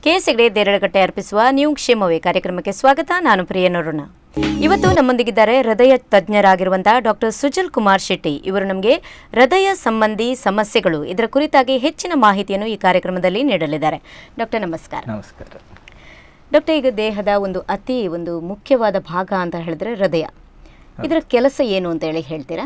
ಕೇಸಗಡೆ ದೇರಳಗಟ್ಟೆ ಅರ್ಪಿಸುವ ನೀವು ಕ್ಷೇಮವೇ ಕಾರ್ಯಕ್ರಮಕ್ಕೆ ಸ್ವಾಗತ ನಾನು ಪ್ರಿಯನರುಣ ಇವತ್ತು ನಮ್ಮೊಂದಿಗಿದ್ದಾರೆ ಹೃದಯ ತಜ್ಞರಾಗಿರುವಂತಹ ಡಾಕ್ಟರ್ ಸುಜಲ್ ಕುಮಾರ್ ಶೆಟ್ಟಿ ಇವರು ನಮಗೆ ಹೃದಯ ಸಂಬಂಧಿ ಸಮಸ್ಯೆಗಳು ಇದರ ಕುರಿತಾಗಿ ಹೆಚ್ಚಿನ ಮಾಹಿತಿಯನ್ನು ಈ ಕಾರ್ಯಕ್ರಮದಲ್ಲಿ ನೀಡಲಿದ್ದಾರೆ ಡಾಕ್ಟರ್ ನಮಸ್ಕಾರ ನಮಸ್ಕಾರ ಡಾಕ್ಟರ್ ಈಗ ದೇಹದ ಒಂದು ಅತಿ ಒಂದು ಮುಖ್ಯವಾದ ಭಾಗ ಅಂತ ಹೇಳಿದ್ರೆ ಹೃದಯ ಇದರ ಕೆಲಸ ಏನು ಅಂತ ಹೇಳಿ ಹೇಳ್ತೀರಾ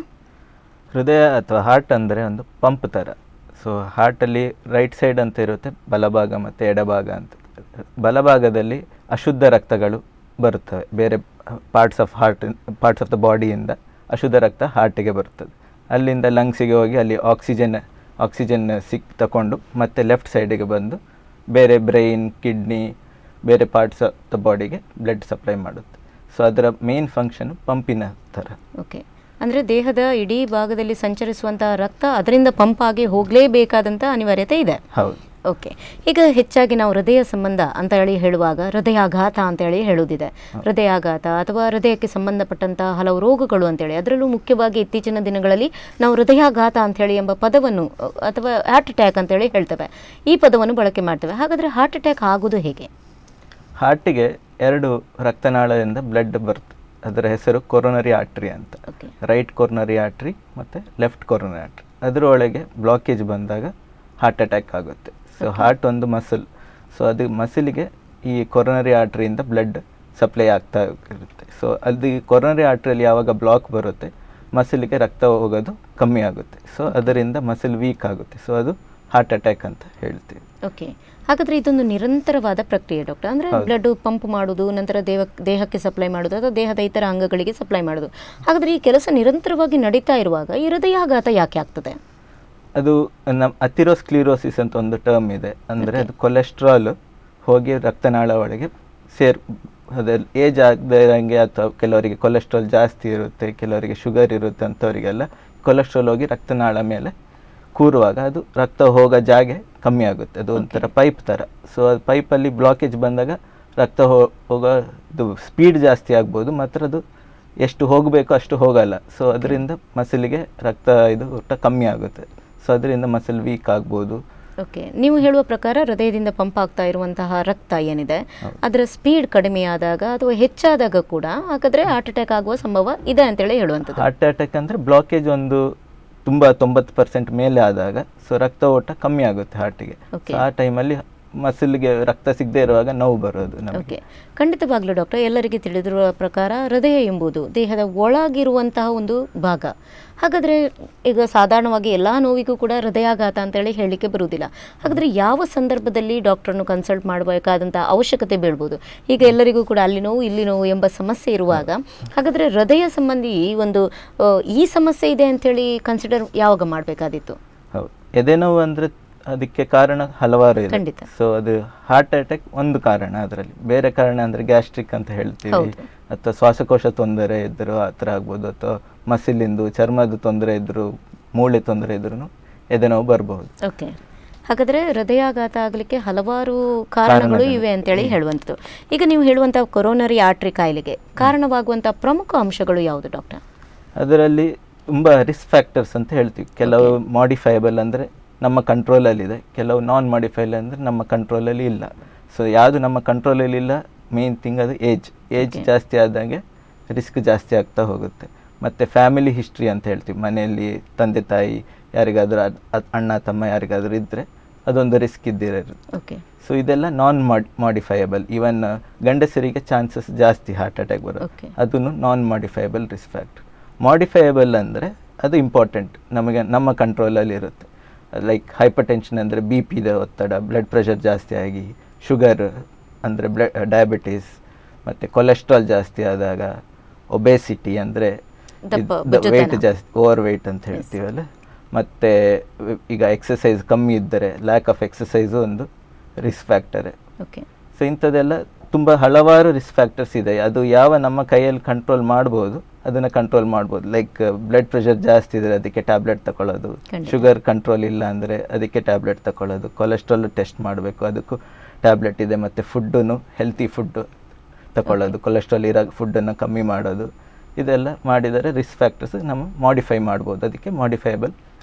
ಹೃದಯ ಅಥವಾ ಹಾರ್ಟ್ ಅಂದರೆ ಒಂದು ಪಂಪ್ ಥರ ಸೊ ಹಾರ್ಟಲ್ಲಿ ರೈಟ್ ಸೈಡ್ ಅಂತ ಇರುತ್ತೆ ಬಲಭಾಗ ಮತ್ತು ಎಡಭಾಗ ಅಂತ ಬಲಭಾಗದಲ್ಲಿ ಅಶುದ್ಧ ರಕ್ತಗಳು ಬರುತ್ತವೆ ಬೇರೆ parts of heart parts of the ಬಾಡಿಯಿಂದ ಅಶುದ್ಧ ರಕ್ತ ಹಾರ್ಟಿಗೆ ಬರುತ್ತದೆ ಅಲ್ಲಿಂದ ಲಂಗ್ಸಿಗೆ ಹೋಗಿ ಅಲ್ಲಿ ಆಕ್ಸಿಜನ್ ಆಕ್ಸಿಜನ್ ಸಿಕ್ ತಗೊಂಡು ಮತ್ತೆ ಲೆಫ್ಟ್ ಸೈಡಿಗೆ ಬಂದು ಬೇರೆ ಬ್ರೈನ್ ಕಿಡ್ನಿ ಬೇರೆ ಪಾರ್ಟ್ಸ್ ಆಫ್ ದ ಬಾಡಿಗೆ ಬ್ಲಡ್ ಸಪ್ಲೈ ಮಾಡುತ್ತೆ ಸೊ ಅದರ ಮೇನ್ ಫಂಕ್ಷನ್ ಪಂಪಿನ ಥರ ಓಕೆ ಅಂದರೆ ದೇಹದ ಇಡೀ ಭಾಗದಲ್ಲಿ ಸಂಚರಿಸುವಂತಹ ರಕ್ತ ಅದರಿಂದ ಪಂಪ್ ಆಗಿ ಹೋಗಲೇಬೇಕಾದಂಥ ಅನಿವಾರ್ಯತೆ ಇದೆ ಹೌದು ಓಕೆ ಈಗ ಹೆಚ್ಚಾಗಿ ನಾವು ಹೃದಯ ಸಂಬಂಧ ಅಂತ ಹೇಳಿ ಹೇಳುವಾಗ ಹೃದಯಾಘಾತ ಅಂತ ಹೇಳಿ ಹೇಳುವುದಿದೆ ಹೃದಯಾಘಾತ ಅಥವಾ ಹೃದಯಕ್ಕೆ ಸಂಬಂಧಪಟ್ಟಂತಹ ಹಲವು ರೋಗಗಳು ಅಂತೇಳಿ ಅದರಲ್ಲೂ ಮುಖ್ಯವಾಗಿ ಇತ್ತೀಚಿನ ದಿನಗಳಲ್ಲಿ ನಾವು ಹೃದಯಾಘಾತ ಅಂತ ಹೇಳಿ ಎಂಬ ಪದವನ್ನು ಅ, ಅಥವಾ ಹಾರ್ಟ್ ಅಟ್ಯಾಕ್ ಅಂತ ಹೇಳಿ ಹೇಳ್ತೇವೆ ಈ ಪದವನ್ನು ಬಳಕೆ ಮಾಡ್ತೇವೆ ಹಾಗಾದರೆ ಹಾರ್ಟ್ ಅಟ್ಯಾಕ್ ಆಗೋದು ಹೇಗೆ ಹಾರ್ಟಿಗೆ ಎರಡು ರಕ್ತನಾಳದಿಂದ ಬ್ಲಡ್ ಬರುತ್ತೆ ಅದರ ಹೆಸರು ಕೊರೋನರಿ ಆರ್ಟ್ರಿ ಅಂತ ಓಕೆ ರೈಟ್ ಕೊರೋನರಿ ಆರ್ಟ್ರಿ ಮತ್ತು ಲೆಫ್ಟ್ ಕೊರೋನರಿ ಆರ್ಟ್ರಿ ಅದರೊಳಗೆ ಬ್ಲಾಕೇಜ್ ಬಂದಾಗ ಹಾರ್ಟ್ ಅಟ್ಯಾಕ್ ಆಗುತ್ತೆ ಸೊ ಹಾರ್ಟ್ ಒಂದು ಮಸಲ್ ಸೊ ಅದು ಮಸಲಿಗೆ ಈ ಕೊರೋನರಿ ಆರ್ಟ್ರಿಯಿಂದ ಬ್ಲಡ್ ಸಪ್ಲೈ ಆಗ್ತಾ ಇರುತ್ತೆ ಸೊ ಅದು ಕೊರೋನರಿ ಆರ್ಟ್ರಿಯಲ್ಲಿ ಯಾವಾಗ ಬ್ಲಾಕ್ ಬರುತ್ತೆ ಮಸಲಿಗೆ ರಕ್ತ ಹೋಗೋದು ಕಮ್ಮಿ ಆಗುತ್ತೆ ಸೊ ಅದರಿಂದ ಮಸಲ್ ವೀಕ್ ಆಗುತ್ತೆ ಸೊ ಅದು ಹಾರ್ಟ್ ಅಟ್ಯಾಕ್ ಅಂತ ಹೇಳ್ತೀವಿ ಓಕೆ ಹಾಗಾದ್ರೆ ಇದೊಂದು ನಿರಂತರವಾದ ಪ್ರಕ್ರಿಯೆ ಡಾಕ್ಟರ್ ಅಂದ್ರೆ ಹೌದು. ಬ್ಲಡ್ ಪಂಪ್ ಮಾಡೋದು ನಂತರ ದೇಹ ದೇಹಕ್ಕೆ ಸಪ್ಲೈ ಮಾಡೋದು ಅಥವಾ ದೇಹದ ಇತರ ಅಂಗಗಳಿಗೆ ಸಪ್ಲೈ ಮಾಡೋದು ಹಾಗಾದ್ರೆ ಈ ಕೆಲಸ ನಿರಂತರವಾಗಿ ನಡೀತಾ ಇರುವಾಗ ಈ ಹೃದಯಾಘಾತ ಯಾಕೆ ಆಗ್ತದೆ ಅದು ನಮ್ಮ ಅಥಿರೋಸ್ಕ್ಲಿರೋಸಿಸ್ ಅಂತ ಒಂದು ಟರ್ಮ್ ಇದೆ ಅಂದರೆ ಅದು ಕೊಲೆಸ್ಟ್ರಾಲ್ ಹೋಗಿ ರಕ್ತನಾಳ ಒಳಗೆ ಸೇರ್ ಅದ್ರಲ್ಲಿ ಏಜ್ ಆಗದಂಗೆ ಅಥವಾ ಕೆಲವರಿಗೆ ಕೊಲೆಸ್ಟ್ರಾಲ್ ಜಾಸ್ತಿ ಇರುತ್ತೆ ಕೆಲವರಿಗೆ ಶುಗರ್ ಇರುತ್ತೆ ಅಂಥವರಿಗೆಲ್ಲ ಕೊಲೆಸ್ಟ್ರಾಲ್ ಹೋಗಿ ರಕ್ತನಾಳ ಮೇಲೆ ಕೂರುವಾಗ ಅದು ರಕ್ತ ಹೋಗೋ ಜಾಗೆ ಕಮ್ಮಿ ಆಗುತ್ತೆ ಅದು ಒಂಥರ ಪೈಪ್ ಥರ ಸೊ ಅದು ಪೈಪಲ್ಲಿ ಬ್ಲಾಕೇಜ್ ಬಂದಾಗ ರಕ್ತ ಹೋ ಹೋಗೋ ಇದು ಸ್ಪೀಡ್ ಜಾಸ್ತಿ ಆಗ್ಬೋದು ಮಾತ್ರ ಅದು ಎಷ್ಟು ಹೋಗಬೇಕು ಅಷ್ಟು ಹೋಗಲ್ಲ ಸೊ ಅದರಿಂದ ಮಸಲಿಗೆ ರಕ್ತ ಇದು ಊಟ ಕಮ್ಮಿ ಆಗುತ್ತೆ ಸೊ ಅದರಿಂದ ಮಸಲ್ ವೀಕ್ ಆಗ್ಬೋದು ಓಕೆ ನೀವು ಹೇಳುವ ಪ್ರಕಾರ ಹೃದಯದಿಂದ ಪಂಪ್ ಆಗ್ತಾ ಇರುವಂತಹ ರಕ್ತ ಏನಿದೆ ಅದರ ಸ್ಪೀಡ್ ಕಡಿಮೆ ಆದಾಗ ಅಥವಾ ಹೆಚ್ಚಾದಾಗ ಕೂಡ ಹಾಗಾದ್ರೆ ಹಾರ್ಟ್ ಅಟ್ಯಾಕ್ ಆಗುವ ಸಂಭವ ಇದೆ ಅಂತೇಳಿ ಹೇಳುವಂಥದ್ದು ಹಾರ್ಟ್ ಅಟ್ಯಾಕ್ ಅಂದರೆ ಬ್ಲಾಕೇಜ್ ಒಂದು ತುಂಬ ತೊಂಬತ್ತು ಪರ್ಸೆಂಟ್ ಮೇಲೆ ಆದಾಗ ಸೊ ರಕ್ತ ಓಟ ಕಮ್ಮಿ ಆಗುತ್ತೆ ಹಾರ್ಟಿಗೆ Okay. ಸೊ ಆ ಟೈಮಲ್ಲಿ ಮಸಲಿಗೆ ರಕ್ತ ಸಿಗದೆ ಇರುವಾಗ ನೋವು ಬರೋದು ನಮಗೆ ಓಕೆ ಖಂಡಿತವಾಗ್ಲೂ ಡಾಕ್ಟರ್ ಎಲ್ಲರಿಗೆ ತಿಳಿದಿರುವ ಪ್ರಕಾರ ಹೃದಯ ಎಂಬುದು ದೇಹದ ಒಳಗಿರುವಂತಹ ಒಂದು ಭಾಗ ಹಾಗಾದರೆ ಈಗ ಸಾಧಾರಣವಾಗಿ ಎಲ್ಲ ನೋವಿಗೂ ಕೂಡ ಹೃದಯಾಘಾತ ಅಂತೇಳಿ ಹೇಳಲಿಕ್ಕೆ ಬರುವುದಿಲ್ಲ ಹಾಗಾದರೆ ಯಾವ ಸಂದರ್ಭದಲ್ಲಿ ಡಾಕ್ಟ್ರನ್ನು ಕನ್ಸಲ್ಟ್ ಮಾಡಬೇಕಾದಂಥ ಅವಶ್ಯಕತೆ ಬೀಳ್ಬೋದು ಈಗ ಎಲ್ಲರಿಗೂ ಕೂಡ ಅಲ್ಲಿ ನೋವು ಇಲ್ಲಿ ನೋವು ಎಂಬ ಸಮಸ್ಯೆ ಇರುವಾಗ ಹಾಗಾದರೆ ಹೃದಯ ಸಂಬಂಧಿ ಈ ಒಂದು ಆ, ಈ ಸಮಸ್ಯೆ ಇದೆ ಅಂತೇಳಿ ಕನ್ಸಿಡರ್ ಯಾವಾಗ ಮಾಡಬೇಕಾದಿತ್ತು ಹೌದು ಎದೆನೋವು ಅಂದರೆ ಅದಕ್ಕೆ ಕಾರಣ ಹಲವಾರು ಇದೆ ಖಂಡಿತ. ಸೊ ಅದು ಹಾರ್ಟ್ ಅಟ್ಯಾಕ್ ಒಂದು ಕಾರಣ ಅದರಲ್ಲಿ ಬೇರೆ ಕಾರಣ ಅಂದರೆ ಗ್ಯಾಸ್ಟ್ರಿಕ್ ಅಂತ ಹೇಳ್ತೀವಿ ಹೌದು. ಅಥವಾ ಶ್ವಾಸಕೋಶ ತೊಂದರೆ ಇದ್ದರೂ ಆ ಥರ ಆಗ್ಬೋದು ಅಥವಾ ಮಸಿಲಿಂದು ಚರ್ಮದ ತೊಂದರೆ ಇದ್ದರೂ ಮೂಳೆ ತೊಂದರೆ ಇದ್ರೂ ಎದೆನೋವು ಬರಬಹುದು ಓಕೆ ಹಾಗಾದರೆ ಹೃದಯಾಘಾತ ಆಗಲಿಕ್ಕೆ ಹಲವಾರು ಕಾರಣಗಳು ಕಾರಣಗಳು. ಇವೆ ಅಂತೇಳಿ ಹೇಳುವಂಥದ್ದು ಈಗ ನೀವು ಹೇಳುವಂಥ ಕೊರೋನರಿ ಆರ್ಟ್ರಿ ಕಾಯಿಲೆಗೆ ಕಾರಣವಾಗುವಂಥ ಪ್ರಮುಖ ಅಂಶಗಳು ಯಾವುದು ಡಾಕ್ಟರ್ ಅದರಲ್ಲಿ ತುಂಬ ರಿಸ್ಕ್ ಫ್ಯಾಕ್ಟರ್ಸ್ ಅಂತ ಹೇಳ್ತೀವಿ ಕೆಲವು ಮಾಡಿಫೈಬಲ್ ಅಂದರೆ ನಮ್ಮ ಕಂಟ್ರೋಲಲ್ಲಿದೆ ಕೆಲವು ನಾನ್ ಮಾಡಿಫೈಲ್ ಅಂದರೆ ನಮ್ಮ ಕಂಟ್ರೋಲಲ್ಲಿ ಇಲ್ಲ ಸೊ ಯಾವುದು ನಮ್ಮ ಕಂಟ್ರೋಲಲ್ಲಿ ಇಲ್ಲ ಮೇನ್ ಥಿಂಗ್ ಅದು ಏಜ್ ಏಜ್ Okay. ಜಾಸ್ತಿ ಆದಂಗೆ ರಿಸ್ಕ್ ಜಾಸ್ತಿ ಆಗ್ತಾ ಹೋಗುತ್ತೆ ಮತ್ತು ಫ್ಯಾಮಿಲಿ ಹಿಸ್ಟ್ರಿ ಅಂತ ಹೇಳ್ತೀವಿ ಮನೆಯಲ್ಲಿ ತಂದೆ ತಾಯಿ ಯಾರಿಗಾದರೂ ಅದ್- ಅದ್- ಅಣ್ಣ ತಮ್ಮ ಯಾರಿಗಾದರೂ ಇದ್ದರೆ ಅದೊಂದು ರಿಸ್ಕ್ ಇದ್ದಿರೋದು ಓಕೆ ಸೊ ಇದೆಲ್ಲ ನಾನ್ ಮಾಡ್ ಮಾಡಿಫೈಯಬಲ್ ಈವನ್ ಗಂಡಸರಿಗೆ ಚಾನ್ಸಸ್ ಜಾಸ್ತಿ ಹಾರ್ಟ್ ಅಟ್ಯಾಕ್ ಬರೋದು Okay. ಅದನ್ನು non modifiable risk factor modifiable ಅಂದರೆ ಅದು ಇಂಪಾರ್ಟೆಂಟ್ ನಮಗೆ ನಮ್ಮ ಕಂಟ್ರೋಲಲ್ಲಿ ಇರುತ್ತೆ ಲೈಕ್ ಹೈಪರ್ ಟೆನ್ಷನ್ ಅಂದರೆ ಬಿ ಪಿದ ಒತ್ತಡ ಬ್ಲಡ್ ಪ್ರೆಷರ್ ಜಾಸ್ತಿ ಆಗಿ ಶುಗರ್ ಅಂದರೆ ಬ್ಲಡ್ ಡಯಾಬಿಟೀಸ್ ಮತ್ತು ಕೊಲೆಸ್ಟ್ರಾಲ್ ಜಾಸ್ತಿ ಆದಾಗ ಒಬೇಸಿಟಿ ಅಂದರೆ ದಪ್ಪ, ವೆಯ್ಟ್ ಬೊಜ್ಜುತನ. ಜಾಸ್ತಿ ಓವರ್ ವೆಯ್ಟ್ ಅಂತ ಹೇಳ್ತೀವಲ್ಲ ಮತ್ತು ಈಗ ಎಕ್ಸಸೈಸ್ ಕಮ್ಮಿ ಇದ್ದರೆ ಲ್ಯಾಕ್ ಆಫ್ ಎಕ್ಸಸೈಸು ಒಂದು ರಿಸ್ಕ್ ಫ್ಯಾಕ್ಟರೇ ಓಕೆ ಸೊ ಇಂಥದ್ದೆಲ್ಲ ತುಂಬ ಹಲವಾರು ರಿಸ್ಕ್ ಫ್ಯಾಕ್ಟರ್ಸ್ ಇದೆ ಅದು ಯಾವ ನಮ್ಮ ಕೈಯಲ್ಲಿ ಕಂಟ್ರೋಲ್ ಮಾಡ್ಬೋದು ಅದನ್ನು ಕಂಟ್ರೋಲ್ ಮಾಡ್ಬೋದು ಲೈಕ್ ಬ್ಲಡ್ ಪ್ರೆಷರ್ ಜಾಸ್ತಿ ಇದ್ದರೆ ಅದಕ್ಕೆ ಟ್ಯಾಬ್ಲೆಟ್ ತಗೊಳ್ಳೋದು ಖಂಡಿತ. ಶುಗರ್ ಕಂಟ್ರೋಲ್ ಇಲ್ಲ ಅಂದರೆ ಅದಕ್ಕೆ ಟ್ಯಾಬ್ಲೆಟ್ ತಗೊಳ್ಳೋದು ಕೊಲೆಸ್ಟ್ರಾಲ್ ಟೆಸ್ಟ್ ಮಾಡಬೇಕು ಅದಕ್ಕೂ ಟ್ಯಾಬ್ಲೆಟ್ ಇದೆ ಮತ್ತು ಫುಡ್ಡನ್ನು ಹೆಲ್ತಿ ಫುಡ್ಡು ತಗೊಳ್ಳೋದು ಕೊಲೆಸ್ಟ್ರಾಲ್ ಇರೋ ಫುಡ್ಡನ್ನು ಕಮ್ಮಿ ಮಾಡೋದು ಇದೆಲ್ಲ ಮಾಡಿದರೆ ರಿಸ್ಕ್ ಫ್ಯಾಕ್ಟರ್ಸ್ ನಮ್ಮ ಮಾಡಿಫೈ ಮಾಡ್ಬೋದು ಅದಕ್ಕೆ ಮಾಡಿಫೈಬಲ್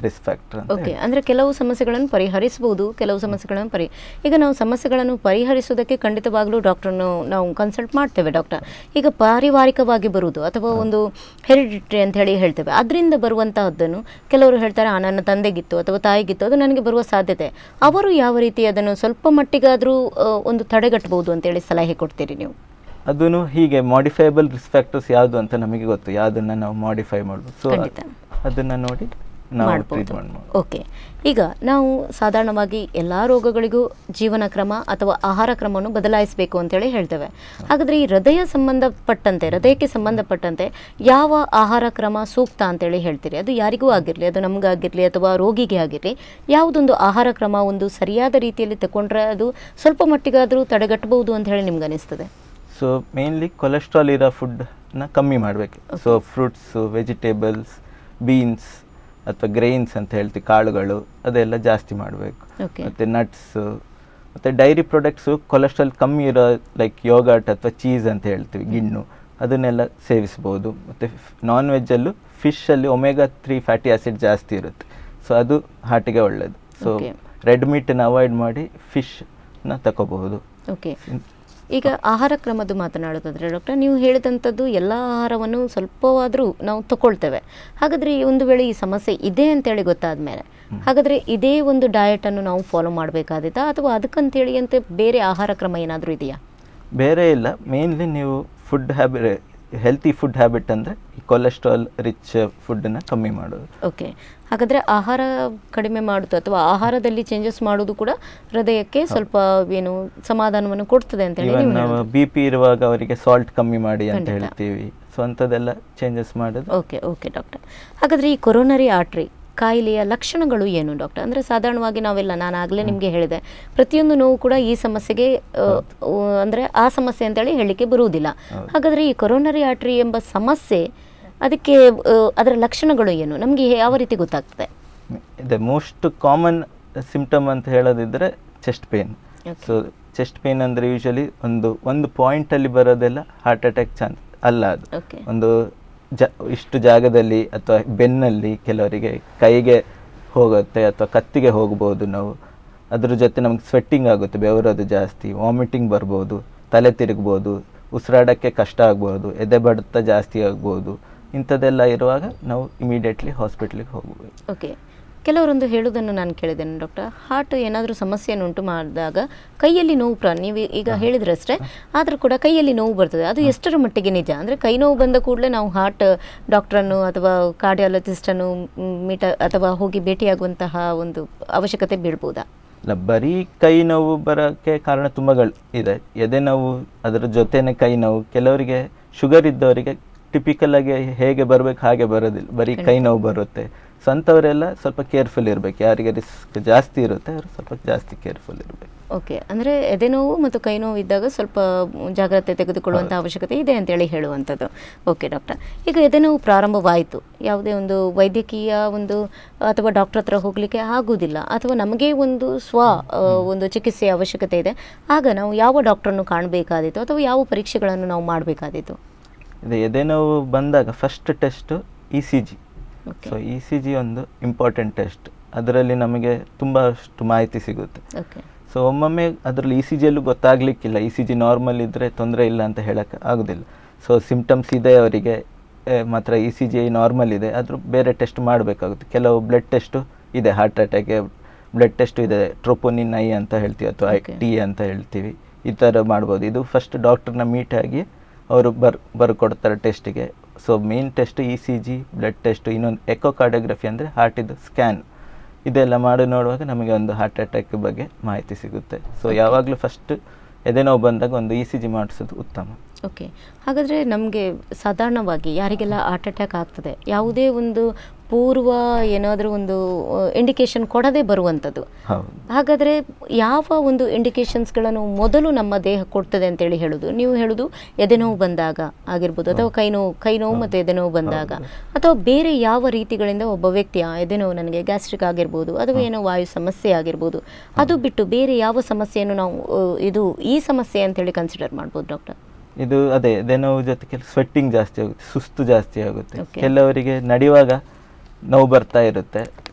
ರಿಸ್ಕ್ ಫ್ಯಾಕ್ಟರ್ ಅಂತ ಓಕೆ ಹೇಳಿ. ಅಂದರೆ ಕೆಲವು ಸಮಸ್ಯೆಗಳನ್ನು ಪರಿಹರಿಸಬಹುದು ಕೆಲವು ಸಮಸ್ಯೆಗಳನ್ನು ಪರಿ ಈಗ ನಾವು ಸಮಸ್ಯೆಗಳನ್ನು ಪರಿಹರಿಸೋದಕ್ಕೆ ಖಂಡಿತವಾಗ್ಲೂ ಡಾಕ್ಟ್ರನ್ನು ನಾವು ಕನ್ಸಲ್ಟ್ ಮಾಡ್ತೇವೆ ಡಾಕ್ಟರ್ ಈಗ ಪಾರಿವಾರಿಕವಾಗಿ ಬರುವುದು ಅಥವಾ ಒಂದು ಹೆರಿಡಿಟ್ರಿ ಅಂತ ಹೇಳಿ ಹೇಳ್ತೇವೆ ಅದರಿಂದ ಬರುವಂತಹದ್ದನ್ನು ಕೆಲವರು ಹೇಳ್ತಾರೆ ಆ ನನ್ನ ತಂದೆಗಿತ್ತು ಅಥವಾ ತಾಯಿಗಿತ್ತು ಅದು ನನಗೆ ಬರುವ ಸಾಧ್ಯತೆ ಅವರು ಯಾವ ರೀತಿ ಅದನ್ನು ಸ್ವಲ್ಪ ಮಟ್ಟಿಗಾದರೂ ಆ, ಒಂದು ತಡೆಗಟ್ಟಬಹುದು ಅಂತೇಳಿ ಸಲಹೆ ಕೊಡ್ತೀರಿ ನೀವು ಅದನ್ನು ಹೀಗೆ ಮಾಡಿಫೈಬಲ್ ರಿಸ್ಕ್ ಫ್ಯಾಕ್ಟರ್ಸ್ ಯಾವುದು ಅಂತ ನಮಗೆ ಗೊತ್ತು ಯಾವುದನ್ನ ನಾವು ಮಾಡಿಫೈ ಮಾಡ್ಬೋದು ಸೊ ಖಂಡಿತ. ಅದನ್ನ ನೋಡಿ ನಾವು ಮಾಡ್ಬೋದು ಟ್ರೀಟ್ಮೆಂಟ್ ಮಾಡ್ಬೋದು ಓಕೆ ಈಗ ನಾವು ಸಾಧಾರಣವಾಗಿ ಎಲ್ಲ ರೋಗಗಳಿಗೂ ಜೀವನ ಕ್ರಮ ಅಥವಾ ಆಹಾರ ಕ್ರಮವನ್ನು ಬದಲಾಯಿಸಬೇಕು ಅಂತೇಳಿ ಹೇಳ್ತೇವೆ ಹಾಗಾದರೆ ಈ ಹೃದಯ ಸಂಬಂಧಪಟ್ಟಂತೆ ಹೃದಯಕ್ಕೆ ಸಂಬಂಧಪಟ್ಟಂತೆ ಯಾವ ಆಹಾರ ಕ್ರಮ ಸೂಕ್ತ ಅಂತೇಳಿ ಹೇಳ್ತೀರಿ ಅದು ಯಾರಿಗೂ ಆಗಿರಲಿ ಅದು ನಮಗಾಗಿರಲಿ ಅಥವಾ ರೋಗಿಗೆ ಆಗಿರಲಿ ಯಾವುದೊಂದು ಆಹಾರ ಕ್ರಮ ಒಂದು ಸರಿಯಾದ ರೀತಿಯಲ್ಲಿ ತಗೊಂಡ್ರೆ ಅದು ಸ್ವಲ್ಪ ಮಟ್ಟಿಗಾದರೂ ತಡೆಗಟ್ಟಬಹುದು ಅಂತ ಹೇಳಿ ನಿಮ್ಗೆ ಅನಿಸ್ತದೆ ಸೊ ಮೇನ್ಲಿ ಕೊಲೆಸ್ಟ್ರಾಲ್ ಇರೋ ಫುಡ್ನ ಕಮ್ಮಿ ಮಾಡಬೇಕು ಸೊ ಫ್ರೂಟ್ಸು ವೆಜಿಟೇಬಲ್ಸ್ ಬೀನ್ಸ್ ಅಥವಾ ಗ್ರೈನ್ಸ್ ಅಂತ ಹೇಳ್ತೀವಿ ಕಾಳುಗಳು ಅದೆಲ್ಲ ಜಾಸ್ತಿ ಮಾಡಬೇಕು ಓಕೆ ಮತ್ತು ನಟ್ಸು ಮತ್ತು ಡೈರಿ ಪ್ರಾಡಕ್ಟ್ಸು ಕೊಲೆಸ್ಟ್ರಾಲ್ ಕಮ್ಮಿ ಇರೋ ಲೈಕ್ ಯೋಗಟ್ ಅಥವಾ ಚೀಸ್ ಅಂತ ಹೇಳ್ತೀವಿ ಗಿಣ್ಣು ಅದನ್ನೆಲ್ಲ ಸೇವಿಸ್ಬೋದು ಮತ್ತು ನಾನ್ ವೆಜ್ಜಲ್ಲೂ ಫಿಶಲ್ಲಿ ಒಮೆಗಾ ತ್ರೀ ಫ್ಯಾಟಿ ಆಸಿಡ್ ಜಾಸ್ತಿ ಇರುತ್ತೆ ಸೊ ಅದು ಹಾರ್ಟಿಗೆ ಒಳ್ಳೆಯದು ಸೊ Okay. ರೆಡ್ ಮೀಟನ್ನು ಅವಾಯ್ಡ್ ಮಾಡಿ ಫಿಶ್ನ ತಗೋಬಹುದು ಓಕೆ ಈಗ ಆಹಾರ ಕ್ರಮದ್ದು ಮಾತನಾಡೋದಾದ್ರೆ ಡಾಕ್ಟರ್ ನೀವು ಹೇಳಿದಂಥದ್ದು ಎಲ್ಲ ಆಹಾರವನ್ನು ಸ್ವಲ್ಪವಾದರೂ ನಾವು ತಗೊಳ್ತೇವೆ ಹಾಗಾದರೆ ಈ ಒಂದು ವೇಳೆ ಈ ಸಮಸ್ಯೆ ಇದೆ ಅಂತೇಳಿ ಗೊತ್ತಾದ ಮೇಲೆ ಹಾಗಾದರೆ ಇದೇ ಒಂದು ಡಯಟನ್ನು ನಾವು ಫಾಲೋ ಮಾಡಬೇಕಾದಿತ್ತಾ ಅಥವಾ ಅದಕ್ಕಂತೇಳಿ ಅಂತ ಬೇರೆ ಆಹಾರ ಕ್ರಮ ಏನಾದರೂ ಇದೆಯಾ ಬೇರೆ ಇಲ್ಲ ಮೇನ್ಲಿ ನೀವು food habit healthy food habit ಅಂದರೆ ಈ ಕೊಲೆಸ್ಟ್ರಾಲ್ ರಿಚ್ ಫುಡ್ಡನ್ನು ಕಮ್ಮಿ ಮಾಡೋದು ಓಕೆ ಹಾಗಾದರೆ ಆಹಾರ ಕಡಿಮೆ ಮಾಡೋದು ಅಥವಾ ಆಹಾರದಲ್ಲಿ ಚೇಂಜಸ್ ಮಾಡೋದು ಕೂಡ ಹೃದಯಕ್ಕೆ ಸ್ವಲ್ಪ ಏನು ಸಮಾಧಾನವನ್ನು ಕೊಡ್ತದೆ ಅಂತೇಳಿ ಇವನ್ ನೀವು ನಾವು ಹೇಳೋದು. ಬಿ ಪಿ ಇರುವಾಗ ಅವರಿಗೆ ಸಾಲ್ಟ್ ಕಮ್ಮಿ ಮಾಡಿ ಅಂತ ಖಂಡಿತ. ಹೇಳ್ತೀವಿ ಸೊ ಅಂಥದ್ದೆಲ್ಲ ಚೇಂಜಸ್ ಮಾಡೋದು ಓಕೆ ಓಕೆ ಡಾಕ್ಟರ್ ಹಾಗಾದರೆ ಈ ಕೊರೋನರಿ ಆರ್ಟ್ರಿ ಕಾಯಿಲೆಯ ಲಕ್ಷಣಗಳು ಏನು ಡಾಕ್ಟರ್ ಅಂದರೆ ಸಾಧಾರಣವಾಗಿ ನಾವೆಲ್ಲ ನಾನು ಆಗಲೇ ನಿಮಗೆ ಹೇಳಿದೆ ಪ್ರತಿಯೊಂದು ನೋವು ಕೂಡ ಈ ಸಮಸ್ಯೆಗೆ ಆ, ಆ, ಅಂದರೆ ಆ ಸಮಸ್ಯೆ ಅಂತೇಳಿ ಹೇಳಲಿಕ್ಕೆ ಬರುವುದಿಲ್ಲ ಹೌದು. ಹಾಗಾದರೆ ಈ ಕೊರೋನರಿ ಆರ್ಟ್ರಿ ಎಂಬ ಸಮಸ್ಯೆ ಅದಕ್ಕೆ ಆ, ಅದರ ಲಕ್ಷಣಗಳು ಏನು ನಮಗೆ ಯಾವ ರೀತಿ ಗೊತ್ತಾಗ್ತದೆ ಇದೆ ಮೋಸ್ಟ್ ಕಾಮನ್ ಸಿಂಪ್ಟಮ್ ಅಂತ ಹೇಳೋದಿದ್ರೆ chest pain Okay. So chest pain ಅಂದರೆ ಯೂಶಲಿ ಒಂದು ಒಂದು ಪಾಯಿಂಟಲ್ಲಿ ಬರೋದೆಲ್ಲ ಹಾರ್ಟ್ ಅಟ್ಯಾಕ್ ಚಾನ್ಸ್ ಅಲ್ಲ ಅದು ಓಕೆ ಒಂದು ಜ ಇಷ್ಟು ಜಾಗದಲ್ಲಿ ಅಥವಾ ಬೆನ್ನಲ್ಲಿ ಕೆಲವರಿಗೆ ಕೈಗೆ ಹೋಗುತ್ತೆ ಅಥವಾ ಕತ್ತಿಗೆ ಹೋಗ್ಬೋದು ನಾವು ಅದ್ರ ಜೊತೆ ನಮ್ಗೆ ಸ್ವೆಟ್ಟಿಂಗ್ ಆಗುತ್ತೆ ಬೆವರೋದು ಜಾಸ್ತಿ ವಾಮಿಟಿಂಗ್ ಬರ್ಬೋದು ತಲೆ ತಿರುಗ್ಬೋದು ಉಸಿರಾಡೋಕ್ಕೆ ಕಷ್ಟ ಆಗ್ಬೋದು ಎದೆ ಬಡಿತ ಜಾಸ್ತಿ ಆಗ್ಬೋದು ಇಂಥದ್ದೆಲ್ಲ ಇರುವಾಗ ನಾವು ಇಮಿಡಿಯೇಟ್ಲಿ ಹಾಸ್ಪಿಟ್ಲಿಗೆ ಹೋಗ್ಬೋದು ಓಕೆ ಕೆಲವರೊಂದು ಹೇಳುವುದನ್ನು ನಾನು ಕೇಳಿದ್ದೇನೆ ಡಾಕ್ಟರ್ ಹಾರ್ಟ್ ಏನಾದರೂ ಸಮಸ್ಯೆಯನ್ನು ಉಂಟು ಮಾಡಿದಾಗ ಕೈಯಲ್ಲಿ ನೋವು ಪ್ರ ನೀವು ಈಗ ಹೇಳಿದ್ರಷ್ಟೇ ಆದರೂ ಕೂಡ ಕೈಯಲ್ಲಿ ನೋವು ಬರ್ತದೆ ಅದು ಎಷ್ಟರ ಮಟ್ಟಿಗೆ ನಿಜ ಅಂದರೆ ಕೈ ನೋವು ಬಂದ ಕೂಡಲೇ ನಾವು ಹಾರ್ಟ್ ಡಾಕ್ಟ್ರನ್ನು ಅಥವಾ ಕಾರ್ಡಿಯಾಲಜಿಸ್ಟನ್ನು ಮೀಟ ಅಥವಾ ಹೋಗಿ ಭೇಟಿಯಾಗುವಂತಹ ಒಂದು ಅವಶ್ಯಕತೆ ಬೀಳ್ಬೋದಾ ಇಲ್ಲ ಬರೀ ಕೈ ನೋವು ಬರೋಕ್ಕೆ ಕಾರಣ ತುಂಬಗಳು ಇದೆ ಎದೆ ನೋವು ಅದರ ಜೊತೆನೆ ಕೈ ನೋವು ಕೆಲವರಿಗೆ ಶುಗರ್ ಇದ್ದವರಿಗೆ ಟಿಪಿಕಲ್ ಆಗಿ ಹೇಗೆ ಬರಬೇಕು ಹಾಗೆ ಬರೋದಿಲ್ಲ ಬರೀ ಕೈ ನೋವು ಬರುತ್ತೆ ಸೊ ಅಂಥವರೆಲ್ಲ ಸ್ವಲ್ಪ ಕೇರ್ಫುಲ್ ಇರಬೇಕು ಯಾರಿಗೆ ರಿಸ್ಕ್ ಜಾಸ್ತಿ ಇರುತ್ತೆ ಅವರು ಸ್ವಲ್ಪ ಜಾಸ್ತಿ ಕೇರ್ಫುಲ್ ಇರಬೇಕು ಓಕೆ ಅಂದರೆ ಎದೆನೋವು ಮತ್ತು ಕೈ ನೋವು ಇದ್ದಾಗ ಸ್ವಲ್ಪ ಜಾಗ್ರತೆ ತೆಗೆದುಕೊಳ್ಳುವಂಥ ಅವಶ್ಯಕತೆ ಇದೆ ಅಂತೇಳಿ ಹೇಳುವಂಥದ್ದು ಓಕೆ ಡಾಕ್ಟರ್ ಈಗ ಎದೆನೋವು ಪ್ರಾರಂಭವಾಯಿತು ಯಾವುದೇ ಒಂದು ವೈದ್ಯಕೀಯ ಒಂದು ಅಥವಾ ಡಾಕ್ಟರ್ ಹತ್ರ ಹೋಗಲಿಕ್ಕೆ ಆಗುವುದಿಲ್ಲ ಅಥವಾ ನಮಗೆ ಒಂದು ಸ್ವ ಆ, ಒಂದು ಚಿಕಿತ್ಸೆಯ ಅವಶ್ಯಕತೆ ಇದೆ ಆಗ ನಾವು ಯಾವ ಡಾಕ್ಟ್ರನ್ನು ಕಾಣಬೇಕಾದಿತ್ತು ಅಥವಾ ಯಾವ ಪರೀಕ್ಷೆಗಳನ್ನು ನಾವು ಮಾಡಬೇಕಾದಿತ್ತು ಇದು ಎದೆ ನೋವು ಬಂದಾಗ first test E C G okay so E C G ಒಂದು ಇಂಪಾರ್ಟೆಂಟ್ ಟೆಸ್ಟ್ ಅದರಲ್ಲಿ ನಮಗೆ ತುಂಬಷ್ಟು ಮಾಹಿತಿ ಸಿಗುತ್ತೆ ಓಕೆ ಸೊ ಒಮ್ಮೊಮ್ಮೆ ಅದರಲ್ಲಿ ಇ ಸಿ ಜಿಯಲ್ಲೂ ಗೊತ್ತಾಗಲಿಕ್ಕಿಲ್ಲ ಇ ಸಿ ಜಿ ನಾರ್ಮಲ್ ಇದ್ದರೆ ತೊಂದರೆ ಇಲ್ಲ ಅಂತ ಹೇಳಕ್ಕೆ ಆಗೋದಿಲ್ಲ ಸೊ ಸಿಂಪ್ಟಮ್ಸ್ ಇದೆ ಅವರಿಗೆ ಆ, ಮಾತ್ರ ಇ ಸಿ ಜಿ ನಾರ್ಮಲ್ ಇದೆ ಆದರೂ ಬೇರೆ ಟೆಸ್ಟ್ ಮಾಡಬೇಕಾಗುತ್ತೆ ಕೆಲವು ಬ್ಲಡ್ ಟೆಸ್ಟು ಇದೆ ಹಾರ್ಟ್ ಅಟ್ಯಾಕ್ಗೆ ಬ್ಲಡ್ ಟೆಸ್ಟ್ ಇದೆ ಟ್ರೋಪೋನಿನ್ ಐ ಅಂತ ಹೇಳ್ತೀವಿ ಅಥವಾ ಐ Okay. ಟಿ ಅಂತ ಹೇಳ್ತೀವಿ ಈ ಥರ ಮಾಡ್ಬೋದು ಇದು ಫಸ್ಟ್ ಡಾಕ್ಟರ್ನ ಮೀಟ್ ಆಗಿ ಅವರು ಬರ್ ಬರ್ಕೊಡ್ತಾರೆ ಟೆಸ್ಟಿಗೆ so main test E C G blood test ಇನ್ನೊಂದು ಎಕೋಕಾರ್ಡಿಯೋಗ್ರಫಿ ಅಂದರೆ ಹಾರ್ಟಿದು ಸ್ಕ್ಯಾನ್ ಇದೆಲ್ಲ ಮಾಡಿ ನೋಡುವಾಗ ನಮಗೆ ಒಂದು ಹಾರ್ಟ್ ಅಟ್ಯಾಕ್ ಬಗ್ಗೆ ಮಾಹಿತಿ ಸಿಗುತ್ತೆ ಸೊ ಯಾವಾಗಲೂ ಫಸ್ಟ್ ಎದೆ ನೋವು ಬಂದಾಗ ಒಂದು ಇ ಸಿ ಜಿ ಮಾಡಿಸೋದು ಉತ್ತಮ ಓಕೆ ಹಾಗಾದರೆ ನಮಗೆ ಸಾಧಾರಣವಾಗಿ ಯಾರಿಗೆಲ್ಲ ಹಾರ್ಟ್ ಅಟ್ಯಾಕ್ ಆಗ್ತದೆ ಯಾವುದೇ ಒಂದು ಪೂರ್ವ ಏನಾದರೂ ಒಂದು ಇಂಡಿಕೇಶನ್ ಕೊಡದೆ ಬರುವಂಥದ್ದು ಹೌದು ಹಾಗಾದರೆ ಯಾವ ಒಂದು ಇಂಡಿಕೇಶನ್ಸ್ಗಳನ್ನು ಮೊದಲು ನಮ್ಮ ದೇಹ ಕೊಡ್ತದೆ ಅಂತೇಳಿ ಹೇಳೋದು ನೀವು ಹೇಳೋದು ಎದೆನೋವು ಬಂದಾಗ ಆಗಿರ್ಬೋದು ಅಥವಾ ಕೈ ನೋವು ಕೈ ನೋವು ಮತ್ತು ಎದೆನೋವು ಬಂದಾಗ ಅಥವಾ ಬೇರೆ ಯಾವ ರೀತಿಗಳಿಂದ ಒಬ್ಬ ವ್ಯಕ್ತಿಯ ಎದೆನೋವು ನನಗೆ ಗ್ಯಾಸ್ಟ್ರಿಕ್ ಆಗಿರ್ಬೋದು ಅಥವಾ ಏನೋ ವಾಯು ಸಮಸ್ಯೆ ಆಗಿರ್ಬೋದು ಅದು ಬಿಟ್ಟು ಬೇರೆ ಯಾವ ಸಮಸ್ಯೆಯನ್ನು ನಾವು ಆ, ಇದು ಈ ಸಮಸ್ಯೆ ಅಂತೇಳಿ ಕನ್ಸಿಡರ್ ಮಾಡ್ಬೋದು ಡಾಕ್ಟರ್ ಇದು ಅದೇ ಎದೆ ನೋವು ಜೊತೆ ಕೆಲ ಸ್ವೆಟ್ಟಿಂಗ್ ಜಾಸ್ತಿ ಆಗುತ್ತೆ ಸುಸ್ತು ಜಾಸ್ತಿ ಆಗುತ್ತೆ Okay. ಕೆಲವರಿಗೆ ನಡೆಯುವಾಗ ನೋವು ಬರ್ತಾ ಇರುತ್ತೆ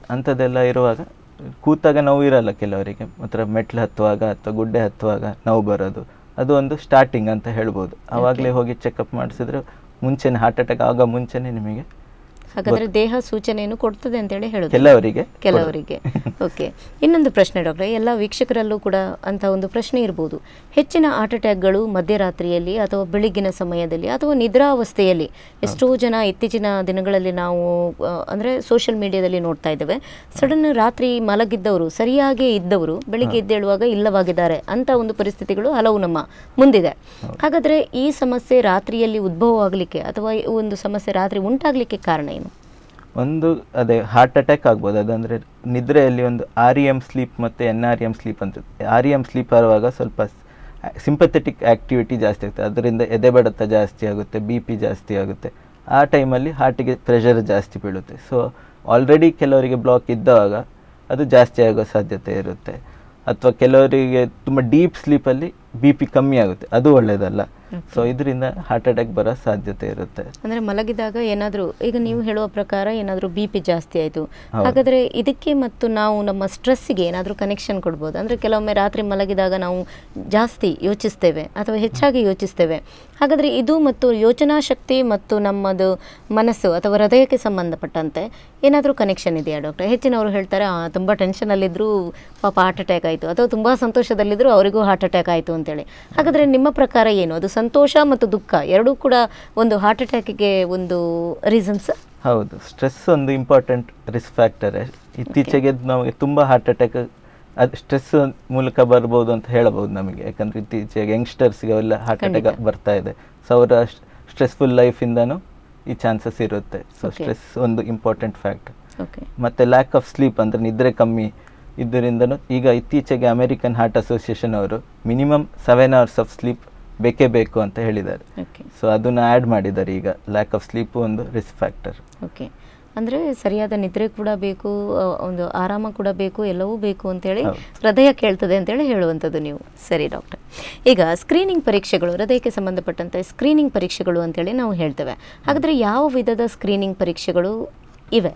ಅಂಥದ್ದೆಲ್ಲ ಇರುವಾಗ ಕೂತಾಗ ನೋವು ಇರಲ್ಲ ಕೆಲವರಿಗೆ ಮಾತ್ರ ಮೆಟ್ಲು ಹತ್ತುವಾಗ ಅಥವಾ ಗುಡ್ಡೆ ಹತ್ತುವಾಗ ನೋವು ಬರೋದು ಅದು ಒಂದು ಸ್ಟಾರ್ಟಿಂಗ್ ಅಂತ ಹೇಳ್ಬೋದು ಆವಾಗಲೇ ಹೋಗಿ ಚೆಕಪ್ ಮಾಡಿಸಿದ್ರೆ ಮುಂಚೆನೆ ಹಾರ್ಟ್ ಅಟ್ಯಾಕ್ ಆಗ ಮುಂಚೆನೆ ನಿಮಗೆ ಹಾಗಾದ್ರೆ ದೇಹ ಸೂಚನೆಯನ್ನು ಕೊಡ್ತದೆ ಅಂತೇಳಿ ಹೇಳೋದು ಕೆಲವರಿಗೆ ಕೆಲವರಿಗೆ ಓಕೆ ಇನ್ನೊಂದು ಪ್ರಶ್ನೆ ಡಾಕ್ಟ್ರೆ ಎಲ್ಲ ವೀಕ್ಷಕರಲ್ಲೂ ಕೂಡ ಅಂತ ಒಂದು ಪ್ರಶ್ನೆ ಇರ್ಬೋದು ಹೆಚ್ಚಿನ ಹಾರ್ಟ್ ಅಟ್ಯಾಕ್ಗಳು ಮಧ್ಯರಾತ್ರಿಯಲ್ಲಿ ಅಥವಾ ಬೆಳಿಗ್ಗಿನ ಸಮಯದಲ್ಲಿ ಅಥವಾ ನಿದ್ರಾವಸ್ಥೆಯಲ್ಲಿ ಎಷ್ಟೋ ಜನ ಇತ್ತೀಚಿನ ದಿನಗಳಲ್ಲಿ ನಾವು ಆ, ಅಂದ್ರೆ ಸೋಷಿಯಲ್ ಮೀಡಿಯಾದಲ್ಲಿ ನೋಡ್ತಾ ಇದ್ದೇವೆ ಸಡನ್ ರಾತ್ರಿ ಮಲಗಿದ್ದವರು ಸರಿಯಾಗಿ ಇದ್ದವರು ಬೆಳಿಗ್ಗೆ ಎದ್ದೇಳುವಾಗ ಇಲ್ಲವಾಗಿದ್ದಾರೆ ಅಂತ ಒಂದು ಪರಿಸ್ಥಿತಿಗಳು ಹಲವು ನಮ್ಮ ಮುಂದಿದೆ ಹಾಗಾದ್ರೆ ಈ ಸಮಸ್ಯೆ ರಾತ್ರಿಯಲ್ಲಿ ಉದ್ಭವ ಆಗಲಿಕ್ಕೆ ಅಥವಾ ಈ ಒಂದು ಸಮಸ್ಯೆ ರಾತ್ರಿ ಉಂಟಾಗಲಿಕ್ಕೆ ಕಾರಣ ಏನು ಒಂದು ಅದೇ ಹಾರ್ಟ್ ಅಟ್ಯಾಕ್ ಆಗ್ಬೋದು ಅದಂದ್ರೆ ನಿದ್ರೆಯಲ್ಲಿ ಒಂದು ಆರ್ ಇ ಎಮ್ ಸ್ಲೀಪ್ ಮತ್ತು ಎನ್ ಆರ್ ಎಮ್ ಸ್ಲೀಪ್ ಅಂತ ಆರ್ ಇ ಎಮ್ ಸ್ಲೀಪ್ ಆಗುವಾಗ ಸ್ವಲ್ಪ ಸಿಂಪಥೆಟಿಕ್ ಆಕ್ಟಿವಿಟಿ ಜಾಸ್ತಿ ಆಗುತ್ತೆ ಅದರಿಂದ ಎದೆ ಬಡಿತ ಜಾಸ್ತಿ ಆಗುತ್ತೆ ಬಿ ಪಿ ಜಾಸ್ತಿ ಆಗುತ್ತೆ ಆ ಟೈಮಲ್ಲಿ ಹಾರ್ಟಿಗೆ ಪ್ರೆಷರ್ ಜಾಸ್ತಿ ಬೀಳುತ್ತೆ ಸೊ ಆಲ್ರೆಡಿ ಕೆಲವರಿಗೆ ಬ್ಲಾಕ್ ಇದ್ದಾಗ ಅದು ಜಾಸ್ತಿ ಆಗೋ ಸಾಧ್ಯತೆ ಇರುತ್ತೆ ಅಥವಾ ಕೆಲವರಿಗೆ ತುಂಬ ಡೀಪ್ ಸ್ಲೀಪಲ್ಲಿ ಬಿ ಪಿ ಕಮ್ಮಿ ಆಗುತ್ತೆ ಅದು ಒಳ್ಳೆಯದಲ್ಲ ಸೊ ಇದರಿಂದ ಹಾರ್ಟ್ ಅಟ್ಯಾಕ್ ಬರೋ ಸಾಧ್ಯತೆ ಇರುತ್ತೆ ಅಂದ್ರೆ ಮಲಗಿದಾಗ ಏನಾದರೂ ಈಗ ನೀವು ಹೇಳುವ ಪ್ರಕಾರ ಏನಾದರೂ ಬಿ ಪಿ ಜಾಸ್ತಿ ಆಯಿತು ಹೌದು. ಹಾಗಾದ್ರೆ ಇದಕ್ಕೆ ಮತ್ತು ನಾವು ನಮ್ಮ ಸ್ಟ್ರೆಸ್ಸಿಗೆ ಏನಾದರೂ ಕನೆಕ್ಷನ್ ಕೊಡ್ಬೋದು ಅಂದ್ರೆ ಕೆಲವೊಮ್ಮೆ ರಾತ್ರಿ ಮಲಗಿದಾಗ ನಾವು ಜಾಸ್ತಿ ಯೋಚಿಸ್ತೇವೆ ಅಥವಾ ಹೆಚ್ಚಾಗಿ ಯೋಚಿಸ್ತೇವೆ ಹಾಗಾದ್ರೆ ಇದು ಮತ್ತು ಯೋಚನಾ ಶಕ್ತಿ ಮತ್ತು ನಮ್ಮದು ಮನಸ್ಸು ಅಥವಾ ಹೃದಯಕ್ಕೆ ಸಂಬಂಧಪಟ್ಟಂತೆ ಏನಾದರೂ ಕನೆಕ್ಷನ್ ಇದೆಯಾ ಡಾಕ್ಟರ್ ಹೆಚ್ಚಿನವರು ಹೇಳ್ತಾರೆ "ಆ, ತುಂಬ ಟೆನ್ಷನಲ್ಲಿದ್ದರೂ ಪಾಪ ಹಾರ್ಟ್ ಅಟ್ಯಾಕ್ ಆಯಿತು ಅಥವಾ ತುಂಬ ಸಂತೋಷದಲ್ಲಿದ್ದರೂ ಅವರಿಗೂ ಹಾರ್ಟ್ ಅಟ್ಯಾಕ್ ಆಯಿತು ಅಂತೇಳಿ ಹಾಗಾದರೆ ನಿಮ್ಮ ಪ್ರಕಾರ ಏನು ಅದು ಸಂತೋಷ ಮತ್ತು ದುಃಖ ಎರಡೂ ಕೂಡ ಒಂದು ಹಾರ್ಟ್ ಅಟ್ಯಾಕಿಗೆ ಒಂದು ರೀಸನ್ಸ್ ಹೌದು ಸ್ಟ್ರೆಸ್ ಒಂದು ಇಂಪಾರ್ಟೆಂಟ್ ರಿಸ್ಕ್ ಫ್ಯಾಕ್ಟರ್ ಇತ್ತೀಚೆಗೆ ನಮಗೆ ತುಂಬ ಹಾರ್ಟ್ ಅಟ್ಯಾಕ್ ಅದು ಸ್ಟ್ರೆಸ್ ಮೂಲಕ ಬರ್ಬೋದು ಅಂತ ಹೇಳಬಹುದು ನಮಗೆ ಯಾಕಂದ್ರೆ ಇತ್ತೀಚೆಗೆ ಯಂಗ್ಸ್ಟರ್ಸ್ಗೆ ಎಲ್ಲ ಹಾರ್ಟ್ ಅಟ್ಯಾಕ್ ಖಂಡಿತ. ಬರ್ತಾ ಇದೆ ಸೊ ಅವರ ಸ್ಟ್ರೆಸ್ಫುಲ್ ಲೈಫಿಂದನೂ ಈ ಚಾನ್ಸಸ್ ಇರುತ್ತೆ ಸೊ Okay. ಸ್ಟ್ರೆಸ್ ಒಂದು ಇಂಪಾರ್ಟೆಂಟ್ ಫ್ಯಾಕ್ಟರ್ ಓಕೆ ಮತ್ತೆ ಲ್ಯಾಕ್ ಆಫ್ ಸ್ಲೀಪ್ ಅಂದ್ರೆ ನಿದ್ರೆ ಕಮ್ಮಿ ಇದರಿಂದನೂ ಈಗ ಇತ್ತೀಚೆಗೆ ಅಮೆರಿಕನ್ ಹಾರ್ಟ್ ಅಸೋಸಿಯೇಷನ್ ಅವರು minimum seven hours of sleep ಬೇಕೇ ಬೇಕು ಅಂತ ಹೇಳಿದ್ದಾರೆ ಓಕೆ ಸೊ ಅದನ್ನ ಆ್ಯಡ್ ಮಾಡಿದ್ದಾರೆ ಈಗ ಲ್ಯಾಕ್ ಆಫ್ ಸ್ಲೀಪ್ ಒಂದು ರಿಸ್ಕ್ ಫ್ಯಾಕ್ಟರ್ ಓಕೆ ಅಂದರೆ ಸರಿಯಾದ ನಿದ್ರೆ ಕೂಡ ಬೇಕು ಆ, ಒಂದು ಆರಾಮ ಕೂಡ ಬೇಕು ಎಲ್ಲವೂ ಬೇಕು ಅಂತೇಳಿ ಹೌದು. ಹೃದಯ ಕೇಳ್ತದೆ ಅಂತೇಳಿ ಹೇಳುವಂಥದ್ದು ನೀವು ಸರಿ ಡಾಕ್ಟರ್ ಈಗ ಸ್ಕ್ರೀನಿಂಗ್ ಪರೀಕ್ಷೆಗಳು ಹೃದಯಕ್ಕೆ ಸಂಬಂಧಪಟ್ಟಂತೆ ಸ್ಕ್ರೀನಿಂಗ್ ಪರೀಕ್ಷೆಗಳು ಅಂತೇಳಿ ನಾವು ಹೇಳ್ತೇವೆ ಹಾಗಾದರೆ ಯಾವ ವಿಧದ ಸ್ಕ್ರೀನಿಂಗ್ ಪರೀಕ್ಷೆಗಳು ಇವೆ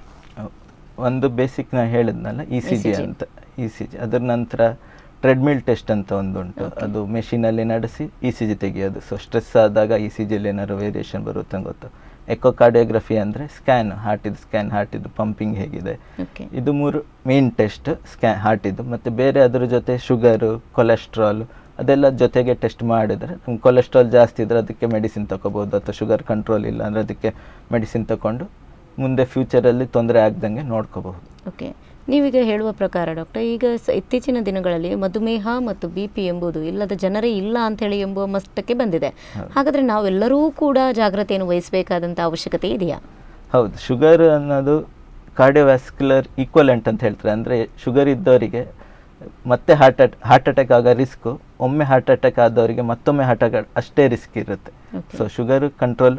ಒಂದು ಬೇಸಿಕ್ ನಾ ಹೇಳಿದ್ನಲ್ಲ ಇ ಸಿ ಜಿ ECG. ಅಂತ ಇ ಸಿ ಜಿ ಅದರ ನಂತರ ಟ್ರೆಡ್ಮಿಲ್ ಟೆಸ್ಟ್ ಅಂತ ಒಂದು ಉಂಟು Okay. ಅದು ಮೆಷಿನಲ್ಲಿ ನಡೆಸಿ ಇ ಸಿ ಜಿ ತೆಗೆಯೋದು ಸೊ ಸ್ಟ್ರೆಸ್ ಆದಾಗ ಇ ಸಿ ಜಿಯಲ್ಲಿ ಏನಾದ್ರು ವೇರಿಯೇಷನ್ ಬರುತ್ತೆ ಅಂತ ಗೊತ್ತು ಎಕೋಕಾರ್ಡಿಯೋಗ್ರಫಿ ಅಂದರೆ ಸ್ಕ್ಯಾನ್ ಹಾರ್ಟಿದ್ದು ಸ್ಕ್ಯಾನ್ ಹಾರ್ಟಿದ್ದು ಪಂಪಿಂಗ್ ಹೇಗಿದೆ ಓಕೆ ಇದು ಮೂರು ಮೇನ್ ಟೆಸ್ಟ್ ಸ್ಕ್ಯಾನ್ ಹಾರ್ಟಿದ್ದು ಮತ್ತು ಬೇರೆ ಅದ್ರ ಜೊತೆ ಶುಗರು ಕೊಲೆಸ್ಟ್ರಾಲ್ ಅದೆಲ್ಲ ಜೊತೆಗೆ ಟೆಸ್ಟ್ ಮಾಡಿದರೆ ನಮ್ಗೆ ಕೊಲೆಸ್ಟ್ರಾಲ್ ಜಾಸ್ತಿ ಇದ್ದರೆ ಅದಕ್ಕೆ ಮೆಡಿಸಿನ್ ತಗೋಬೋದು ಅಥವಾ ಶುಗರ್ ಕಂಟ್ರೋಲ್ ಇಲ್ಲ ಅಂದರೆ ಅದಕ್ಕೆ ಮೆಡಿಸಿನ್ ತಗೊಂಡು ಮುಂದೆ ಫ್ಯೂಚರಲ್ಲಿ ತೊಂದರೆ ಆಗ್ದಂಗೆ ನೋಡ್ಕೋಬಹುದು ಓಕೆ ನೀವೀಗ ಹೇಳುವ ಪ್ರಕಾರ ಡಾಕ್ಟರ್ ಈಗ ಸ- ಇತ್ತೀಚಿನ ದಿನಗಳಲ್ಲಿ ಮಧುಮೇಹ ಮತ್ತು ಬಿ ಪಿ ಎಂಬುದು ಇಲ್ಲದ ಜನರೇ ಇಲ್ಲ ಅಂತೇಳಿ ಎಂಬುವ ಮಟ್ಟಕ್ಕೆ ಬಂದಿದೆ ಹೌದು. ಹಾಗಾದರೆ ನಾವೆಲ್ಲರೂ ಕೂಡ ಜಾಗ್ರತೆಯನ್ನು ವಹಿಸಬೇಕಾದಂಥ ಅವಶ್ಯಕತೆ ಇದೆಯಾ ಹೌದು ಶುಗರ್ ಅನ್ನೋದು ಕಾರ್ಡಿಯೋವ್ಯಾಸ್ಕ್ಯುಲರ್ ಈಕ್ವಲೆಂಟ್ ಅಂತ ಹೇಳ್ತಾರೆ ಅಂದರೆ ಶುಗರ್ ಇದ್ದವರಿಗೆ ಮತ್ತೆ ಹಾರ್ಟ್ ಅಟ್ ಹಾರ್ಟ್ ಅಟ್ಯಾಕ್ ಆಗೋ ರಿಸ್ಕು ಒಮ್ಮೆ ಹಾರ್ಟ್ ಅಟ್ಯಾಕ್ ಆದವರಿಗೆ ಮತ್ತೊಮ್ಮೆ ಹಾರ್ಟ್ ಅಟ್ಯಾಕ್ ಅಷ್ಟೇ ರಿಸ್ಕ್ ಇರುತ್ತೆ Okay. ಸೊ ಶುಗರ್ ಕಂಟ್ರೋಲ್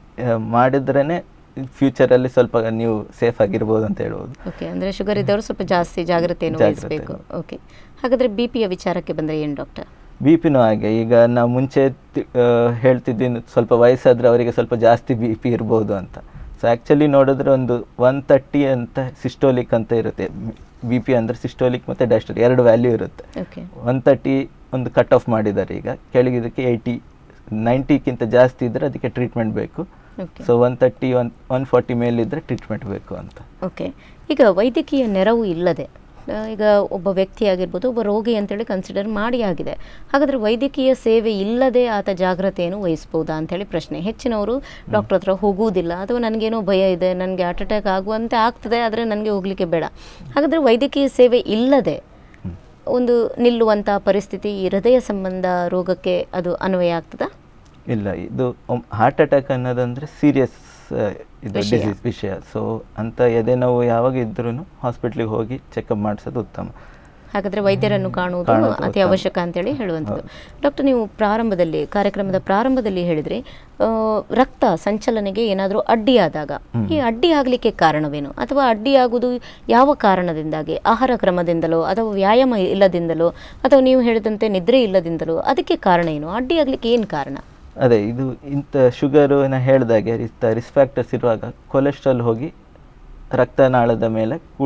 ಮಾಡಿದ್ರೇ ಫ್ಯೂಚರಲ್ಲಿ ಸ್ವಲ್ಪ ನೀವು ಸೇಫ್ ಆಗಿರ್ಬೋದು ಅಂತ ಹೇಳ್ಬೋದು ಓಕೆ ಅಂದರೆ ಶುಗರ್ ಇದ್ದವರು ಸ್ವಲ್ಪ ಜಾಸ್ತಿ ಜಾಗ್ರತೆಯನ್ನು ಜಾಗ್ರತೆ. ವಹಿಸಬೇಕು ಓಕೆ ಹಾಗಾದರೆ ಬಿ ಪಿಯ ವಿಚಾರಕ್ಕೆ ಬಂದರೆ ಏನು ಡಾಕ್ಟರ್ ಬಿ ಪಿನೂ ಹಾಗೆ ಈಗ ನಾವು ಮುಂಚೆ ತಿ- ಆ, ಹೇಳ್ತಿದ್ದೀನಿ ಸ್ವಲ್ಪ ವಯಸ್ಸಾದ್ರೆ ಅವರಿಗೆ ಸ್ವಲ್ಪ ಜಾಸ್ತಿ ಬಿ ಪಿ ಇರ್ಬೋದು ಅಂತ ಸೊ ಆ್ಯಕ್ಚುಲಿ ನೋಡಿದ್ರೆ ಒಂದು ಒನ್ ತರ್ಟಿ ಅಂತ ಸಿಸ್ಟೋಲಿಕ್ ಅಂತ ಇರುತ್ತೆ ಬಿ ಪಿ ಅಂದರೆ ಸಿಸ್ಟೋಲಿಕ್ ಮತ್ತು ಡೈಸ್ಟೋಲಿಕ್ ಎರಡು ವ್ಯಾಲ್ಯೂ ಇರುತ್ತೆ ಓಕೆ ಒನ್ ತರ್ಟಿ ಒಂದು ಕಟ್ ಆಫ್ ಮಾಡಿದ್ದಾರೆ ಈಗ ಕೆಳಗಿದಕ್ಕೆ ಏಯ್ಟಿ ನೈಂಟಿಗಿಂತ ಜಾಸ್ತಿ ಇದ್ದರೆ ಅದಕ್ಕೆ ಟ್ರೀಟ್ಮೆಂಟ್ ಬೇಕು okay so one thirty one one forty ಮೇಲಿದ್ದರೆ ಟ್ರೀಟ್ಮೆಂಟ್ ಬೇಕು ಅಂತ ಓಕೆ ಈಗ ವೈದ್ಯಕೀಯ ನೆರವು ಇಲ್ಲದೆ ಆ, ಈಗ ಒಬ್ಬ ವ್ಯಕ್ತಿ ಆಗಿರ್ಬೋದು ಒಬ್ಬ ರೋಗಿ ಅಂತೇಳಿ ಕನ್ಸಿಡರ್ ಮಾಡಿ ಆಗಿದೆ ಹಾಗಾದರೆ ವೈದ್ಯಕೀಯ ಸೇವೆ ಇಲ್ಲದೆ ಆತ ಜಾಗ್ರತೆಯನ್ನು ವಹಿಸ್ಬೋದಾ ಅಂತೇಳಿ ಪ್ರಶ್ನೆ ಹೆಚ್ಚಿನವರು ಡಾಕ್ಟರ್ ಹತ್ರ ಹೋಗುವುದಿಲ್ಲ ಅಥವಾ ನನಗೇನೋ ಭಯ ಇದೆ ನನಗೆ ಹಾರ್ಟ್ ಅಟ್ಯಾಕ್ ಆಗುವಂತೆ ಆಗ್ತದೆ ಆದರೆ ನನಗೆ ಹೋಗಲಿಕ್ಕೆ ಬೇಡ ಹಾಗಾದರೆ ವೈದ್ಯಕೀಯ ಸೇವೆ ಇಲ್ಲದೆ ಒಂದು ನಿಲ್ಲುವಂಥ ಪರಿಸ್ಥಿತಿ ಈ ಹೃದಯ ಸಂಬಂಧ ರೋಗಕ್ಕೆ ಅದು ಅನ್ವಯ ಆಗ್ತದಾ ಇಲ್ಲ ಇದು ಹಾರ್ಟ್ ಅಟ್ಯಾಕ್ ಅನ್ನೋದಂದ್ರೆ ಸೀರಿಯಸ್ ಇದು ವಿಷಯ. ಡಿಸೀಸ್ ವಿಷಯ ಸೊ ಅಂತ ಎದೆ ನೋವು ಯಾವಾಗ ಇದ್ರೂ ಹಾಸ್ಪಿಟ್ಲಿಗೆ ಹೋಗಿ ಚೆಕಪ್ ಮಾಡಿಸೋದು ಉತ್ತಮ ಹಾಗಾದ್ರೆ ವೈದ್ಯರನ್ನು ಕಾಣುವುದು ಕಾಣುವುದು ಅತಿ ಉತ್ತಮ. ಅವಶ್ಯಕ ಅಂತೇಳಿ ಹೇಳುವಂಥದ್ದು ಡಾಕ್ಟರ್ ನೀವು ಪ್ರಾರಂಭದಲ್ಲಿ ಕಾರ್ಯಕ್ರಮದ ಪ್ರಾರಂಭದಲ್ಲಿ ಹೇಳಿದ್ರಿ ಆ, ರಕ್ತ ಸಂಚಲನೆಗೆ ಏನಾದರೂ ಅಡ್ಡಿಯಾದಾಗ ಹ್ಮ್. ಈ ಅಡ್ಡಿ ಆಗಲಿಕ್ಕೆ ಕಾರಣವೇನು ಅಥವಾ ಅಡ್ಡಿಯಾಗುವುದು ಯಾವ ಕಾರಣದಿಂದಾಗಿ ಆಹಾರ ಕ್ರಮದಿಂದಲೋ ಅಥವಾ ವ್ಯಾಯಾಮ ಇಲ್ಲದಿಂದಲೋ ಅಥವಾ ನೀವು ಹೇಳಿದಂತೆ ನಿದ್ರೆ ಇಲ್ಲದಿಂದಲೋ ಅದಕ್ಕೆ ಕಾರಣ ಏನು ಅಡ್ಡಿ ಆಗಲಿಕ್ಕೆ ಏನು ಕಾರಣ ಅದೇ ಇದು ಇಂಥ ಶುಗರು ನಾ ಹೇಳ್ದಾಗೆ ಇಂಥ ರಿಸ್ಕ್ ಫ್ಯಾಕ್ಟರ್ಸ್ ಇರುವಾಗ ಕೊಲೆಸ್ಟ್ರಾಲ್ ಹೋಗಿ ರಕ್ತನಾಳದ ಮೇಲೆ ಕೂಳು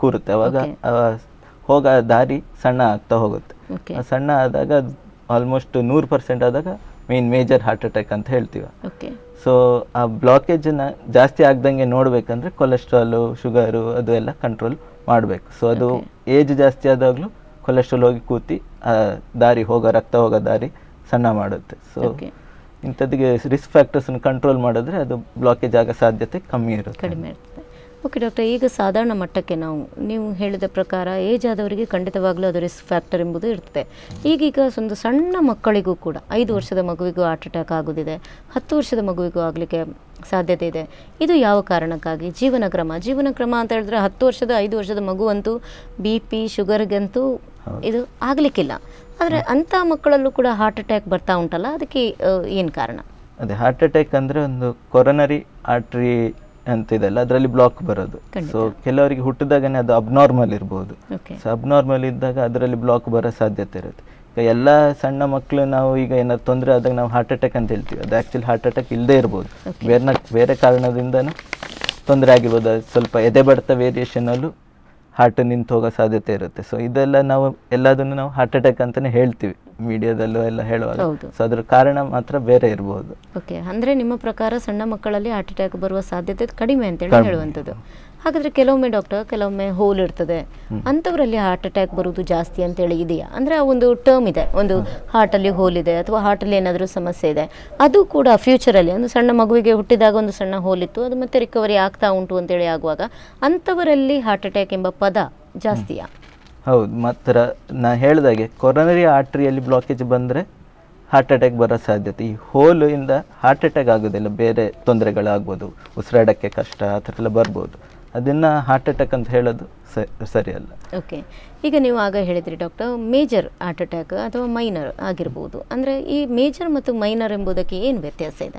ಕೂರುತ್ತೆ ಅವಾಗ Okay. ಆ ಹೋಗೋ ದಾರಿ ಸಣ್ಣ ಆಗ್ತಾ ಹೋಗುತ್ತೆ ಓಕೆ ಆ ಸಣ್ಣ ಆದಾಗ ಆಲ್ಮೋಸ್ಟ್ ನೂರು ಪರ್ಸೆಂಟ್ ಆದಾಗ ಮೇನ್ ಮೇಜರ್ ಹಾರ್ಟ್ ಅಟ್ಯಾಕ್ ಅಂತ ಹೇಳ್ತೀವಿ ಓಕೆ ಸೊ ಆ ಬ್ಲಾಕೇಜನ್ನ ಜಾಸ್ತಿ ಆಗ್ದಂಗೆ ನೋಡ್ಬೇಕಂದ್ರೆ ಕೊಲೆಸ್ಟ್ರಾಲು ಶುಗರು ಅದು ಎಲ್ಲ ಕಂಟ್ರೋಲ್ ಮಾಡಬೇಕು ಸೊ ಅದು ಏಜ್ ಜಾಸ್ತಿ ಆದಾಗಲೂ ಕೊಲೆಸ್ಟ್ರಾಲ್ ಹೋಗಿ ಕೂತಿ ಆ ದಾರಿ ಹೋಗೋ ರಕ್ತ ಹೋಗೋ ದಾರಿ ಸಣ್ಣ ಮಾಡುತ್ತೆ ಸೊ Okay. ಇಂಥದ್ದಿಗೆ ರಿಸ್ಕ್ ಫ್ಯಾಕ್ಟರ್ಸನ್ನು ಕಂಟ್ರೋಲ್ ಮಾಡಿದ್ರೆ ಅದು ಬ್ಲಾಕೇಜ್ ಆಗೋ ಸಾಧ್ಯತೆ ಕಮ್ಮಿ ಇರುತ್ತೆ ಕಡಿಮೆ ಇರ್ತದೆ ಓಕೆ ಡಾಕ್ಟರ್ ಈಗ ಸಾಧಾರಣ ಮಟ್ಟಕ್ಕೆ ನಾವು ನೀವು ಹೇಳಿದ ಪ್ರಕಾರ ಏಜ್ ಆದವರಿಗೆ ಖಂಡಿತವಾಗ್ಲೂ ಅದು ರಿಸ್ಕ್ ಫ್ಯಾಕ್ಟರ್ ಎಂಬುದು ಇರ್ತದೆ ಈಗೀಗ ಒಂದು ಸಣ್ಣ ಮಕ್ಕಳಿಗೂ ಕೂಡ ಐದು ವರ್ಷದ ಮಗುವಿಗೂ ಹಾರ್ಟ್ ಅಟ್ಯಾಕ್ ಆಗೋದಿದೆ ಹತ್ತು ವರ್ಷದ ಮಗುವಿಗೂ ಆಗಲಿಕ್ಕೆ ಸಾಧ್ಯತೆ ಇದೆ ಇದು ಯಾವ ಕಾರಣಕ್ಕಾಗಿ ಜೀವನ ಕ್ರಮ ಜೀವನ ಕ್ರಮ ಅಂತ ಹೇಳಿದ್ರೆ ಹತ್ತು ವರ್ಷದ ಐದು ವರ್ಷದ ಮಗು ಅಂತೂ ಬಿ ಪಿ ಶುಗರ್ಗಂತೂ ಇದು ಆಗಲಿಕ್ಕಿಲ್ಲ ಆದರೆ ಅಂಥ ಮಕ್ಕಳಲ್ಲೂ ಕೂಡ ಹಾರ್ಟ್ ಅಟ್ಯಾಕ್ ಬರ್ತಾ ಉಂಟಲ್ಲ ಅದಕ್ಕೆ ಏನು ಕಾರಣ ಅದೇ ಹಾರ್ಟ್ ಅಟ್ಯಾಕ್ ಅಂದ್ರೆ ಒಂದು ಕೊರನರಿ ಆರ್ಟ್ರಿ ಅಂತಿದೆಲ್ಲ ಅದರಲ್ಲಿ ಬ್ಲಾಕ್ ಬರೋದು ಖಂಡಿತ. ಸೊ ಕೆಲವರಿಗೆ ಹುಟ್ಟಿದಾಗನೇ ಅದು ಅಬ್ನಾರ್ಮಲ್ ಇರ್ಬೋದು ಓಕೆ ಸೊ ಅಬ್ನಾರ್ಮಲ್ ಇದ್ದಾಗ ಅದರಲ್ಲಿ ಬ್ಲಾಕ್ ಬರೋ ಸಾಧ್ಯತೆ ಇರುತ್ತೆ ಈಗ ಎಲ್ಲ ಸಣ್ಣ ಮಕ್ಕಳು ನಾವು ಈಗ ಏನಾದ್ರು ತೊಂದರೆ ಆದಾಗ ನಾವು ಹಾರ್ಟ್ ಅಟ್ಯಾಕ್ ಅಂತ ಹೇಳ್ತೀವಿ ಅದು ಆ್ಯಕ್ಚುಲಿ ಹಾರ್ಟ್ ಅಟ್ಯಾಕ್ ಇಲ್ಲದೇ ಇರ್ಬೋದು Okay. ಬೇರೆ ಬೇರೆ ಕಾರಣದಿಂದನೂ ತೊಂದರೆ ಆಗಿರ್ಬೋದು ಅದು ಸ್ವಲ್ಪ ಎದೆ ಬಡಿತ ವೇರಿಯೇಷನಲ್ಲೂ ಹಾರ್ಟ್ ನಿಂತು ಹೋಗೋ ಸಾಧ್ಯತೆ ಇರುತ್ತೆ ಸೊ ಇದೆಲ್ಲ ನಾವು ಎಲ್ಲದನ್ನು ನಾವು ಹಾರ್ಟ್ ಅಟ್ಯಾಕ್ ಅಂತಲೇ ಹೇಳ್ತೀವಿ ಮೀಡಿಯಾದಲ್ಲೂ ಎಲ್ಲ ಹೇಳುವಾಗ ಹೌದು. ಸೊ ಅದ್ರ ಕಾರಣ ಮಾತ್ರ ಬೇರೆ ಇರ್ಬೋದು ಓಕೆ ಅಂದರೆ ನಿಮ್ಮ ಪ್ರಕಾರ ಸಣ್ಣ ಮಕ್ಕಳಲ್ಲಿ ಹಾರ್ಟ್ ಅಟ್ಯಾಕ್ ಬರುವ ಸಾಧ್ಯತೆ ಕಡಿಮೆ ಅಂತೇಳಿ ಕಡಿಮೆ. ಹೇಳುವಂಥದ್ದು ಹಾಗಾದರೆ ಕೆಲವೊಮ್ಮೆ ಡಾಕ್ಟರ್ ಕೆಲವೊಮ್ಮೆ ಹೋಲ್ ಇರ್ತದೆ ಅಂಥವರಲ್ಲಿ ಹಾರ್ಟ್ ಅಟ್ಯಾಕ್ ಬರುವುದು ಜಾಸ್ತಿ ಅಂತೇಳಿ ಇದೆಯಾ ಅಂದರೆ ಆ ಒಂದು ಟರ್ಮ್ ಇದೆ ಒಂದು ಹಾರ್ಟಲ್ಲಿ ಹೋಲ್ ಇದೆ ಅಥವಾ ಹಾರ್ಟಲ್ಲಿ ಏನಾದರೂ ಸಮಸ್ಯೆ ಇದೆ ಅದು ಕೂಡ ಫ್ಯೂಚರಲ್ಲಿ ಒಂದು ಸಣ್ಣ ಮಗುವಿಗೆ ಹುಟ್ಟಿದಾಗ ಒಂದು ಸಣ್ಣ ಹೋಲ್ ಇತ್ತು ಅದು ಮತ್ತೆ ರಿಕವರಿ ಆಗ್ತಾ ಉಂಟು ಅಂತೇಳಿ ಆಗುವಾಗ ಅಂಥವರಲ್ಲಿ ಹಾರ್ಟ್ ಅಟ್ಯಾಕ್ ಎಂಬ ಪದ ಜಾಸ್ತಿಯಾ ಹೌದು ಮಾತ್ರ ನಾ ಹೇಳ್ದಾಗೆ ಕೊರನರಿ ಆರ್ಟ್ರಿಯಲ್ಲಿ ಬ್ಲಾಕೇಜ್ ಬಂದರೆ ಹಾರ್ಟ್ ಅಟ್ಯಾಕ್ ಬರೋ ಸಾಧ್ಯತೆ ಈ ಹೋಲು ಇಂದ ಹಾರ್ಟ್ ಅಟ್ಯಾಕ್ ಆಗೋದಿಲ್ಲ ಬೇರೆ ತೊಂದರೆಗಳಾಗ್ಬೋದು ಉಸಿರಾಡೋಕ್ಕೆ ಕಷ್ಟ ಆ ಥರ ಎಲ್ಲ ಬರ್ಬೋದು ಅದನ್ನು ಹಾರ್ಟ್ ಅಟ್ಯಾಕ್ ಅಂತ ಹೇಳೋದು ಸ- ಸರಿ ಅಲ್ಲ ಓಕೆ ಈಗ ನೀವು ಆಗ ಹೇಳಿದ್ರಿ ಡಾಕ್ಟರ್ ಮೇಜರ್ ಹಾರ್ಟ್ ಅಟ್ಯಾಕ್ ಅಥವಾ ಮೈನರ್ ಆಗಿರ್ಬೋದು ಅಂದರೆ ಈ ಮೇಜರ್ ಮತ್ತು ಮೈನರ್ ಎಂಬುದಕ್ಕೆ ಏನು ವ್ಯತ್ಯಾಸ ಇದೆ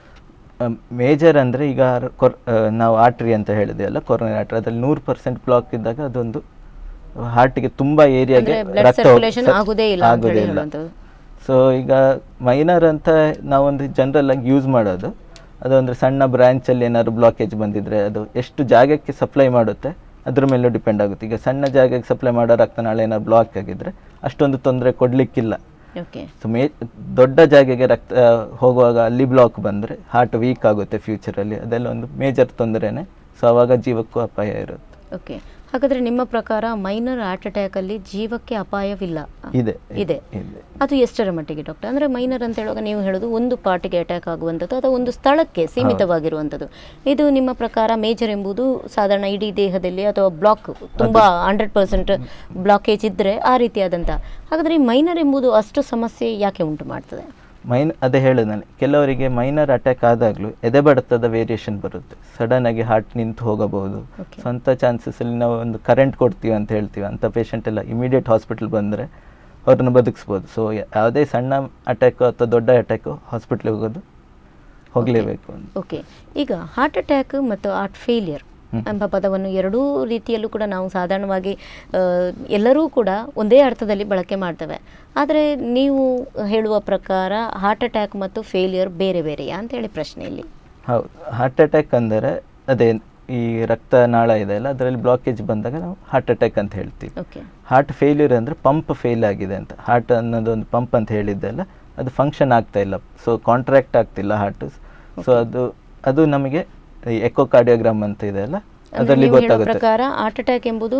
ಮೇಜರ್ ಅಂದರೆ ಈಗ ಕೊರ್ ಆ, ನಾವು ಆರ್ಟ್ರಿ ಅಂತ ಹೇಳಿದೆ ಅಲ್ಲ ಕೊರೋನರಿ ಆರ್ಟ್ರಿ ಅದರಲ್ಲಿ ನೂರು ಪರ್ಸೆಂಟ್ ಬ್ಲಾಕ್ ಇದ್ದಾಗ ಅದೊಂದು ಹಾರ್ಟಿಗೆ ತುಂಬ ಏರಿಯಾಗೆ ಅಂದ್ರೆ blood ರಕ್ತ circulation ಹೋಗ್- ಆಗುದೇ ಇಲ್ಲ ಅಂತ ಹೇಳಿ ಆಗುದೇ ಇಲ್ಲ ಹೇಳುವಂಥದ್ದು. ಸೊ ಈಗ ಮೈನರ್ ಅಂತ ನಾವೊಂದು ಜನರಲ್ ಆಗಿ ಯೂಸ್ ಮಾಡೋದು ಅದು ಅಂದರೆ ಸಣ್ಣ ಬ್ರಾಂಚಲ್ಲಿ ಏನಾದ್ರು ಬ್ಲಾಕೇಜ್ ಬಂದಿದ್ರೆ ಅದು ಎಷ್ಟು ಜಾಗಕ್ಕೆ ಸಪ್ಲೈ ಮಾಡುತ್ತೆ ಅದ್ರ ಮೇಲೂ ಡಿಪೆಂಡ್ ಆಗುತ್ತೆ ಈಗ ಸಣ್ಣ ಜಾಗಕ್ಕೆ ಸಪ್ಲೈ ಮಾಡೋ ರಕ್ತನಾಳ ಏನಾದ್ರು ಬ್ಲಾಕ್ ಆಗಿದ್ರೆ ಅಷ್ಟೊಂದು ತೊಂದರೆ ಕೊಡಲಿಕ್ಕಿಲ್ಲ ಓಕೆ ಸೊ ಮೇ ದೊಡ್ಡ ಜಾಗೆಗೆ ರಕ್ತ ಹೋಗುವಾಗ ಅಲ್ಲಿ ಬ್ಲಾಕ್ ಬಂದರೆ ಹಾರ್ಟ್ ವೀಕ್ ಆಗುತ್ತೆ ಫ್ಯೂಚರಲ್ಲಿ ಅದೆಲ್ಲ ಒಂದು ಮೇಜರ್ ತೊಂದರೆನೇ ಸೊ ಅವಾಗ ಜೀವಕ್ಕೂ ಅಪಾಯ ಇರುತ್ತೆ ಓಕೆ ಹಾಗಾದರೆ ನಿಮ್ಮ ಪ್ರಕಾರ ಮೈನರ್ ಹಾರ್ಟ್ ಅಟ್ಯಾಕಲ್ಲಿ ಜೀವಕ್ಕೆ ಅಪಾಯವಿಲ್ಲ ಇದೆ ಇದೆ ಇದೆ ಅದು ಎಷ್ಟರ ಮಟ್ಟಿಗೆ ಡಾಕ್ಟರ್ ಅಂದರೆ ಮೈನರ್ ಅಂತ ಹೇಳುವಾಗ ನೀವು ಹೇಳೋದು ಒಂದು ಪಾರ್ಟಿಗೆ ಅಟ್ಯಾಕ್ ಆಗುವಂಥದ್ದು ಅಥವಾ ಒಂದು ಸ್ಥಳಕ್ಕೆ ಸೀಮಿತವಾಗಿರುವಂಥದ್ದು ಇದು ನಿಮ್ಮ ಪ್ರಕಾರ ಮೇಜರ್ ಎಂಬುದು ಸಾಧಾರಣ ಇಡೀ ದೇಹದಲ್ಲಿ ಅಥವಾ ಬ್ಲಾಕ್ ತುಂಬ ಹಂಡ್ರೆಡ್ ಪರ್ಸೆಂಟ್ ಬ್ಲಾಕೇಜ್ ಇದ್ದರೆ ಆ ರೀತಿಯಾದಂಥ ಹಾಗಾದರೆ ಈ ಮೈನರ್ ಎಂಬುದು ಅಷ್ಟು ಸಮಸ್ಯೆ ಯಾಕೆ ಉಂಟು ಮಾಡ್ತದೆ ಮೈನ್ ಅದೇ ಹೇಳಿದ ನಾನು ಕೆಲವರಿಗೆ ಮೈನರ್ ಅಟ್ಯಾಕ್ ಆದಾಗಲೂ ಎದೆ ಬಡಿತದ ವೇರಿಯೇಷನ್ ಬರುತ್ತೆ ಸಡನ್ ಆಗಿ ಹಾರ್ಟ್ ನಿಂತು ಹೋಗಬಹುದು Okay. ಸ್ವಂತ ಚಾನ್ಸಸ್ ಅಲ್ಲಿ ನಾವು ಒಂದು ಕರೆಂಟ್ ಕೊಡ್ತೀವಿ ಅಂತ ಹೇಳ್ತೀವಿ ಅಂತ ಪೇಷಂಟ್ ಎಲ್ಲ ಇಮಿಡಿಯೇಟ್ ಹಾಸ್ಪಿಟಲ್ ಬಂದರೆ ಅವ್ರನ್ನ ಬದುಕಿಸ್ಬೋದು ಸೊ ಯಾವುದೇ ಸಣ್ಣ ಅಟ್ಯಾಕು ಅಥವಾ ದೊಡ್ಡ ಅಟ್ಯಾಕು ಹಾಸ್ಪಿಟ್ಲಿಗೆ ಹೋಗೋದು ಹೋಗಲೇಬೇಕು ಅಂತ ಓಕೆ ಈಗ ಹಾರ್ಟ್ ಅಟ್ಯಾಕ್ ಮತ್ತು ಹಾರ್ಟ್ ಫೇಲಿಯರ್ ಹ್ಮ್. ಎಂಬ ಪದವನ್ನು ಎರಡೂ ರೀತಿಯಲ್ಲೂ ಕೂಡ ನಾವು ಸಾಧಾರಣವಾಗಿ ಆ, ಎಲ್ಲರೂ ಕೂಡ ಒಂದೇ ಅರ್ಥದಲ್ಲಿ ಬಳಕೆ ಮಾಡ್ತೇವೆ ಆದರೆ ನೀವು ಹೇಳುವ ಪ್ರಕಾರ ಹಾರ್ಟ್ ಅಟ್ಯಾಕ್ ಮತ್ತು ಫೇಲಿಯರ್ ಬೇರೆ ಬೇರೆಯಾ ಅಂತೇಳಿ ಪ್ರಶ್ನೆ ಇಲ್ಲಿ ಹೌದು ಹಾರ್ಟ್ ಅಟ್ಯಾಕ್ ಅಂದರೆ ಅದೇ ಈ ರಕ್ತನಾಳ ಇದೆ ಅಲ್ಲ ಅದರಲ್ಲಿ ಬ್ಲಾಕೇಜ್ ಬಂದಾಗ ನಾವು ಹಾರ್ಟ್ ಅಟ್ಯಾಕ್ ಅಂತ ಹೇಳ್ತೀವಿ ಓಕೆ ಹಾರ್ಟ್ ಫೇಲ್ಯೂರ್ ಅಂದರೆ ಪಂಪ್ ಫೇಲ್ ಆಗಿದೆ ಅಂತ ಹಾರ್ಟ್ ಅನ್ನೋದು ಒಂದು ಪಂಪ್ ಅಂತ ಹೇಳಿದ್ದೆಲ್ಲ ಅದು ಫಂಕ್ಷನ್ ಆಗ್ತಾ ಇಲ್ಲ ಸೊ ಕಾಂಟ್ರಾಕ್ಟ್ ಆಗ್ತಿಲ್ಲ ಹಾರ್ಟ್ ಸೊ ಅದು ಅದು ನಮಗೆ ಎಕೋಕಾರ್ಡಿಯೋಗ್ರಾಮ್ ಅಂತ ಇದೆ ಅಲ್ಲ ಅಂದ್ರೆ ಅದರಲ್ಲಿ ನೀವು ಹೇಳೋ ಗೊತ್ತಾಗುತ್ತೆ ಪ್ರಕಾರ ಹಾರ್ಟ್ ಅಟ್ಯಾಕ್ ಎಂಬುದು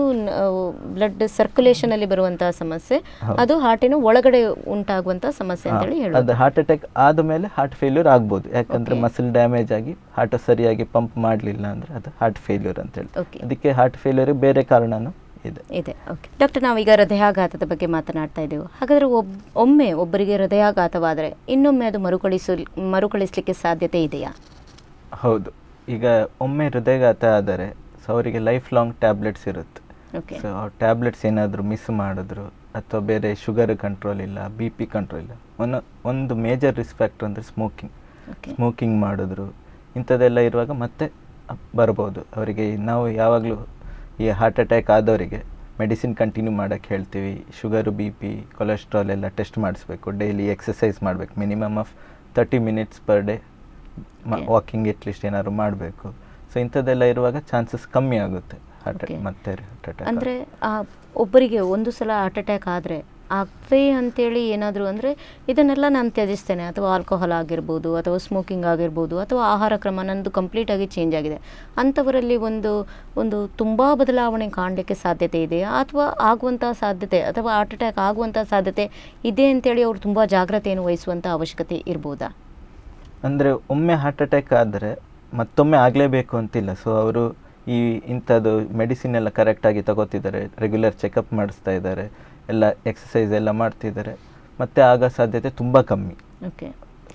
ಬ್ಲಡ್ ಸರ್ಕ್ಯುಲೇಷನ್ ಅಲ್ಲಿ ಬರುವಂತಹ ಸಮಸ್ಯೆ ಅದು ಹಾರ್ಟಿನ ಒಳಗಡೆ ಉಂಟಾಗುವಂತಹ ಸಮಸ್ಯೆ ಅಂತೇಳಿ ಹಾ, ಹೇಳೋದು ಅದು ಹಾರ್ಟ್ ಅಟ್ಯಾಕ್ ಆದಮೇಲೆ ಹಾರ್ಟ್ ಫೇಲ್ಯೂರ್ ಆಗ್ಬೋದು ಯಾಕಂದ್ರೆ Okay. ಮಸಲ್ ಡ್ಯಾಮೇಜ್ ಆಗಿ ಹಾರ್ಟ್ ಸರಿಯಾಗಿ ಪಂಪ್ ಮಾಡಲಿಲ್ಲ ಅಂದ್ರೆ ಅದು ಹಾರ್ಟ್ ಫೇಲ್ಯೂರ್ ಅಂತ ಹೇಳಿ Okay. ಅದಕ್ಕೆ ಹಾರ್ಟ್ ಫೇಲ್ಯೂರ್ ಬೇರೆ ಕಾರಣನೂ ಇದೆ ಇದೆ ಓಕೆ ಡಾಕ್ಟರ್ ನಾವೀಗ ಹೃದಯಾಘಾತದ ಬಗ್ಗೆ ಮಾತನಾಡ್ತಾ ಇದ್ದೆವು ಹಾಗಾದರೆ ಒಬ್ ಒಮ್ಮೆ ಒಬ್ಬರಿಗೆ ಹೃದಯಾಘಾತವಾದರೆ ಇನ್ನೊಮ್ಮೆ ಅದು ಮರುಕಳಿಸಲ್ ಮರುಕಳಿಸಲಿಕ್ಕೆ ಸಾಧ್ಯತೆ ಇದೆಯಾ ಹೌದು ಈಗ ಒಮ್ಮೆ ಹೃದಯಘಾತ ಆದರೆ ಸೊ ಅವರಿಗೆ ಲೈಫ್ ಲಾಂಗ್ ಟ್ಯಾಬ್ಲೆಟ್ಸ್ ಇರುತ್ತೆ ಓಕೆ ಸೊ ಟ್ಯಾಬ್ಲೆಟ್ಸ್ ಏನಾದರೂ ಮಿಸ್ ಮಾಡಿದ್ರು ಅಥವಾ ಬೇರೆ ಶುಗರ್ ಕಂಟ್ರೋಲ್ ಇಲ್ಲ ಬಿ ಪಿ ಕಂಟ್ರೋಲ್ ಇಲ್ಲ ಒಂದು ಒಂದು ಮೇಜರ್ ರಿಸ್ಕ್ ಫ್ಯಾಕ್ಟರ್ ಅಂದರೆ ಸ್ಮೋಕಿಂಗ್ ಓಕೆ ಸ್ಮೋಕಿಂಗ್ ಮಾಡಿದ್ರು ಇಂಥದ್ದೆಲ್ಲ ಇರುವಾಗ ಮತ್ತೆ ಅಪ್- ಬರ್ಬೋದು ಅವರಿಗೆ ನಾವು ಯಾವಾಗಲೂ ಈ ಹಾರ್ಟ್ ಅಟ್ಯಾಕ್ ಆದವರಿಗೆ ಮೆಡಿಸಿನ್ ಕಂಟಿನ್ಯೂ ಮಾಡೋಕ್ಕೆ ಹೇಳ್ತೀವಿ ಶುಗರು ಬಿ ಪಿ ಕೊಲೆಸ್ಟ್ರಾಲ್ ಎಲ್ಲ ಟೆಸ್ಟ್ ಮಾಡಿಸ್ಬೇಕು ಡೈಲಿ ಎಕ್ಸಸೈಸ್ ಮಾಡಬೇಕು minimum of thirty minutes per day Okay. Walking at least ಏನಾದ್ರು ಮಾಡಬೇಕು ಸೊ ಇಂಥದ್ದೆಲ್ಲ ಇರುವಾಗ ಚಾನ್ಸಸ್ ಕಮ್ಮಿ ಆಗುತ್ತೆ ಹಾರ್ಟ್ Okay. ಮತ್ತೆ ಹಾರ್ಟ್ ಅಟ್ಯಾಕ್ ಅಂದರೆ ಒಬ್ಬರಿಗೆ ಒಂದು ಸಲ ಹಾರ್ಟ್ ಅಟ್ಯಾಕ್ ಆದರೆ ಆಗ್ತೇ ಅಂತೇಳಿ ಏನಾದರೂ ಅಂದರೆ ಇದನ್ನೆಲ್ಲ ನಾನು ತ್ಯಜಿಸ್ತೇನೆ ಅಥವಾ ಆಲ್ಕೋಹಾಲ್ ಆಗಿರ್ಬೋದು ಅಥವಾ ಸ್ಮೋಕಿಂಗ್ ಆಗಿರ್ಬೋದು ಅಥವಾ ಆಹಾರ ಕ್ರಮ ನಂದು ಕಂಪ್ಲೀಟಾಗಿ ಚೇಂಜ್ ಆಗಿದೆ ಅಂಥವರಲ್ಲಿ ಒಂದು ಒಂದು ತುಂಬ ಬದಲಾವಣೆ ಕಾಣಲಿಕ್ಕೆ ಸಾಧ್ಯತೆ ಇದೆಯಾ ಅಥವಾ ಆಗುವಂಥ ಸಾಧ್ಯತೆ ಅಥವಾ ಹಾರ್ಟ್ ಅಟ್ಯಾಕ್ ಆಗುವಂಥ ಸಾಧ್ಯತೆ ಇದೆ ಅಂತೇಳಿ ಅವರು ತುಂಬ ಜಾಗ್ರತೆಯನ್ನು ವಹಿಸುವಂಥ ಅವಶ್ಯಕತೆ ಇರ್ಬೋದಾ ಅಂದರೆ ಒಮ್ಮೆ ಹಾರ್ಟ್ ಅಟ್ಯಾಕ್ ಆದರೆ ಮತ್ತೊಮ್ಮೆ ಆಗಲೇಬೇಕು ಅಂತಿಲ್ಲ ಸೊ ಅವರು ಈ ಇಂಥದ್ದು ಮೆಡಿಸಿನ್ ಎಲ್ಲ ಕರೆಕ್ಟಾಗಿ ತಗೋತಿದ್ದಾರೆ ರೆಗ್ಯುಲರ್ ಚೆಕಪ್ ಮಾಡಿಸ್ತಾ ಇದ್ದಾರೆ ಎಲ್ಲ ಎಕ್ಸಸೈಸ್ ಎಲ್ಲ ಮಾಡ್ತಿದ್ದಾರೆ ಮತ್ತೆ ಆಗೋ ಸಾಧ್ಯತೆ ತುಂಬ ಕಮ್ಮಿ ಓಕೆ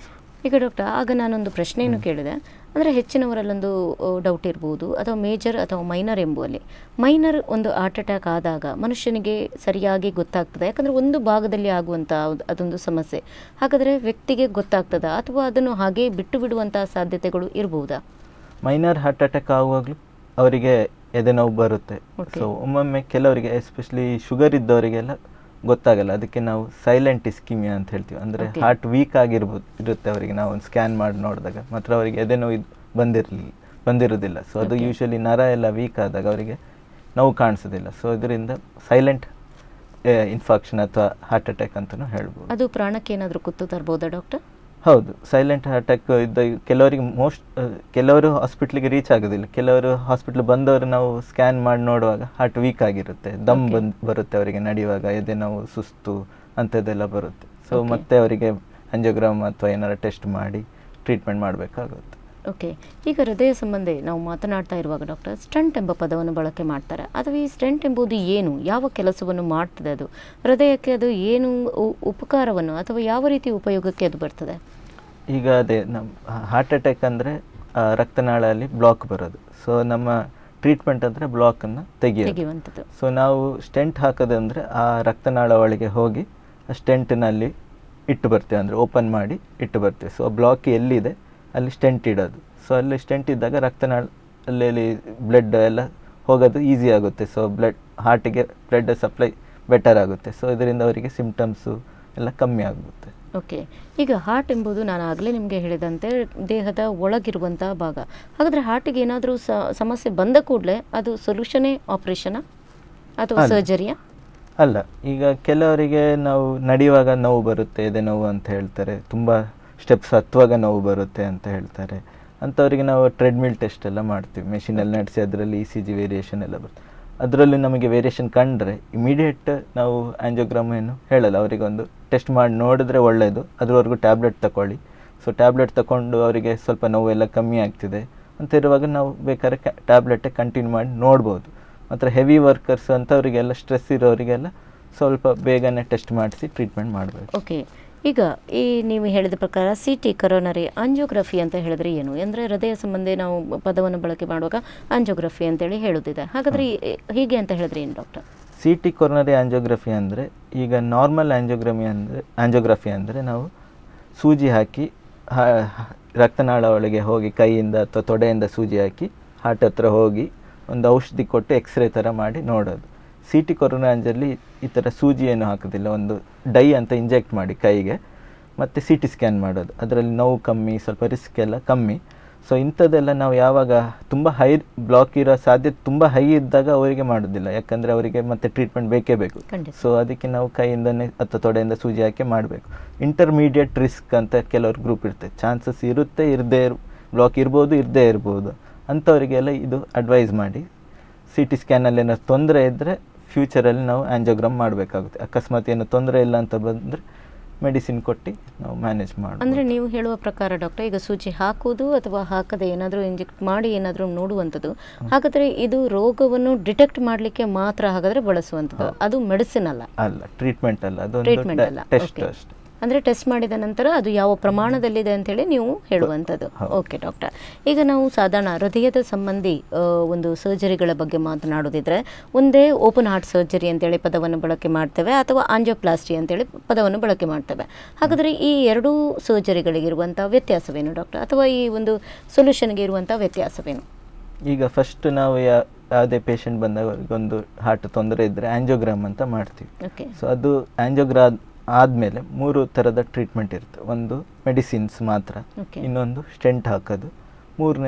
ಈಗ ಡಾಕ್ಟರ್ ಆಗ ನಾನೊಂದು ಪ್ರಶ್ನೆಯನ್ನು ಕೇಳಿದೆ ಅಂದರೆ ಹೆಚ್ಚಿನವರಲ್ಲೊಂದು ಡೌಟ್ ಇರ್ಬೋದು ಅಥವಾ ಮೇಜರ್ ಅಥವಾ ಮೈನರ್ ಎಂಬುವಲ್ಲಿ ಮೈನರ್ ಒಂದು ಹಾರ್ಟ್ ಅಟ್ಯಾಕ್ ಆದಾಗ ಮನುಷ್ಯನಿಗೆ ಸರಿಯಾಗಿ ಗೊತ್ತಾಗ್ತದೆ ಯಾಕಂದರೆ ಒಂದು ಭಾಗದಲ್ಲಿ ಆಗುವಂಥ ಒಂದು- ಅದೊಂದು ಸಮಸ್ಯೆ ಹಾಗಾದರೆ ವ್ಯಕ್ತಿಗೆ ಗೊತ್ತಾಗ್ತದಾ ಅಥವಾ ಅದನ್ನು ಹಾಗೇ ಬಿಟ್ಟು ಬಿಡುವಂಥ ಸಾಧ್ಯತೆಗಳು ಇರ್ಬೋದಾ ಮೈನರ್ ಹಾರ್ಟ್ ಅಟ್ಯಾಕ್ ಆಗುವಾಗಲೂ ಅವರಿಗೆ ಎದೆ ನೋವು ಬರುತ್ತೆ Okay. ಸೊ ಒಮ್ಮೊಮ್ಮೆ ಕೆಲವರಿಗೆ ಎಸ್ಪೆಷಲಿ ಶುಗರ್ ಇದ್ದವರಿಗೆಲ್ಲ ಗೊತ್ತಾಗಲ್ಲ ಅದಕ್ಕೆ ನಾವು ಸೈಲೆಂಟ್ ಇಸ್ಕಿಮಿಯಾ ಅಂತ ಹೇಳ್ತೀವಿ ಅಂದರೆ Okay. ಹಾರ್ಟ್ ವೀಕ್ ಆಗಿರ್ಬೋದು ಇರುತ್ತೆ ಅವರಿಗೆ ನಾವು ಒಂದು ಸ್ಕ್ಯಾನ್ ಮಾಡಿ ನೋಡಿದಾಗ ಮಾತ್ರ ಅವರಿಗೆ ಎದೆ ನೋವು ಇದ್- ಬಂದಿರಲಿ ಬಂದಿರೋದಿಲ್ಲ ಸೊ ಅದು Okay. ಯೂಶಲಿ ನರ ಎಲ್ಲ ವೀಕ್ ಆದಾಗ ಅವರಿಗೆ ನೋವು ಕಾಣಿಸೋದಿಲ್ಲ ಸೊ ಇದರಿಂದ ಸೈಲೆಂಟ್ ಇನ್ಫಾಕ್ಷನ್ ಅಥವಾ ಹಾರ್ಟ್ ಅಟ್ಯಾಕ್ ಅಂತಲೂ ಹೇಳ್ಬೋದು ಅದು ಪ್ರಾಣಕ್ಕೆ ಏನಾದರೂ ಕುತ್ತು ತರ್ಬೋದಾ ಡಾಕ್ಟರ್ ಹೌದು ಸೈಲೆಂಟ್ ಅಟ್ಯಾಕ್ ಇದ್ದ ಕೆಲವರಿಗೆ ಮೋಸ್ಟ್ ಕೆಲವರು ಹಾಸ್ಪಿಟ್ಲಿಗೆ ರೀಚ್ ಆಗೋದಿಲ್ಲ ಕೆಲವರು ಹಾಸ್ಪಿಟ್ಲ್ ಬಂದವರು ನಾವು ಸ್ಕ್ಯಾನ್ ಮಾಡಿ ನೋಡುವಾಗ ಹಾರ್ಟ್ ವೀಕ್ ಆಗಿರುತ್ತೆ ದಮ್ Okay. ಬಂದ್ ಬರುತ್ತೆ ಅವರಿಗೆ ನಡೆಯುವಾಗ ಎದೆ ನೋವು ಸುಸ್ತು ಅಂಥದ್ದೆಲ್ಲ ಬರುತ್ತೆ ಸೊ Okay. ಮತ್ತೆ ಅವರಿಗೆ ಅಂಜೋಗ್ರಾಮ್ ಅಥವಾ ಏನಾರು ಟೆಸ್ಟ್ ಮಾಡಿ ಟ್ರೀಟ್ಮೆಂಟ್ ಮಾಡಬೇಕಾಗುತ್ತೆ ಓಕೆ ಈಗ ಹೃದಯ ಸಂಬಂಧಿ ನಾವು ಮಾತನಾಡ್ತಾ ಇರುವಾಗ ಡಾಕ್ಟರ್ ಸ್ಟಂಟ್ ಎಂಬ ಪದವನ್ನು ಬಳಕೆ ಮಾಡ್ತಾರೆ ಅಥವಾ ಈ ಸ್ಟಂಟ್ ಎಂಬುದು ಏನು ಯಾವ ಕೆಲಸವನ್ನು ಮಾಡ್ತದೆ ಅದು ಹೃದಯಕ್ಕೆ ಅದು ಏನು ಉ- ಉಪಕಾರವನ್ನು ಅಥವಾ ಯಾವ ರೀತಿ ಉಪಯೋಗಕ್ಕೆ ಅದು ಬರ್ತದೆ ಈಗ ಅದೇ ನಮ್ಮ ಹಾರ್ಟ್ ಅಟ್ಯಾಕ್ ಅಂದರೆ ರಕ್ತನಾಳಲ್ಲಿ ಬ್ಲಾಕ್ ಬರೋದು ಸೊ ನಮ್ಮ ಟ್ರೀಟ್ಮೆಂಟ್ ಅಂದರೆ ಬ್ಲಾಕನ್ನು ತೆಗೆಯೋದು ತೆಗೆಯುವಂಥದ್ದು ಸೊ ನಾವು ಸ್ಟೆಂಟ್ ಹಾಕೋದಂದರೆ ಆ ರಕ್ತನಾಳ ಒಳಗೆ ಹೋಗಿ ಆ ಸ್ಟೆಂಟ್ನಲ್ಲಿ ಇಟ್ಟು ಬರ್ತೇವೆ ಅಂದರೆ ಓಪನ್ ಮಾಡಿ ಇಟ್ಟು ಬರ್ತೇವೆ ಸೊ ಬ್ಲಾಕ್ ಎಲ್ಲಿದೆ ಅಲ್ಲಿ ಸ್ಟೆಂಟ್ ಇಡೋದು ಸೊ ಅಲ್ಲಿ ಸ್ಟೆಂಟ್ ಇದ್ದಾಗ ರಕ್ತನಾಳ ಅಲ್ಲಿ ಬ್ಲಡ್ ಎಲ್ಲ ಹೋಗೋದು ಈಸಿ ಆಗುತ್ತೆ ಸೊ ಬ್ಲಡ್ ಹಾರ್ಟಿಗೆ ಬ್ಲಡ್ ಸಪ್ಲೈ ಬೆಟರ್ ಆಗುತ್ತೆ ಸೊ ಇದರಿಂದ ಅವರಿಗೆ ಸಿಮ್ಟಮ್ಸು ಎಲ್ಲ ಕಮ್ಮಿ ಆಗುತ್ತೆ ಓಕೆ ಈಗ ಹಾರ್ಟ್ ಎಂಬುದು ನಾನು ಆಗಲೇ ನಿಮಗೆ ಹೇಳಿದಂತೆ ದೇಹದ ಒಳಗಿರುವಂತಹ ಭಾಗ ಹಾಗಾದರೆ ಹಾರ್ಟಿಗೆ ಏನಾದರೂ ಸಮಸ್ಯೆ ಬಂದ ಕೂಡಲೇ ಅದು ಸೊಲ್ಯೂಷನೇ ಆಪರೇಷನಾ ಅಥವಾ ಅಲ್ಲ. ಸರ್ಜರಿಯಾ ಅಲ್ಲ ಈಗ ಕೆಲವರಿಗೆ ನಾವು ನಡೆಯುವಾಗ ನೋವು ಬರುತ್ತೆ ಎದೆ ನೋವು ಅಂತ ಹೇಳ್ತಾರೆ ತುಂಬ ಸ್ಟೆಪ್ಸ್ ಹತ್ತುವಾಗ ನೋವು ಬರುತ್ತೆ ಅಂತ ಹೇಳ್ತಾರೆ ಅಂಥವರಿಗೆ ನಾವು ಟ್ರೆಡ್ಮಿಲ್ ಟೆಸ್ಟ್ ಎಲ್ಲ ಮಾಡ್ತೀವಿ ಮೆಷಿನಲ್ಲಿ ನಡೆಸಿ ಅದರಲ್ಲಿ ಇ ಸಿ ಜಿ ವೇರಿಯೇಷನ್ ಎಲ್ಲ ಬರುತ್ತೆ ಅದರಲ್ಲಿ ನಮಗೆ ವೇರಿಯೇಷನ್ ಕಂಡ್ರೆ ಇಮಿಡಿಯೇಟ್ ನಾವು ಆಂಜಿಯೋಗ್ರಾಮ್ ಏನು ಹೇಳಲ್ಲ ಅವರಿಗೆ ಒಂದು ಟೆಸ್ಟ್ ಮಾಡಿ ನೋಡಿದ್ರೆ ಒಳ್ಳೆಯದು ಅದ್ರವರೆಗೂ ಟ್ಯಾಬ್ಲೆಟ್ ತಗೊಳ್ಳಿ ಸೊ ಟ್ಯಾಬ್ಲೆಟ್ ತಗೊಂಡು ಅವರಿಗೆ ಸ್ವಲ್ಪ ನೋವೆಲ್ಲ ಕಮ್ಮಿ ಆಗ್ತಿದೆ ಅಂತ ಇರುವಾಗ ನಾವು ಬೇಕಾದ್ರೆ ಟ್ಯಾಬ್ಲೆಟೇ ಕಂಟಿನ್ಯೂ ಮಾಡಿ ನೋಡ್ಬೋದು ಮಾತ್ರ ಹೆವಿ ವರ್ಕರ್ಸ್ ಅಂಥವರಿಗೆಲ್ಲ ಸ್ಟ್ರೆಸ್ ಇರೋರಿಗೆಲ್ಲ ಸ್ವಲ್ಪ ಬೇಗನೆ ಟೆಸ್ಟ್ ಮಾಡಿಸಿ ಟ್ರೀಟ್ಮೆಂಟ್ ಮಾಡಬೇಕು ಓಕೆ ಈಗ ಈ ನೀವು ಹೇಳಿದ ಪ್ರಕಾರ ಸಿ ಟಿ ಕರೋನರಿ ಆಂಜಿಯೋಗ್ರಫಿ ಅಂತ ಹೇಳಿದ್ರೆ ಏನು ಅಂದರೆ ಹೃದಯ ಸಂಬಂಧಿ ನಾವು ಪದವನ್ನು ಬಳಕೆ ಮಾಡುವಾಗ ಆಂಜಿಯೋಗ್ರಫಿ ಅಂತೇಳಿ ಹೇಳುತ್ತಿದೆ ಹಾಗಾದರೆ ಈ- ಹೀಗೆ ಅಂತ ಹೇಳಿದ್ರೆ ಏನು doctor C T coronary angiography ಅಂದರೆ ಈಗ ನಾರ್ಮಲ್ ಆಂಜಿಯೋಗ್ರಮಿ ಅಂದರೆ ಆಂಜಿಯೋಗ್ರಫಿ ಅಂದರೆ ನಾವು ಸೂಜಿ ಹಾಕಿ ಹ- ಹ- ರಕ್ತನಾಳ ಒಳಗೆ ಹೋಗಿ ಕೈಯಿಂದ ಅಥವಾ ತೊಡೆಯಿಂದ ಸೂಜಿ ಹಾಕಿ ಹಾರ್ಟ್ ಹತ್ರ ಹೋಗಿ ಒಂದು ಔಷಧಿ ಕೊಟ್ಟು ಎಕ್ಸ್ರೇ ಥರ ಮಾಡಿ ನೋಡೋದು ಸಿ ಟಿ ಕೊರೋನಾಂಜಲ್ಲಿ ಈ ಥರ ಸೂಜಿ ಏನು ಹಾಕೋದಿಲ್ಲ ಒಂದು ಡೈ ಅಂತ ಇಂಜೆಕ್ಟ್ ಮಾಡಿ ಕೈಗೆ ಮತ್ತು ಸಿ ಟಿ ಸ್ಕ್ಯಾನ್ ಮಾಡೋದು ಅದರಲ್ಲಿ ನೋವು ಕಮ್ಮಿ ಸ್ವಲ್ಪ ರಿಸ್ಕ್ ಎಲ್ಲ ಕಮ್ಮಿ ಸೊ ಇಂಥದ್ದೆಲ್ಲ ನಾವು ಯಾವಾಗ ತುಂಬ ಹೈ ಬ್ಲಾಕ್ ಇರೋ ಸಾಧ್ಯತೆ ತುಂಬ ಹೈ ಇದ್ದಾಗ ಅವರಿಗೆ ಮಾಡೋದಿಲ್ಲ ಯಾಕಂದರೆ ಅವರಿಗೆ ಮತ್ತೆ ಟ್ರೀಟ್ಮೆಂಟ್ ಬೇಕೇ ಬೇಕು ಖಂಡಿತ. ಸೊ ಅದಕ್ಕೆ ನಾವು ಕೈಯಿಂದನೇ ಅಥವಾ ತೊಡೆಯಿಂದ ಸೂಜಿ ಹಾಕಿ ಮಾಡಬೇಕು ಇಂಟರ್ಮೀಡಿಯೇಟ್ ರಿಸ್ಕ್ ಅಂತ ಕೆಲವ್ರು ಗ್ರೂಪ್ ಇರುತ್ತೆ ಚಾನ್ಸಸ್ ಇರುತ್ತೆ ಇರದೇ ಇರ್ ಬ್ಲಾಕ್ ಇರ್ಬೋದು ಇರದೇ ಇರ್ಬೋದು ಅಂಥವರಿಗೆಲ್ಲ ಇದು ಅಡ್ವೈಸ್ ಮಾಡಿ ಸಿ ಟಿ ಸ್ಕ್ಯಾನಲ್ಲಿ ಏನಾದ್ರು ತೊಂದರೆ ಇದ್ದರೆ ಫ್ಯೂಚರಲ್ಲಿ ನಾವು ಆಂಜಿಯೋಗ್ರಾಮ್ ಮಾಡಬೇಕಾಗುತ್ತೆ ಅಕಸ್ಮಾತ್ ಏನು ತೊಂದರೆ ಇಲ್ಲ ಅಂತ ಬಂದರೆ ಮೆಡಿಸಿನ್ ಕೊಟ್ಟು ನಾವು ಮ್ಯಾನೇಜ್ ಮಾಡಿ ಅಂದರೆ ನೀವು ಹೇಳುವ ಪ್ರಕಾರ ಡಾಕ್ಟರ್ ಈಗ ಸೂಜಿ ಹಾಕುವುದು ಅಥವಾ ಹಾಕದೆ ಏನಾದರೂ ಇಂಜೆಕ್ಟ್ ಮಾಡಿ ಏನಾದರೂ ನೋಡುವಂಥದ್ದು ಹಾಗಾದರೆ ಇದು ರೋಗವನ್ನು ಡಿಟೆಕ್ಟ್ ಮಾಡಲಿಕ್ಕೆ ಮಾತ್ರ ಹಾಗಾದರೆ ಬಳಸುವಂಥದ್ದು ಅದು ಮೆಡಿಸಿನ್ ಅಲ್ಲ ಅಲ್ಲ ಟ್ರೀಟ್ಮೆಂಟ್ ಅಲ್ಲ ಟ್ರೀಟ್ಮೆಂಟ್ ಅಲ್ಲ ಅದೊಂದು ಟೆಸ್ಟ್ ಓಕೆ ಅಷ್ಟೇ ಅಂದರೆ ಟೆಸ್ಟ್ ಮಾಡಿದ ನಂತರ ಅದು ಯಾವ ಪ್ರಮಾಣದಲ್ಲಿದೆ ಅಂತೇಳಿ ನೀವು ಹೇಳುವಂಥದ್ದು ಹೌದು. ಓಕೆ ಡಾಕ್ಟರ್ ಈಗ ನಾವು ಸಾಧಾರಣ ಹೃದಯದ ಸಂಬಂಧಿ ಆ, ಒಂದು ಸರ್ಜರಿಗಳ ಬಗ್ಗೆ ಮಾತನಾಡೋದಿದ್ರೆ ಒಂದೇ ಓಪನ್ ಹಾರ್ಟ್ ಸರ್ಜರಿ ಅಂತೇಳಿ ಪದವನ್ನು ಬಳಕೆ ಮಾಡ್ತೇವೆ ಅಥವಾ ಆಂಜಿಯೋಪ್ಲಾಸ್ಟಿ ಅಂತೇಳಿ ಪದವನ್ನು ಬಳಕೆ ಮಾಡ್ತೇವೆ ಹಾಗಾದರೆ ಈ ಎರಡೂ ಸರ್ಜರಿಗಳಿಗಿರುವಂಥ ವ್ಯತ್ಯಾಸವೇನು ಡಾಕ್ಟರ್ ಅಥವಾ ಈ ಒಂದು ಸೊಲ್ಯೂಷನ್ಗೆ ಇರುವಂಥ ವ್ಯತ್ಯಾಸವೇನು ಈಗ ಫಸ್ಟ್ ನಾವು ಯಾ- ಯಾವುದೇ ಪೇಷಂಟ್ ಬಂದವರಿಗೊಂದು ಹಾರ್ಟ್ ತೊಂದರೆ ಇದ್ದರೆ ಆಂಜಿಯೋಗ್ರಾಮ್ ಅಂತ ಮಾಡ್ತೀವಿ ಓಕೆ ಸೊ ಅದು ಆಂಜಿಯೋಗ್ರಾ ಆದಮೇಲೆ ಮೂರು ಥರದ ಟ್ರೀಟ್ಮೆಂಟ್ ಇರುತ್ತೆ ಒಂದು ಮೆಡಿಸಿನ್ಸ್ ಮಾತ್ರ Okay. ಇನ್ನೊಂದು ಸ್ಟೆಂಟ್ ಹಾಕೋದು ಮೂರನೇದು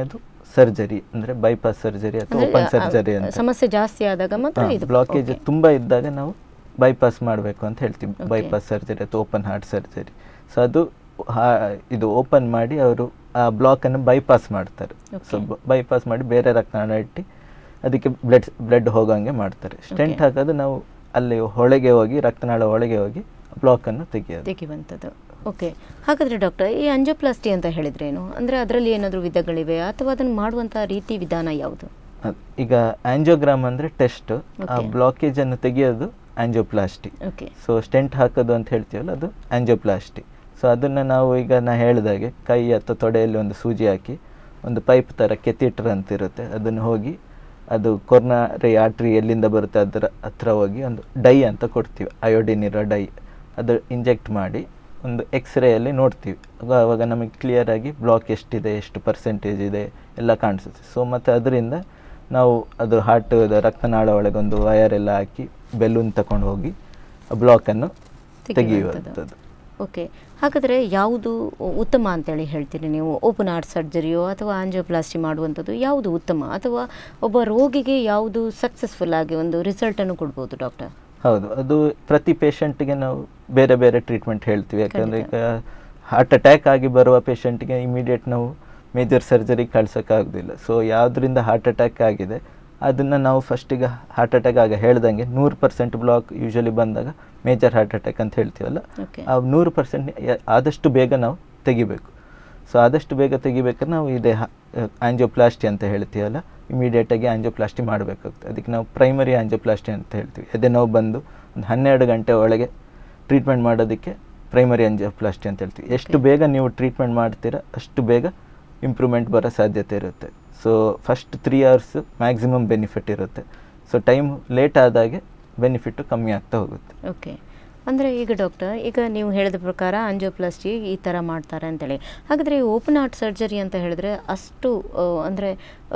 ಸರ್ಜರಿ ಅಂದರೆ ಬೈಪಾಸ್ ಸರ್ಜರಿ ಅಥವಾ ಅಂದ್ರೆ, ಓಪನ್ ಆ, ಸರ್ಜರಿ ಅಂತ ಸಮಸ್ಯೆ ಜಾಸ್ತಿ ಆದಾಗ ಮಾತ್ರ ಇದು ಬ್ಲಾಕೇಜ್ Okay. ತುಂಬ ಇದ್ದಾಗ ನಾವು ಬೈಪಾಸ್ ಮಾಡಬೇಕು ಅಂತ ಹೇಳ್ತೀವಿ Okay. ಬೈಪಾಸ್ ಸರ್ಜರಿ ಅಥವಾ ಓಪನ್ ಹಾರ್ಟ್ ಸರ್ಜರಿ ಸೊ ಅದು ಹಾ- ಇದು ಓಪನ್ ಮಾಡಿ ಅವರು ಆ ಬ್ಲಾಕನ್ನು ಬೈಪಾಸ್ ಮಾಡ್ತಾರೆ ಸೊ Okay. ಬೈಪಾಸ್ ಮಾಡಿ ಬೇರೆ ರಕ್ತನಾಳ ಇಟ್ಟು ಅದಕ್ಕೆ ಬ್ಲಡ್ ಬ್ಲಡ್ ಹೋಗಂಗೆ ಮಾಡ್ತಾರೆ ಸ್ಟೆಂಟ್ Okay. ಹಾಕೋದು ನಾವು ಅಲ್ಲಿ ಒಳಗೆ ಹೋಗಿ ರಕ್ತನಾಳ ಒಳಗೆ ಹೋಗಿ ಬ್ಲಾಕನ್ನು ತೆಗೆಯೋದು ತೆಗೆಯುವಂಥದ್ದು ಓಕೆ ಹಾಗಾದರೆ ಡಾಕ್ಟರ್ ಈ ಅಂಜೋಪ್ಲಾಸ್ಟಿ ಅಂತ ಹೇಳಿದ್ರೇನು ಅಂದರೆ ಅದರಲ್ಲಿ ಏನಾದರೂ ವಿಧಗಳಿವೆ ಅಥವಾ ಅದನ್ನು ಮಾಡುವಂಥ ರೀತಿ ವಿಧಾನ ಯಾವುದು ಅದ್- ಈಗ ಆಂಜಿಯೋಗ್ರಾಮ್ ಅಂದರೆ ಟೆಸ್ಟ್ ಆ Okay. ಬ್ಲಾಕೇಜನ್ನು ತೆಗೆಯೋದು ಆಂಜಿಯೋಪ್ಲಾಸ್ಟಿ ಓಕೆ ಸೊ ಸ್ಟೆಂಟ್ ಹಾಕೋದು ಅಂತ ಹೇಳ್ತೀವಲ್ಲ ಅದು ಆಂಜಿಯೋಪ್ಲಾಸ್ಟಿ ಸೊ ಅದನ್ನು ನಾವು ಈಗ ನಾ ಹೇಳಿದಾಗೆ ಕೈ ಅಥವಾ ತೊಡೆಯಲ್ಲಿ ಒಂದು ಸೂಜಿ ಹಾಕಿ ಒಂದು ಪೈಪ್ ಥರ ಕೆತ್ತಿಟ್ರ್ ಅಂತ ಇರುತ್ತೆ ಅದನ್ನು ಹೋಗಿ ಅದು ಕೊರ್ನರಿ ಆಟ್ರಿ ಎಲ್ಲಿಂದ ಬರುತ್ತೆ ಅದರ ಹತ್ರ ಹೋಗಿ ಒಂದು ಡೈ ಅಂತ ಕೊಡ್ತೀವಿ ಅಯೋಡಿನ್ ಇರೋ ಡೈ ಅದು ಇಂಜೆಕ್ಟ್ ಮಾಡಿ ಒಂದು ಎಕ್ಸ್ರೇಯಲ್ಲಿ ನೋಡ್ತೀವಿ ಆಗ ಆವಾಗ ನಮಗೆ ಕ್ಲಿಯರಾಗಿ ಬ್ಲಾಕ್ ಎಷ್ಟಿದೆ ಎಷ್ಟು ಪರ್ಸೆಂಟೇಜ್ ಇದೆ ಎಲ್ಲ ಕಾಣಿಸುತ್ತೆ ಸೊ ಮತ್ತು ಅದರಿಂದ ನಾವು ಅದು ಹಾರ್ಟ್ ರಕ್ತನಾಳ ಒಳಗೆ ಒಂದು ವಯರ್ ಎಲ್ಲ ಹಾಕಿ ಬೆಲೂನ್ ತಗೊಂಡು ಹೋಗಿ ಆ ಬ್ಲಾಕನ್ನು ತೆಗೆಯುವಂಥದ್ದು ಓಕೆ ಹಾಗಾದರೆ ಯಾವುದು ಉತ್ತಮ ಅಂತೇಳಿ ಹೇಳ್ತೀರಿ ನೀವು ಓಪನ್ ಹಾರ್ಟ್ ಸರ್ಜರಿಯೋ ಅಥವಾ ಆಂಜಿಯೋಪ್ಲಾಸ್ಟಿ ಮಾಡುವಂಥದ್ದು ಯಾವುದು ಉತ್ತಮ ಅಥವಾ ಒಬ್ಬ ರೋಗಿಗೆ ಯಾವುದು ಸಕ್ಸಸ್ಫುಲ್ ಆಗಿ ಒಂದು ರಿಸಲ್ಟನ್ನು ಕೊಡ್ಬೋದು ಡಾಕ್ಟರ್ ಹೌದು ಅದು ಪ್ರತಿ ಪೇಷಂಟ್ಗೆ ನಾವು ಬೇರೆ ಬೇರೆ ಟ್ರೀಟ್ಮೆಂಟ್ ಹೇಳ್ತೀವಿ ಯಾಕಂದರೆ ಈಗ ಹಾರ್ಟ್ ಅಟ್ಯಾಕ್ ಆಗಿ ಬರುವ ಪೇಷಂಟ್ಗೆ ಇಮಿಡಿಯೇಟ್ ನಾವು ಮೇಜರ್ ಸರ್ಜರಿ ಕಳ್ಸೋಕ್ಕಾಗೋದಿಲ್ಲ ಸೊ ಯಾವುದರಿಂದ ಹಾರ್ಟ್ ಅಟ್ಯಾಕ್ ಆಗಿದೆ ಅದನ್ನು ನಾವು ಫಸ್ಟಿಗೆ ಹಾರ್ಟ್ ಅಟ್ಯಾಕ್ ಆಗ ಹೇಳ್ದಂಗೆ ನೂರು ಪರ್ಸೆಂಟ್ ಬ್ಲಾಕ್ ಯೂಶಲಿ ಬಂದಾಗ ಮೇಜರ್ ಹಾರ್ಟ್ ಅಟ್ಯಾಕ್ ಅಂತ ಹೇಳ್ತೀವಲ್ಲ ಓಕೆ ಆ ನೂರು ಪರ್ಸೆಂಟ್ ಆದಷ್ಟು ಬೇಗ ನಾವು ತೆಗಿಬೇಕು ಸೊ ಆದಷ್ಟು ಬೇಗ ತೆಗಿಬೇಕಾದ್ರೆ ನಾವು ಇದೇ ಆಂಜಿಯೋಪ್ಲಾಸ್ಟಿ ಅಂತ ಹೇಳ್ತೀವಲ್ಲ ಇಮಿಡಿಯೇಟಾಗಿ ಆಂಜಿಯೋಪ್ಲಾಸ್ಟಿ ಮಾಡಬೇಕಾಗ್ತದೆ ಅದಕ್ಕೆ ನಾವು ಪ್ರೈಮರಿ ಆಂಜಿಯೋಪ್ಲಾಸ್ಟಿ ಅಂತ ಹೇಳ್ತೀವಿ ಎದೆ ನೋವು ಬಂದು ಒಂದು ಹನ್ನೆರಡು ಗಂಟೆ ಒಳಗೆ ಟ್ರೀಟ್ಮೆಂಟ್ ಮಾಡೋದಕ್ಕೆ ಪ್ರೈಮರಿ ಆಂಜಿಯೋಪ್ಲಾಸ್ಟಿ ಅಂತ ಹೇಳ್ತೀವಿ ಎಷ್ಟು ಬೇಗ ನೀವು ಟ್ರೀಟ್ಮೆಂಟ್ ಮಾಡ್ತೀರಾ ಅಷ್ಟು ಬೇಗ ಇಂಪ್ರೂವ್ಮೆಂಟ್ ಬರೋ ಸಾಧ್ಯತೆ ಇರುತ್ತೆ so first three hours maximum benefit ಇರುತ್ತೆ ಸೊ ಟೈಮ್ ಲೇಟ್ ಆದಾಗೆ ಬೆನಿಫಿಟ್ಟು ಕಮ್ಮಿ ಆಗ್ತಾ ಹೋಗುತ್ತೆ ಓಕೆ ಅಂದರೆ ಈಗ ಡಾಕ್ಟರ್ ಈಗ ನೀವು ಹೇಳಿದ ಪ್ರಕಾರ ಆಂಜಿಯೋಪ್ಲಾಸ್ಟಿ ಈ ಥರ ಮಾಡ್ತಾರೆ ಅಂತೇಳಿ ಹಾಗಾದರೆ ಓಪನ್ ಹಾರ್ಟ್ ಸರ್ಜರಿ ಅಂತ ಹೇಳಿದ್ರೆ ಅಷ್ಟು ಅಂದರೆ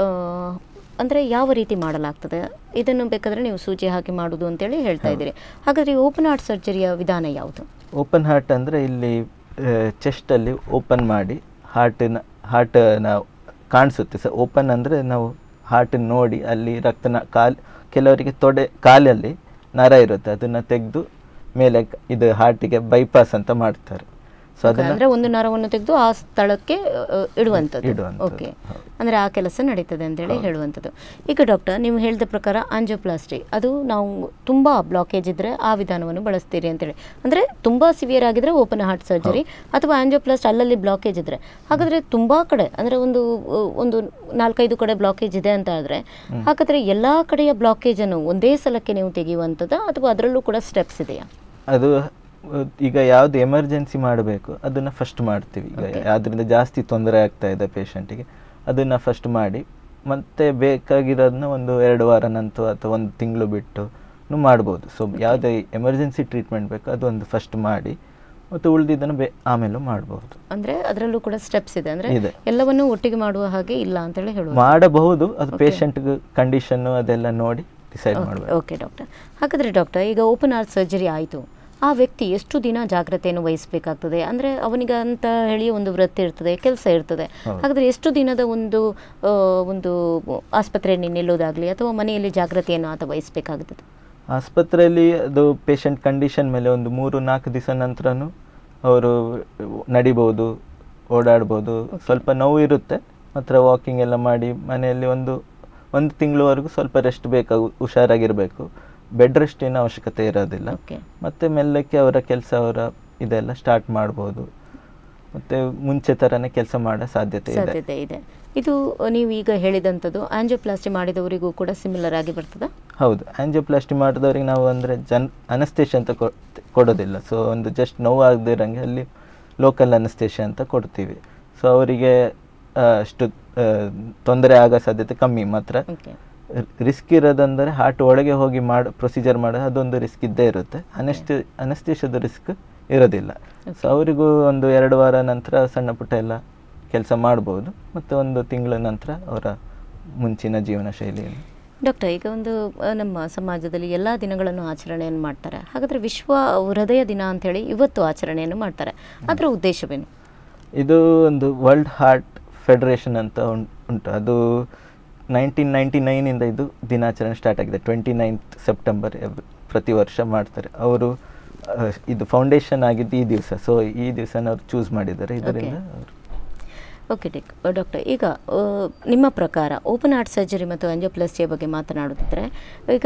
ಅಂದರೆ ಯಾವ ರೀತಿ ಮಾಡಲಾಗ್ತದೆ ಇದನ್ನು ಬೇಕಾದರೆ ನೀವು ಸೂಜಿ ಹಾಕಿ ಮಾಡೋದು ಅಂತೇಳಿ ಹೇಳ್ತಾ ಇದ್ದೀರಿ ಹಾಗಾದರೆ ಈ ಓಪನ್ ಹಾರ್ಟ್ ಸರ್ಜರಿಯ ವಿಧಾನ ಯಾವುದು ಓಪನ್ ಹಾರ್ಟ್ ಅಂದರೆ ಇಲ್ಲಿ ಚೆಸ್ಟಲ್ಲಿ ಓಪನ್ ಮಾಡಿ ಹಾರ್ಟಿನ ಹಾರ್ಟನ ಕಾಣಿಸುತ್ತೆ ಸರ್ ಓಪನ್ ಅಂದರೆ ನಾವು ಹಾರ್ಟ್ ನೋಡಿ ಅಲ್ಲಿ ರಕ್ತನ ಕಾಲ್ ಕೆಲವರಿಗೆ ತೊಡೆ ಕಾಲಲ್ಲಿ ನರ ಇರುತ್ತೆ ಅದನ್ನು ತೆಗೆದು ಮೇಲೆ ಕ- ಇದು ಹಾರ್ಟಿಗೆ ಬೈಪಾಸ್ ಅಂತ ಮಾಡ್ತಾರೆ ಸೊ ಅದನ್ನು ಅಂದರೆ ಒಂದು ನರವನ್ನು ತೆಗೆದು ಆ ಸ್ಥಳಕ್ಕೆ ಆ, ಇಡುವಂಥದ್ದು ಇಡುವಂಥದ್ದು, ಓಕೆ ಹೌದು. ಅಂದರೆ ಆ ಕೆಲಸ ನಡೀತದೆ ಅಂತೇಳಿ ಹೇಳುವಂಥದ್ದು ಈಗ ಡಾಕ್ಟರ್ ನೀವು ಹೇಳಿದ ಪ್ರಕಾರ ಆಂಜಿಯೋಪ್ಲಾಸ್ಟಿ ಅದು ನಾವು ತುಂಬ ಬ್ಲಾಕೇಜ್ ಇದ್ದರೆ ಆ ವಿಧಾನವನ್ನು ಬಳಸ್ತೀರಿ ಅಂತೇಳಿ ಅಂದರೆ ತುಂಬ ಸಿವಿಯರ್ ಆಗಿದ್ರೆ ಓಪನ್ ಹಾರ್ಟ್ ಸರ್ಜರಿ ಅಥವಾ ಆಂಜಿಯೋಪ್ಲಾಸ್ಟ್ ಅಲ್ಲಲ್ಲಿ ಬ್ಲಾಕೇಜ್ ಇದ್ದರೆ ಹಾಗಾದರೆ ತುಂಬ ಕಡೆ ಅಂದರೆ ಒಂದು ಆ, ಒಂದು ನಾಲ್ಕೈದು ಕಡೆ ಬ್ಲಾಕೇಜ್ ಇದೆ ಅಂತ ಆದರೆ ಹಾಗಾದರೆ ಎಲ್ಲ ಕಡೆಯ ಬ್ಲಾಕೇಜನ್ನು ಒಂದೇ ಸಲಕ್ಕೆ ನೀವು ತೆಗೆಯುವಂಥದ್ದು ಅಥವಾ ಅದರಲ್ಲೂ ಕೂಡ ಸ್ಟೆಪ್ಸ್ ಇದೆಯಾ ಅದು ಅಹ್, ಈಗ ಯಾವ್ದು ಎಮರ್ಜೆನ್ಸಿ ಮಾಡಬೇಕು ಅದನ್ನು ಫಸ್ಟ್ ಮಾಡ್ತೀವಿ ಈಗ Okay. ಅದರಿಂದ ಜಾಸ್ತಿ ತೊಂದರೆ ಆಗ್ತಾ ಇದೆ ಪೇಷಂಟಿಗೆ ಅದನ್ನು ಫಸ್ಟ್ ಮಾಡಿ ಮತ್ತೆ ಬೇಕಾಗಿರೋದನ್ನ ಒಂದು ಎರಡು ವಾರ ನಂತರ ಅಥವಾ ಒಂದು ತಿಂಗಳು ಬಿಟ್ಟು ಮಾಡ್ಬೋದು ಸೊ ಯಾವುದೇ ಎಮರ್ಜೆನ್ಸಿ ಟ್ರೀಟ್ಮೆಂಟ್ ಬೇಕು ಅದೊಂದು ಫಸ್ಟ್ ಮಾಡಿ ಮತ್ತು ಉಳಿದಿದ್ದನ್ನು ಬೇ ಆಮೇಲೂ ಮಾಡ್ಬೋದು ಅಂದರೆ ಅದರಲ್ಲೂ ಕೂಡ ಸ್ಟೆಪ್ಸ್ ಇದೆ ಅಂದರೆ ಇದೆ. ಎಲ್ಲವನ್ನೂ ಒಟ್ಟಿಗೆ ಮಾಡುವ ಹಾಗೆ ಇಲ್ಲ ಅಂತೇಳಿ ಹೇಳುವ ಮಾಡಬಹುದು ಅದು Okay. ಪೇಷಂಟ್ಗೆ ಕಂಡೀಷನ್ನು ಅದೆಲ್ಲ ನೋಡಿ ಡಿಸೈಡ್ ಮಾಡಬೇಕು ಓಕೆ ಡಾಕ್ಟರ್ ಹಾಗಾದರೆ ಡಾಕ್ಟರ್ ಈಗ ಓಪನ್ ಹಾರ್ಟ್ ಸರ್ಜರಿ ಆಯಿತು ಆ ವ್ಯಕ್ತಿ ಎಷ್ಟು ದಿನ ಜಾಗ್ರತೆಯನ್ನು ವಹಿಸಬೇಕಾಗ್ತದೆ ಅಂದರೆ ಅವನಿಗೆ ಅಂತ ಹೇಳಿ ಒಂದು ವೃತ್ತಿ ಇರ್ತದೆ ಕೆಲಸ ಇರ್ತದೆ ಹೌದು. ಹಾಗಾದರೆ ಎಷ್ಟು ದಿನದ ಒಂದು ಆ, ಒಂದು ಆಸ್ಪತ್ರೆಯಲ್ಲಿ ನಿಲ್ಲೋದಾಗಲಿ ಅಥವಾ ಮನೆಯಲ್ಲಿ ಜಾಗ್ರತೆಯನ್ನು ಆತ ವಹಿಸಬೇಕಾಗುತ್ತದೆ ಆಸ್ಪತ್ರೆಯಲ್ಲಿ ಅದು ಪೇಷಂಟ್ ಕಂಡೀಷನ್ ಮೇಲೆ ಒಂದು ಮೂರು ನಾಲ್ಕು ದಿವಸ ನಂತರನೂ ಅವರು ನಡಿಬೋದು ಓಡಾಡ್ಬೋದು ಸ್ವಲ್ಪ ನೋವು ಇರುತ್ತೆ ಮಾತ್ರ ವಾಕಿಂಗ್ ಎಲ್ಲ ಮಾಡಿ ಮನೆಯಲ್ಲಿ ಒಂದು ಒಂದು ತಿಂಗಳವರೆಗೂ ಸ್ವಲ್ಪ ರೆಸ್ಟ್ ಬೇಕಾಗು ಹುಷಾರಾಗಿರಬೇಕು ಬೆಡ್ ರೆಸ್ಟಿನ ಅವಶ್ಯಕತೆ ಇರೋದಿಲ್ಲ ಓಕೆ ಮತ್ತು ಮೆಲ್ಲಕ್ಕೆ ಅವರ ಕೆಲಸ ಅವರ ಇದೆಲ್ಲ ಸ್ಟಾರ್ಟ್ ಮಾಡ್ಬೋದು ಮತ್ತು ಮುಂಚೆ ಥರನೇ ಕೆಲಸ ಮಾಡೋ ಸಾಧ್ಯತೆ ಇದೆ ಸಾಧ್ಯತೆ ಇದೆ ಇದು ನೀವು ಈಗ ಹೇಳಿದಂಥದ್ದು ಆಂಜಿಯೋಪ್ಲಾಸ್ಟಿ ಮಾಡಿದವರಿಗೂ ಕೂಡ ಸಿಮಿಲರ್ ಆಗಿ ಬರ್ತದಾ ಹೌದು ಆಂಜಿಯೋಪ್ಲಾಸ್ಟಿ ಮಾಡಿದವ್ರಿಗೆ ನಾವು ಅಂದರೆ ಜನ್ ಅನಸ್ತೇಶ ಅಂತ ಕೊ- ಕೊಡೋದಿಲ್ಲ ಸೊ ಒಂದು ಜಸ್ಟ್ ನೋವು ಆಗದಿರಂಗೆ ಅಲ್ಲಿ ಲೋಕಲ್ ಅನಸ್ತೇಶ ಅಂತ ಕೊಡ್ತೀವಿ ಸೊ ಅವರಿಗೆ ಆ, ಅಷ್ಟು ತೊಂದರೆ ಆಗೋ ಸಾಧ್ಯತೆ ಕಮ್ಮಿ ಮಾತ್ರ ಓಕೆ ರಿಸ್ಕ್ ಇರೋದಂದರೆ ಹಾರ್ಟ್ ಒಳಗೆ ಹೋಗಿ ಮಾಡಿ ಪ್ರೊಸೀಜರ್ ಮಾಡೋದು ಅದೊಂದು ರಿಸ್ಕ್ ಇದ್ದೇ ಇರುತ್ತೆ ಅನಸ್ತಿ ಅನಸ್ತೇಶದ ರಿಸ್ಕ್ ಇರೋದಿಲ್ಲ ಸೊ ಅವರಿಗೂ ಒಂದು ಎರಡು ವಾರ ನಂತರ ಸಣ್ಣ ಪುಟ್ಟ ಎಲ್ಲ ಕೆಲಸ ಮಾಡ್ಬೋದು ಮತ್ತು ಒಂದು ತಿಂಗಳ ನಂತರ ಅವರ ಮುಂಚಿನ ಜೀವನ ಶೈಲಿಯನ್ನು ಡಾಕ್ಟರ್ ಈಗ ಒಂದು ಆ, ನಮ್ಮ ಸಮಾಜದಲ್ಲಿ ಎಲ್ಲ ದಿನಗಳನ್ನು ಆಚರಣೆಯನ್ನು ಮಾಡ್ತಾರೆ ಹಾಗಾದರೆ ವಿಶ್ವ ಹೃದಯ ದಿನ ಅಂಥೇಳಿ ಇವತ್ತು ಆಚರಣೆಯನ್ನು ಮಾಡ್ತಾರೆ ಅದರ ಉದ್ದೇಶವೇನು ಇದು ಒಂದು ವರ್ಲ್ಡ್ ಹಾರ್ಟ್ ಫೆಡರೇಷನ್ ಅಂತ ಉಂ- ಉಂಟು ಅದು ನೈನ್ಟೀನ್ ನೈಂಟಿ ನೈನಿಂದ ಇದು ದಿನಾಚರಣೆ ಸ್ಟಾರ್ಟ್ ಆಗಿದೆ ಟ್ವೆಂಟಿ ನೈನ್ತ್ ಸೆಪ್ಟೆಂಬರ್ ಎವ್- ಪ್ರತಿ ವರ್ಷ ಮಾಡ್ತಾರೆ ಅವರು ಇದು ಫೌಂಡೇಶನ್ ಆಗಿದ್ದು ಈ ದಿವಸ ಸೊ ಈ ದಿವಸನ ಅವ್ರು ಚೂಸ್ ಮಾಡಿದ್ದಾರೆ ಇದರಿಂದ ಅವ್ರು ಓಕೆ ಡಿಕ್ ಡಾಕ್ಟರ್ ಈಗ ಆ, ನಿಮ್ಮ ಪ್ರಕಾರ ಓಪನ್ ಹಾರ್ಟ್ ಸರ್ಜರಿ ಮತ್ತು ಆಂಜಿಯೋಪ್ಲಾಸ್ಟಿಯ ಬಗ್ಗೆ ಮಾತನಾಡುತ್ತಿದ್ದರೆ ಈಗ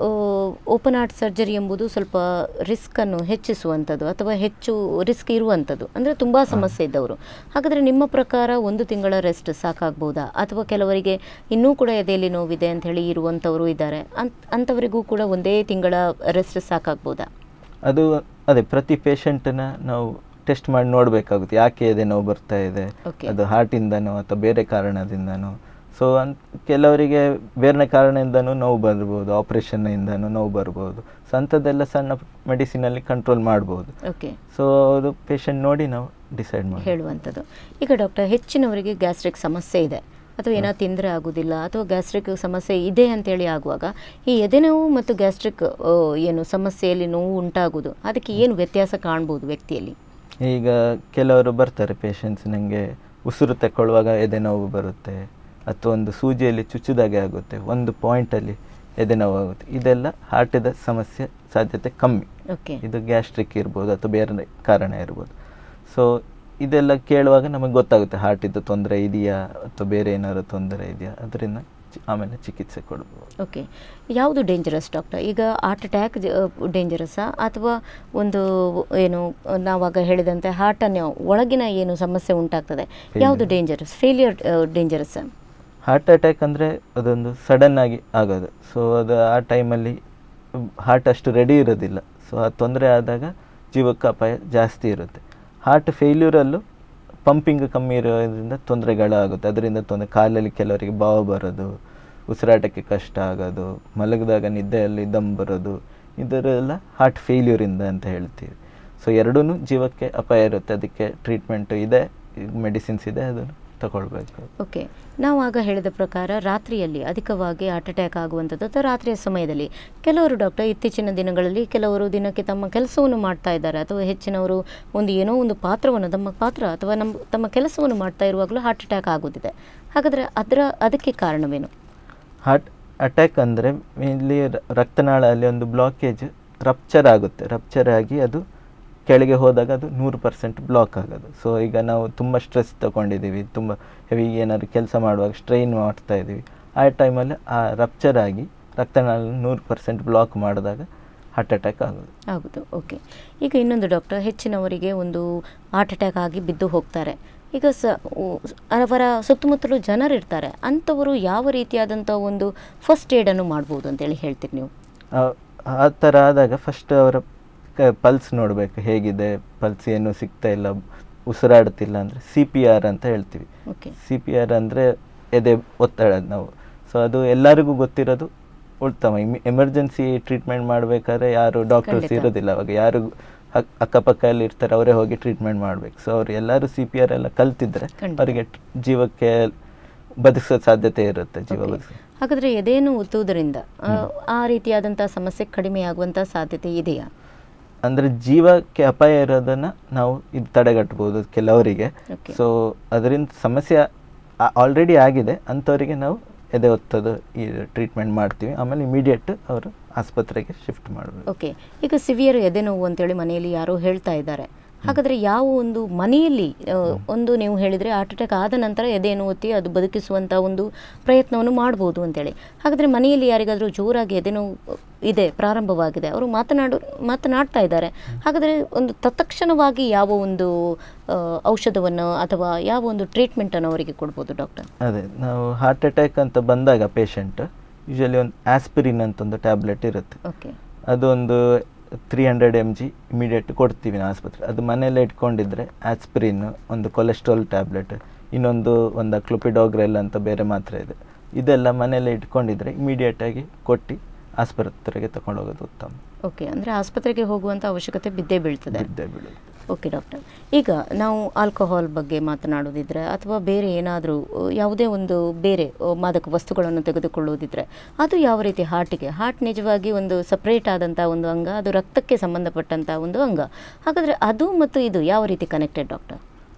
ಓಪನ್ ಹಾರ್ಟ್ ಸರ್ಜರಿ ಎಂಬುದು ಸ್ವಲ್ಪ ರಿಸ್ಕನ್ನು ಹೆಚ್ಚಿಸುವಂಥದ್ದು ಅಥವಾ ಹೆಚ್ಚು ರಿಸ್ಕ್ ಇರುವಂಥದ್ದು ಅಂದರೆ ತುಂಬ ಸಮಸ್ಯೆ ಇದ್ದವರು ಹಾಗಾದರೆ ನಿಮ್ಮ ಪ್ರಕಾರ ಒಂದು ತಿಂಗಳ ರೆಸ್ಟ್ ಸಾಕಾಗ್ಬೋದಾ ಅಥವಾ ಕೆಲವರಿಗೆ ಇನ್ನೂ ಕೂಡ ಎದೆಯಲ್ಲಿ ನೋವಿದೆ ಅಂತ ಹೇಳಿ ಇರುವಂಥವರು ಇದ್ದಾರೆ ಅಂತ್ ಅಂಥವರಿಗೂ ಕೂಡ ಒಂದೇ ತಿಂಗಳ ರೆಸ್ಟ್ ಸಾಕಾಗ್ಬೋದಾ ಅದು ಅದೇ ಪ್ರತಿ ಪೇಷಂಟನ್ನ ನಾವು ಟೆಸ್ಟ್ ಮಾಡಿ ನೋಡಬೇಕಾಗುತ್ತೆ ಯಾಕೆ ಎದೆ ನೋವು ಬರ್ತಾ ಇದೆ Okay. ಅದು ಹಾರ್ಟಿಂದನೋ ಅಥವಾ ಬೇರೆ ಕಾರಣದಿಂದನೋ ಸೊ ಅನ್ ಕೆಲವರಿಗೆ ಬೇರೆ ಕಾರಣದಿಂದನೂ ನೋವು ಬರ್ಬೋದು ಆಪ್ರೇಷನ್ನಿಂದನೂ ನೋವು ಬರ್ಬೋದು ಸೊ ಅಂಥದ್ದೆಲ್ಲ ಸಣ್ಣ ಮೆಡಿಸಿನಲ್ಲಿ ಕಂಟ್ರೋಲ್ ಮಾಡ್ಬೋದು ಓಕೆ ಸೊ ಅದು ಪೇಷಂಟ್ ನೋಡಿ ನಾವು ಡಿಸೈಡ್ ಮಾಡಿ ಹೇಳುವಂಥದ್ದು ಈಗ ಡಾಕ್ಟರ್ ಹೆಚ್ಚಿನವರಿಗೆ ಗ್ಯಾಸ್ಟ್ರಿಕ್ ಸಮಸ್ಯೆ ಇದೆ ಅಥವಾ ಏನೋ ತಿಂದರೆ ಆಗೋದಿಲ್ಲ ಅಥವಾ ಗ್ಯಾಸ್ಟ್ರಿಕ್ ಸಮಸ್ಯೆ ಇದೆ ಅಂತೇಳಿ ಆಗುವಾಗ ಈ ಎದೆನೋವು ಮತ್ತು ಗ್ಯಾಸ್ಟ್ರಿಕ್ ಏನು ಸಮಸ್ಯೆಯಲ್ಲಿ ನೋವು ಉಂಟಾಗೋದು ಅದಕ್ಕೆ ಏನು ವ್ಯತ್ಯಾಸ ಕಾಣ್ಬೋದು ವ್ಯಕ್ತಿಯಲ್ಲಿ ಈಗ ಕೆಲವರು ಬರ್ತಾರೆ ಪೇಷಂಟ್ಸ್ ನನಗೆ ಉಸಿರು ತಗೊಳ್ಳುವಾಗ ಎದೆ ನೋವು ಬರುತ್ತೆ ಅಥವಾ ಒಂದು ಸೂಜಿಯಲ್ಲಿ ಚುಚ್ಚಿದಾಗೆ ಆಗುತ್ತೆ ಒಂದು ಪಾಯಿಂಟಲ್ಲಿ ಎದೆ ನೋವು ಆಗುತ್ತೆ ಇದೆಲ್ಲ ಹಾರ್ಟಿದ ಸಮಸ್ಯೆ ಸಾಧ್ಯತೆ ಕಮ್ಮಿ ಓಕೆ ಇದು ಗ್ಯಾಸ್ಟ್ರಿಕ್ ಇರ್ಬೋದು ಅಥವಾ ಬೇರೆ ಕಾರಣ ಇರ್ಬೋದು ಸೊ ಇದೆಲ್ಲ ಕೇಳುವಾಗ ನಮಗೆ ಗೊತ್ತಾಗುತ್ತೆ ಹಾರ್ಟಿದ್ದು ತೊಂದರೆ ಇದೆಯಾ ಅಥವಾ ಬೇರೆ ಏನಾದ್ರು ತೊಂದರೆ ಇದೆಯಾ ಅದರಿಂದ ಚಿ- ಆಮೇಲೆ ಚಿಕಿತ್ಸೆ ಕೊಡ್ಬೋದು ಓಕೆ ಯಾವುದು ಡೇಂಜರಸ್ ಡಾಕ್ಟರ್ ಈಗ ಹಾರ್ಟ್ ಅಟ್ಯಾಕ್ ಡೇಂಜರಸ್ಸಾ ಅಥವಾ ಒಂದು ಏನು ನಾವಾಗ ಹೇಳಿದಂತೆ ಹಾರ್ಟನ್ನು ಒಳಗಿನ ಏನು ಸಮಸ್ಯೆ ಉಂಟಾಗ್ತದೆ ಯಾವುದು dangerous failure dangerous heart attack ಅಂದರೆ ಅದೊಂದು ಸಡನ್ ಆಗಿ ಆಗೋದು ಸೊ ಅದು ಆ ಟೈಮಲ್ಲಿ ಹಾರ್ಟ್ ಅಷ್ಟು ರೆಡಿ ಇರೋದಿಲ್ಲ ಸೊ ಆ ತೊಂದರೆ ಆದಾಗ ಜೀವಕ್ಕೆ ಅಪಾಯ ಜಾಸ್ತಿ ಇರುತ್ತೆ ಹಾರ್ಟ್ ಫೇಲ್ಯೂರಲ್ಲೂ ಪಂಪಿಂಗ್ ಕಮ್ಮಿ ಇರೋದ್ರಿಂದ ತೊಂದರೆಗಳಾಗುತ್ತೆ ಅದರಿಂದ ತೊಂದರೆ ಕಾಲಲ್ಲಿ ಕೆಲವರಿಗೆ ಬಾವು ಬರೋದು ಉಸಿರಾಟಕ್ಕೆ ಕಷ್ಟ ಆಗೋದು ಮಲಗಿದಾಗ ನಿದ್ದೆಯಲ್ಲಿ ದಮ್ ಬರೋದು ಇದರೆಲ್ಲ ಹಾರ್ಟ್ ಫೇಲ್ಯೂರಿಂದ ಅಂತ ಹೇಳ್ತೀವಿ ಸೊ ಎರಡೂ ಜೀವಕ್ಕೆ ಅಪಾಯ ಇರುತ್ತೆ ಅದಕ್ಕೆ ಟ್ರೀಟ್ಮೆಂಟು ಇದೆ ಮೆಡಿಸಿನ್ಸ್ ಇದೆ ಅದನ್ನು ತಗೊಳ್ಬೇಕು ಓಕೆ ನಾವು ಆಗ ಹೇಳಿದ ಪ್ರಕಾರ ರಾತ್ರಿಯಲ್ಲಿ ಅಧಿಕವಾಗಿ ಹಾರ್ಟ್ ಅಟ್ಯಾಕ್ ಆಗುವಂಥದ್ದು ಅಥವಾ ರಾತ್ರಿಯ ಸಮಯದಲ್ಲಿ ಕೆಲವರು ಡಾಕ್ಟರ್ ಇತ್ತೀಚಿನ ದಿನಗಳಲ್ಲಿ ಕೆಲವರು ದಿನಕ್ಕೆ ತಮ್ಮ ಕೆಲಸವನ್ನು ಮಾಡ್ತಾ ಇದ್ದಾರೆ ಅಥವಾ ಹೆಚ್ಚಿನವರು ಒಂದು ಏನೋ ಒಂದು ಪಾತ್ರವನ್ನು ತಮ್ಮ ಪಾತ್ರ ಅಥವಾ ನಮ್ಮ ತಮ್ಮ ಕೆಲಸವನ್ನು ಮಾಡ್ತಾ ಇರುವಾಗಲೂ ಹಾರ್ಟ್ ಅಟ್ಯಾಕ್ ಆಗೋದಿದೆ ಹಾಗಾದರೆ ಅದರ ಅದಕ್ಕೆ ಕಾರಣವೇನು ಹಾರ್ಟ್ ಅಟ್ಯಾಕ್ ಅಂದರೆ ಮೇನ್ಲಿ ರಕ್ತನಾಳ ಅಲ್ಲಿ ಒಂದು ಬ್ಲಾಕೇಜ್ ರಪ್ಚರ್ ಆಗುತ್ತೆ ರಪ್ಚರ್ ಆಗಿ ಅದು ಕೆಳಗೆ ಹೋದಾಗ ಅದು ನೂರು ಪರ್ಸೆಂಟ್ ಬ್ಲಾಕ್ ಆಗೋದು ಸೊ ಈಗ ನಾವು ತುಂಬ ಸ್ಟ್ರೆಸ್ ತಗೊಂಡಿದ್ದೀವಿ ತುಂಬ ಹೆವಿ ಏನಾದ್ರು ಕೆಲಸ ಮಾಡುವಾಗ ಸ್ಟ್ರೈನ್ ಮಾಡ್ತಾ ಇದ್ದೀವಿ ಆ ಟೈಮಲ್ಲಿ ಆ ರಪ್ಚರ್ ಆಗಿ ರಕ್ತನಾಳ ನೂರು ಪರ್ಸೆಂಟ್ ಬ್ಲಾಕ್ ಮಾಡಿದಾಗ ಹಾರ್ಟ್ ಅಟ್ಯಾಕ್ ಆಗೋದು ಆಗುದು ಓಕೆ ಈಗ ಇನ್ನೊಂದು ಡಾಕ್ಟರ್ ಹೆಚ್ಚಿನವರಿಗೆ ಒಂದು ಹಾರ್ಟ್ ಅಟ್ಯಾಕ್ ಆಗಿ ಬಿದ್ದು ಹೋಗ್ತಾರೆ ಈಗ ಸ ಉ- ಅವರ ಸುತ್ತಮುತ್ತಲು ಜನರಿರ್ತಾರೆ ಅಂಥವರು ಯಾವ ರೀತಿಯಾದಂಥ ಒಂದು ಫಸ್ಟ್ ಏಡನ್ನು ಮಾಡ್ಬೋದು ಅಂತೇಳಿ ಹೇಳ್ತೀರಿ ನೀವು ಆ- ಆ ಥರ ಆದಾಗ ಫಸ್ಟ್ ಅವರ ಪಲ್ಸ್ ನೋಡಬೇಕು ಹೇಗಿದೆ ಪಲ್ಸ್ ಏನು ಸಿಗ್ತಾ ಇಲ್ಲ ಉಸಿರಾಡ್ತಿಲ್ಲ ಅಂದರೆ ಸಿ ಪಿ ಆರ್ ಅಂತ ಹೇಳ್ತೀವಿ ಓಕೆ ಸಿ ಪಿ ಆರ್ ಅಂದರೆ ಎದೆ ಒತ್ತಡ ನಾವು ಸೊ ಅದು ಎಲ್ಲರಿಗೂ ಗೊತ್ತಿರೋದು ಉತ್ತಮ ಎಮರ್ಜೆನ್ಸಿ ಟ್ರೀಟ್ಮೆಂಟ್ ಮಾಡಬೇಕಾದ್ರೆ ಯಾರು ಡಾಕ್ಟರ್ಸ್ ಖಂಡಿತ. ಇರೋದಿಲ್ಲ ಅವಾಗ ಯಾರು ಅಕ್- ಅಕ್ಕಪಕ್ಕದಲ್ಲಿ ಇರ್ತಾರೆ ಅವರೇ ಹೋಗಿ ಟ್ರೀಟ್ಮೆಂಟ್ ಮಾಡಬೇಕು ಸೊ ಅವ್ರು ಎಲ್ಲರೂ ಸಿ ಪಿ ಆರ್ ಎಲ್ಲ ಕಲ್ತಿದ್ರೆ ಖಂಡಿತ. ಅವರಿಗೆ ಟ್- ಜೀವಕ್ಕೆ ಬದುಕಿಸೋ ಸಾಧ್ಯತೆ ಇರುತ್ತೆ ಜೀವ Okay. ಬದುಕಿಸೋ ಹಾಗಾದರೆ ಎದೆಯನ್ನು ಒತ್ತುವುದರಿಂದ ಆ, ಆ ರೀತಿಯಾದಂಥ ಸಮಸ್ಯೆ ಕಡಿಮೆಯಾಗುವಂಥ ಸಾಧ್ಯತೆ ಇದೆಯಾ ಅಂದರೆ ಜೀವಕ್ಕೆ ಅಪಾಯ ಇರೋದನ್ನು ನಾವು ಇದು ತಡೆಗಟ್ಬೋದು ಕೆಲವರಿಗೆ Okay. ಸೊ ಅದರಿಂದ ಸಮಸ್ಯೆ ಆಲ್ರೆಡಿ ಆಗಿದೆ ಅಂಥವರಿಗೆ ನಾವು ಎದೆ ಒತ್ತೋದು ಈ ಟ್ರೀಟ್ಮೆಂಟ್ ಮಾಡ್ತೀವಿ ಆಮೇಲೆ ಇಮಿಡಿಯೇಟ್ ಅವರು ಆಸ್ಪತ್ರೆಗೆ ಶಿಫ್ಟ್ ಮಾಡಬೇಕು ಓಕೆ ಈಗ ಸಿವಿಯರ್ ಎದೆನೋವು ಅಂತೇಳಿ ಮನೆಯಲ್ಲಿ ಯಾರೋ ಹೇಳ್ತಾ ಇದ್ದಾರೆ ಹಾಗಾದರೆ ಯಾವ ಒಂದು ಮನೆಯಲ್ಲಿ ಆ, ಒಂದು ನೀವು ಹೇಳಿದರೆ ಹಾರ್ಟ್ ಅಟ್ಯಾಕ್ ಆದ ನಂತರ ಎದೆಯನ್ನು ಒತ್ತಿ ಅದು ಬದುಕಿಸುವಂಥ ಒಂದು ಪ್ರಯತ್ನವನ್ನು ಮಾಡ್ಬೋದು ಅಂತೇಳಿ ಹಾಗಾದರೆ ಮನೆಯಲ್ಲಿ ಯಾರಿಗಾದರೂ ಜೋರಾಗಿ ಎದೆನೋವು ಇದೆ ಪ್ರಾರಂಭವಾಗಿದೆ ಅವರು ಮಾತನಾಡು ಮಾತನಾಡ್ತಾ ಇದ್ದಾರೆ ಹಾಗಾದರೆ ಒಂದು ತತ್ಕ್ಷಣವಾಗಿ ಯಾವ ಒಂದು ಆ, ಔಷಧವನ್ನು ಅಥವಾ ಯಾವ ಒಂದು ಟ್ರೀಟ್ಮೆಂಟನ್ನು ಅವರಿಗೆ ಕೊಡ್ಬೋದು ಡಾಕ್ಟರ್ ಅದೇ ನಾವು ಹಾರ್ಟ್ ಅಟ್ಯಾಕ್ ಅಂತ ಬಂದಾಗ ಪೇಷಂಟ್ ಯೂಶಲಿ ಒಂದು ಆಸ್ಪಿರಿನ್ ಅಂತ ಒಂದು ಟ್ಯಾಬ್ಲೆಟ್ ಇರುತ್ತೆ ಓಕೆ ಅದೊಂದು three hundred M G immediate ಕೊಡ್ತೀವಿ ನಾವು ಆಸ್ಪತ್ರೆ ಅದು ಮನೆಯಲ್ಲೇ ಇಟ್ಕೊಂಡಿದ್ರೆ ಆಸ್ಪಿರಿನ್ ಒಂದು ಕೊಲೆಸ್ಟ್ರಾಲ್ ಟ್ಯಾಬ್ಲೆಟ್ ಇನ್ನೊಂದು ಒಂದು ಕ್ಲೋಪಿಡೋಗ್ರೆಲ್ ಅಂತ ಬೇರೆ ಮಾತ್ರೆ ಇದೆ ಇದೆಲ್ಲ ಮನೆಯಲ್ಲೇ ಇಟ್ಕೊಂಡಿದ್ರೆ ಇಮಿಡಿಯೇಟಾಗಿ ಕೊಟ್ಟು ಆಸ್ಪತ್ರೆಗೆ ತಗೊಂಡು ಹೋಗೋದು ಉತ್ತಮ ಓಕೆ ಅಂದರೆ ಆಸ್ಪತ್ರೆಗೆ ಹೋಗುವಂಥ ಅವಶ್ಯಕತೆ ಬಿದ್ದೇ ಬೀಳ್ತದೆ ಬಿದ್ದೇ ಬೀಳುತ್ತೆ ಓಕೆ ಡಾಕ್ಟರ್ ಈಗ ನಾವು ಆಲ್ಕೋಹಾಲ್ ಬಗ್ಗೆ ಮಾತನಾಡೋದಿದ್ರೆ ಅಥವಾ ಬೇರೆ ಏನಾದರೂ ಯಾವುದೇ ಒಂದು ಬೇರೆ ಅ, ಮಾದಕ ವಸ್ತುಗಳನ್ನು ತೆಗೆದುಕೊಳ್ಳೋದಿದ್ರೆ ಅದು ಯಾವ ರೀತಿ ಹಾರ್ಟಿಗೆ ಹಾರ್ಟ್ ನಿಜವಾಗಿ ಒಂದು ಸಪ್ರೇಟ್ ಆದಂಥ ಒಂದು ಅಂಗ ಅದು ರಕ್ತಕ್ಕೆ ಸಂಬಂಧಪಟ್ಟಂಥ ಒಂದು ಅಂಗ ಹಾಗಾದರೆ ಅದು ಮತ್ತು ಇದು ಯಾವ ರೀತಿ ಕನೆಕ್ಟೆಡ್ ಡಾಕ್ಟರ್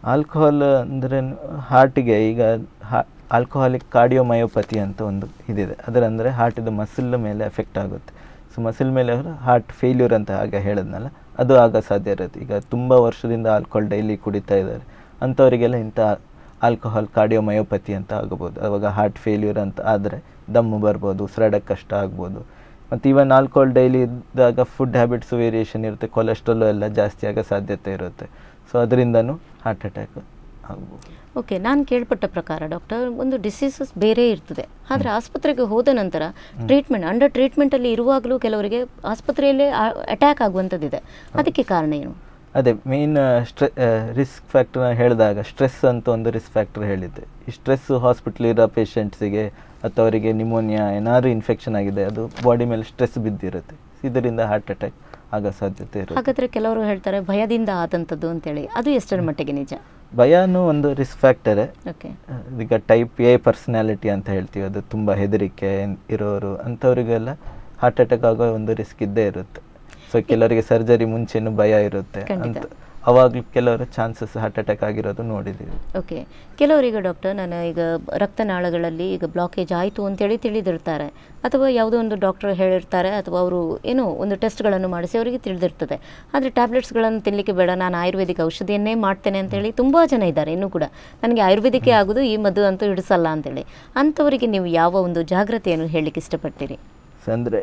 ಆಲ್ಕೋಹಾಲ್ ಅಂದರೆ ಹಾರ್ಟಿಗೆ ಈಗ ಆಲ್ಕೋಹಾಲಿಕ್ ಕಾರ್ಡಿಯೋಮಯೋಪತಿ ಅಂತ ಒಂದು ಇದಿದೆ ಅದರ ಅಂದರೆ ಹಾರ್ಟಿದ ಮಸಿಲ್ ಮೇಲೆ ಎಫೆಕ್ಟ್ ಆಗುತ್ತೆ ಸೊ ಮಸಿಲ್ ಮೇಲೆ ಹಾರ್ಟ್ ಫೇಲ್ಯೂರ್ ಅಂತ ಆಗ ಹೇಳಿದ್ನಲ್ಲ ಅದು ಆಗ ಸಾಧ್ಯ ಇರುತ್ತೆ ಈಗ ತುಂಬ ವರ್ಷದಿಂದ ಆಲ್ಕೋಹಾಲ್ ಡೈಲಿ ಕುಡಿತಾ ಇದ್ದಾರೆ ಅಂಥವರಿಗೆಲ್ಲ ಇಂಥ ಆಲ್ಕೋಹಾಲ್ ಕಾರ್ಡಿಯೋಮಯೋಪತಿ ಅಂತ ಆಗಬಹುದು ಅವಾಗ ಹಾರ್ಟ್ ಫೇಲ್ಯೂರ್ ಅಂತ ಆದರೆ ದಮ್ಮು ಬರ್ಬೋದು ಉಸಿರಾಡಕ್ಕೆ ಕಷ್ಟ ಆಗ್ಬೋದು ಮತ್ತು ಈವನ್ ಆಲ್ಕೋಹಾಲ್ ಡೈಲಿ ಇದ್ದಾಗ ಫುಡ್ ಹ್ಯಾಬಿಟ್ಸ್ ವೇರಿಯೇಷನ್ ಇರುತ್ತೆ ಕೊಲೆಸ್ಟ್ರಾಲು ಎಲ್ಲ ಜಾಸ್ತಿ ಆಗೋ ಸಾಧ್ಯತೆ ಇರುತ್ತೆ ಸೊ ಅದರಿಂದನೂ ಹಾರ್ಟ್ ಅಟ್ಯಾಕ್ ಆಗ್ಬೋದು ಓಕೆ ನಾನು ಕೇಳ್ಪಟ್ಟ ಪ್ರಕಾರ ಡಾಕ್ಟರ್ ಒಂದು ಡಿಸೀಸಸ್ ಬೇರೆ ಇರ್ತದೆ ಆದರೆ ಆಸ್ಪತ್ರೆಗೆ ಹೋದ ನಂತರ ಟ್ರೀಟ್ಮೆಂಟ್ ಅಂಡರ್ ಟ್ರೀಟ್ಮೆಂಟಲ್ಲಿ ಇರುವಾಗಲೂ ಕೆಲವರಿಗೆ ಆಸ್ಪತ್ರೆಯಲ್ಲೇ ಅಟ್ಯಾಕ್ ಆಗುವಂಥದ್ದಿದೆ ಅದಕ್ಕೆ ಕಾರಣ ಏನು ಅದೇ ಮೇನ್ ಸ್ಟ್ರೆ ರಿಸ್ಕ್ ಫ್ಯಾಕ್ಟರ್ ಹೇಳಿದಾಗ ಸ್ಟ್ರೆಸ್ ಅಂತ ಒಂದು ರಿಸ್ಕ್ ಫ್ಯಾಕ್ಟರ್ ಹೇಳಿದ್ದೆ ಈ ಸ್ಟ್ರೆಸ್ ಹಾಸ್ಪಿಟ್ಲ್ ಇರೋ ಪೇಷಂಟ್ಸಿಗೆ ಅಥವಾ ಅವರಿಗೆ ನಿಮೋನಿಯಾ ಏನಾದ್ರು ಇನ್ಫೆಕ್ಷನ್ ಆಗಿದೆ ಅದು ಬಾಡಿ ಮೇಲೆ ಸ್ಟ್ರೆಸ್ ಬಿದ್ದಿರುತ್ತೆ ಇದರಿಂದ ಹಾರ್ಟ್ ಅಟ್ಯಾಕ್ ಆಗೋ ಸಾಧ್ಯತೆ ಇರುತ್ತೆ ಹಾಗಾದರೆ ಕೆಲವರು ಹೇಳ್ತಾರೆ ಭಯದಿಂದ ಆದಂಥದ್ದು ಅಂತೇಳಿ ಅದು ಎಷ್ಟರ ಮಟ್ಟಿಗೆ ನಿಜ ಭಯನೂ ಒಂದು ರಿಸ್ಕ್ ಫ್ಯಾಕ್ಟರೇ ಓಕೆ ಈಗ ಟೈಪ್ ಎ ಪರ್ಸನಾಲಿಟಿ ಅಂತ ಹೇಳ್ತೀವಿ ಅದು ತುಂಬ ಹೆದರಿಕೆ ಇರೋರು ಅಂಥವ್ರಿಗೆಲ್ಲ ಹಾರ್ಟ್ ಅಟ್ಯಾಕ್ ಆಗೋ ಒಂದು ರಿಸ್ಕ್ ಇದ್ದೇ ಇರುತ್ತೆ ಸೊ ಕೆಲವರಿಗೆ ಸರ್ಜರಿ ಮುಂಚೆನೂ ಭಯ ಇರುತ್ತೆ ಖಂಡಿತ. ಅಂತ ಅವಾಗಲೂ ಕೆಲವರು ಚಾನ್ಸಸ್ ಹಾರ್ಟ್ ಅಟ್ಯಾಕ್ ಆಗಿರೋದು ನೋಡಿದ್ದೀವಿ ಓಕೆ ಕೆಲವರಿಗೆ ಡಾಕ್ಟರ್ ನಾನು ಈಗ ರಕ್ತನಾಳಗಳಲ್ಲಿ ಈಗ ಬ್ಲಾಕೇಜ್ ಆಯಿತು ಅಂತೇಳಿ ತಿಳಿದಿರ್ತಾರೆ ಅಥವಾ ಯಾವುದೋ ಒಂದು ಡಾಕ್ಟರ್ ಹೇಳಿರ್ತಾರೆ ಅಥವಾ ಅವರು ಏನೋ ಒಂದು ಟೆಸ್ಟ್ಗಳನ್ನು ಮಾಡಿಸಿ ಅವರಿಗೆ ತಿಳಿದಿರ್ತದೆ ಆದರೆ ಟ್ಯಾಬ್ಲೆಟ್ಸ್ಗಳನ್ನು ತಿನ್ನಲಿಕ್ಕೆ ಬೇಡ ನಾನು ಆಯುರ್ವೇದಿಕ್ ಔಷಧಿಯನ್ನೇ ಮಾಡ್ತೇನೆ ಅಂತೇಳಿ ತುಂಬ ಜನ ಇದ್ದಾರೆ ಇನ್ನೂ ಕೂಡ ನನಗೆ ಆಯುರ್ವೇದಿಕೇ ಆಗೋದು ಈ ಮದ್ದು ಅಂತೂ ಹಿಡಿಸಲ್ಲ ಅಂತೇಳಿ ಅಂಥವರಿಗೆ ನೀವು ಯಾವ ಒಂದು ಜಾಗ್ರತೆಯನ್ನು ಹೇಳಲಿಕ್ಕೆ ಇಷ್ಟಪಡ್ತೀರಿ ಸೊ ಅಂದರೆ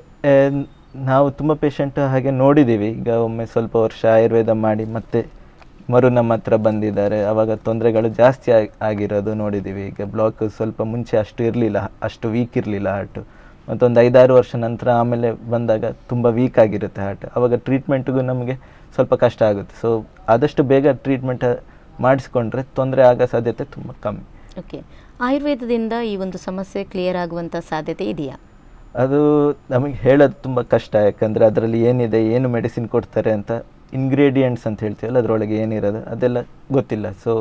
ನಾವು ತುಂಬ ಪೇಷಂಟ್ ಹಾಗೆ ನೋಡಿದ್ದೀವಿ ಈಗ ಒಮ್ಮೆ ಸ್ವಲ್ಪ ವರ್ಷ ಆಯುರ್ವೇದ ಮಾಡಿ ಮತ್ತೆ ಮರು ನಮ್ಮ ಹತ್ರ ಬಂದಿದ್ದಾರೆ ಆವಾಗ ತೊಂದರೆಗಳು ಜಾಸ್ತಿ ಆಗ್- ಆಗಿರೋದು ನೋಡಿದ್ದೀವಿ ಈಗ ಬ್ಲಾಕ್ ಸ್ವಲ್ಪ ಮುಂಚೆ ಅಷ್ಟು ಇರಲಿಲ್ಲ ಅಷ್ಟು ವೀಕ್ ಇರಲಿಲ್ಲ ಹಾರ್ಟು ಮತ್ತೊಂದು ಐದಾರು ವರ್ಷ ನಂತರ ಆಮೇಲೆ ಬಂದಾಗ ತುಂಬ ವೀಕ್ ಆಗಿರುತ್ತೆ ಹಾರ್ಟ್ ಆವಾಗ ಟ್ರೀಟ್ಮೆಂಟ್ಗೂ ನಮಗೆ ಸ್ವಲ್ಪ ಕಷ್ಟ ಆಗುತ್ತೆ ಸೊ ಆದಷ್ಟು ಬೇಗ ಟ್ರೀಟ್ಮೆಂಟ್ ಮಾಡಿಸ್ಕೊಂಡ್ರೆ ತೊಂದರೆ ಆಗೋ ಸಾಧ್ಯತೆ ತುಂಬ ಕಮ್ಮಿ ಓಕೆ ಆಯುರ್ವೇದದಿಂದ ಈ ಒಂದು ಸಮಸ್ಯೆ ಕ್ಲಿಯರ್ ಆಗುವಂಥ ಸಾಧ್ಯತೆ ಇದೆಯಾ ಅದು ನಮಗೆ ಹೇಳೋದು ತುಂಬ ಕಷ್ಟ ಯಾಕಂದರೆ ಅದರಲ್ಲಿ ಏನಿದೆ ಏನು ಮೆಡಿಸಿನ್ ಕೊಡ್ತಾರೆ ಅಂತ ಇಂಗ್ರೀಡಿಯೆಂಟ್ಸ್ ಅಂತ ಹೇಳ್ತೀವಲ್ಲ ಅದರೊಳಗೆ ಏನಿರೋದು ಅದೆಲ್ಲ ಗೊತ್ತಿಲ್ಲ ಸೊ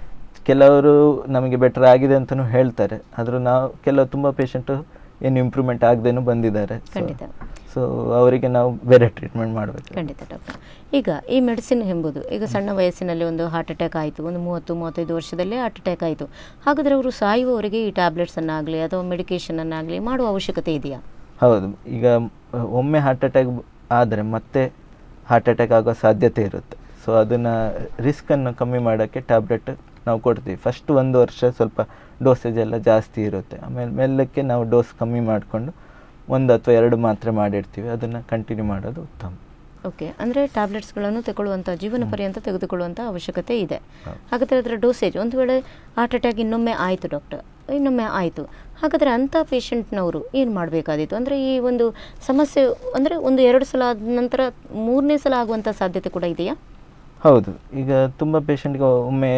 ಕೆಲವರು ನಮಗೆ ಬೆಟರ್ ಆಗಿದೆ ಅಂತಲೂ ಹೇಳ್ತಾರೆ ಆದರೂ ನಾವು ಕೆಲವು ತುಂಬ ಪೇಷಂಟು ಏನು ಇಂಪ್ರೂವ್ಮೆಂಟ್ ಆಗದೇನೂ ಬಂದಿದ್ದಾರೆ ಖಂಡಿತ. ಸೊ ಅವರಿಗೆ ನಾವು ಬೇರೆ ಟ್ರೀಟ್ಮೆಂಟ್ ಮಾಡಬೇಕು ಖಂಡಿತ ಡಾಕ್ಟರ್ ಈಗ ಈ ಮೆಡಿಸಿನ್ ಎಂಬುದು ಈಗ ಸಣ್ಣ ವಯಸ್ಸಿನಲ್ಲಿ ಒಂದು ಹಾರ್ಟ್ ಅಟ್ಯಾಕ್ ಆಯಿತು ಒಂದು ಮೂವತ್ತು ಮೂವತ್ತೈದು ವರ್ಷದಲ್ಲೇ ಹಾರ್ಟ್ ಅಟ್ಯಾಕ್ ಆಯಿತು ಹಾಗಾದರೆ ಅವರು ಸಾಯುವವರೆಗೆ ಈ ಟ್ಯಾಬ್ಲೆಟ್ಸನ್ನಾಗಲಿ ಅಥವಾ ಮೆಡಿಕೇಷನನ್ನಾಗಲಿ ಮಾಡುವ ಅವಶ್ಯಕತೆ ಇದೆಯಾ ಹೌದು ಈಗ ಅಹ್, ಒಮ್ಮೆ ಹಾರ್ಟ್ ಅಟ್ಯಾಕ್ ಆದರೆ ಮತ್ತೆ ಹಾರ್ಟ್ ಅಟ್ಯಾಕ್ ಆಗೋ ಸಾಧ್ಯತೆ ಇರುತ್ತೆ ಸೊ ಅದನ್ನು ರಿಸ್ಕನ್ನು ಕಮ್ಮಿ ಮಾಡೋಕ್ಕೆ ಟ್ಯಾಬ್ಲೆಟ್ ನಾವು ಕೊಡ್ತೀವಿ ಫಸ್ಟ್ ಒಂದು ವರ್ಷ ಸ್ವಲ್ಪ ಡೋಸೇಜ್ ಎಲ್ಲ ಜಾಸ್ತಿ ಇರುತ್ತೆ ಆಮೇಲೆ ಮೆಲ್ಲಕ್ಕೆ ನಾವು ಡೋಸ್ ಕಮ್ಮಿ ಮಾಡಿಕೊಂಡು ಒಂದು ಅಥವಾ ಎರಡು ಮಾತ್ರೆ ಮಾಡಿರ್ತೀವಿ ಅದನ್ನು ಕಂಟಿನ್ಯೂ ಮಾಡೋದು ಉತ್ತಮ ಓಕೆ ಅಂದರೆ ಟ್ಯಾಬ್ಲೆಟ್ಸ್ಗಳನ್ನು ತಗೊಳ್ಳುವಂಥ ಜೀವನ ಪರ್ಯಂತ ತೆಗೆದುಕೊಳ್ಳುವಂಥ ಅವಶ್ಯಕತೆ ಇದೆ ಹೌದು. ಹಾಗಾದರೆ ಅದರ ಡೋಸೇಜ್ ಒಂದು ವೇಳೆ ಹಾರ್ಟ್ ಅಟ್ಯಾಕ್ ಇನ್ನೊಮ್ಮೆ ಆಯಿತು ಡಾಕ್ಟರ್ ಇನ್ನೊಮ್ಮೆ ಆಯಿತು ಹಾಗಾದರೆ ಅಂಥ ಪೇಷಂಟ್ನವರು ಏನು ಮಾಡಬೇಕಾದಿತ್ತು ಅಂದರೆ ಈ ಒಂದು ಸಮಸ್ಯೆ ಅಂದರೆ ಒಂದು ಎರಡು ಸಲ ಆದ ನಂತರ ಮೂರನೇ ಸಲ ಆಗುವಂಥ ಸಾಧ್ಯತೆ ಕೂಡ ಇದೆಯಾ ಹೌದು ಈಗ ತುಂಬ ಪೇಷಂಟ್ಗೆ ಒಮ್ಮೆ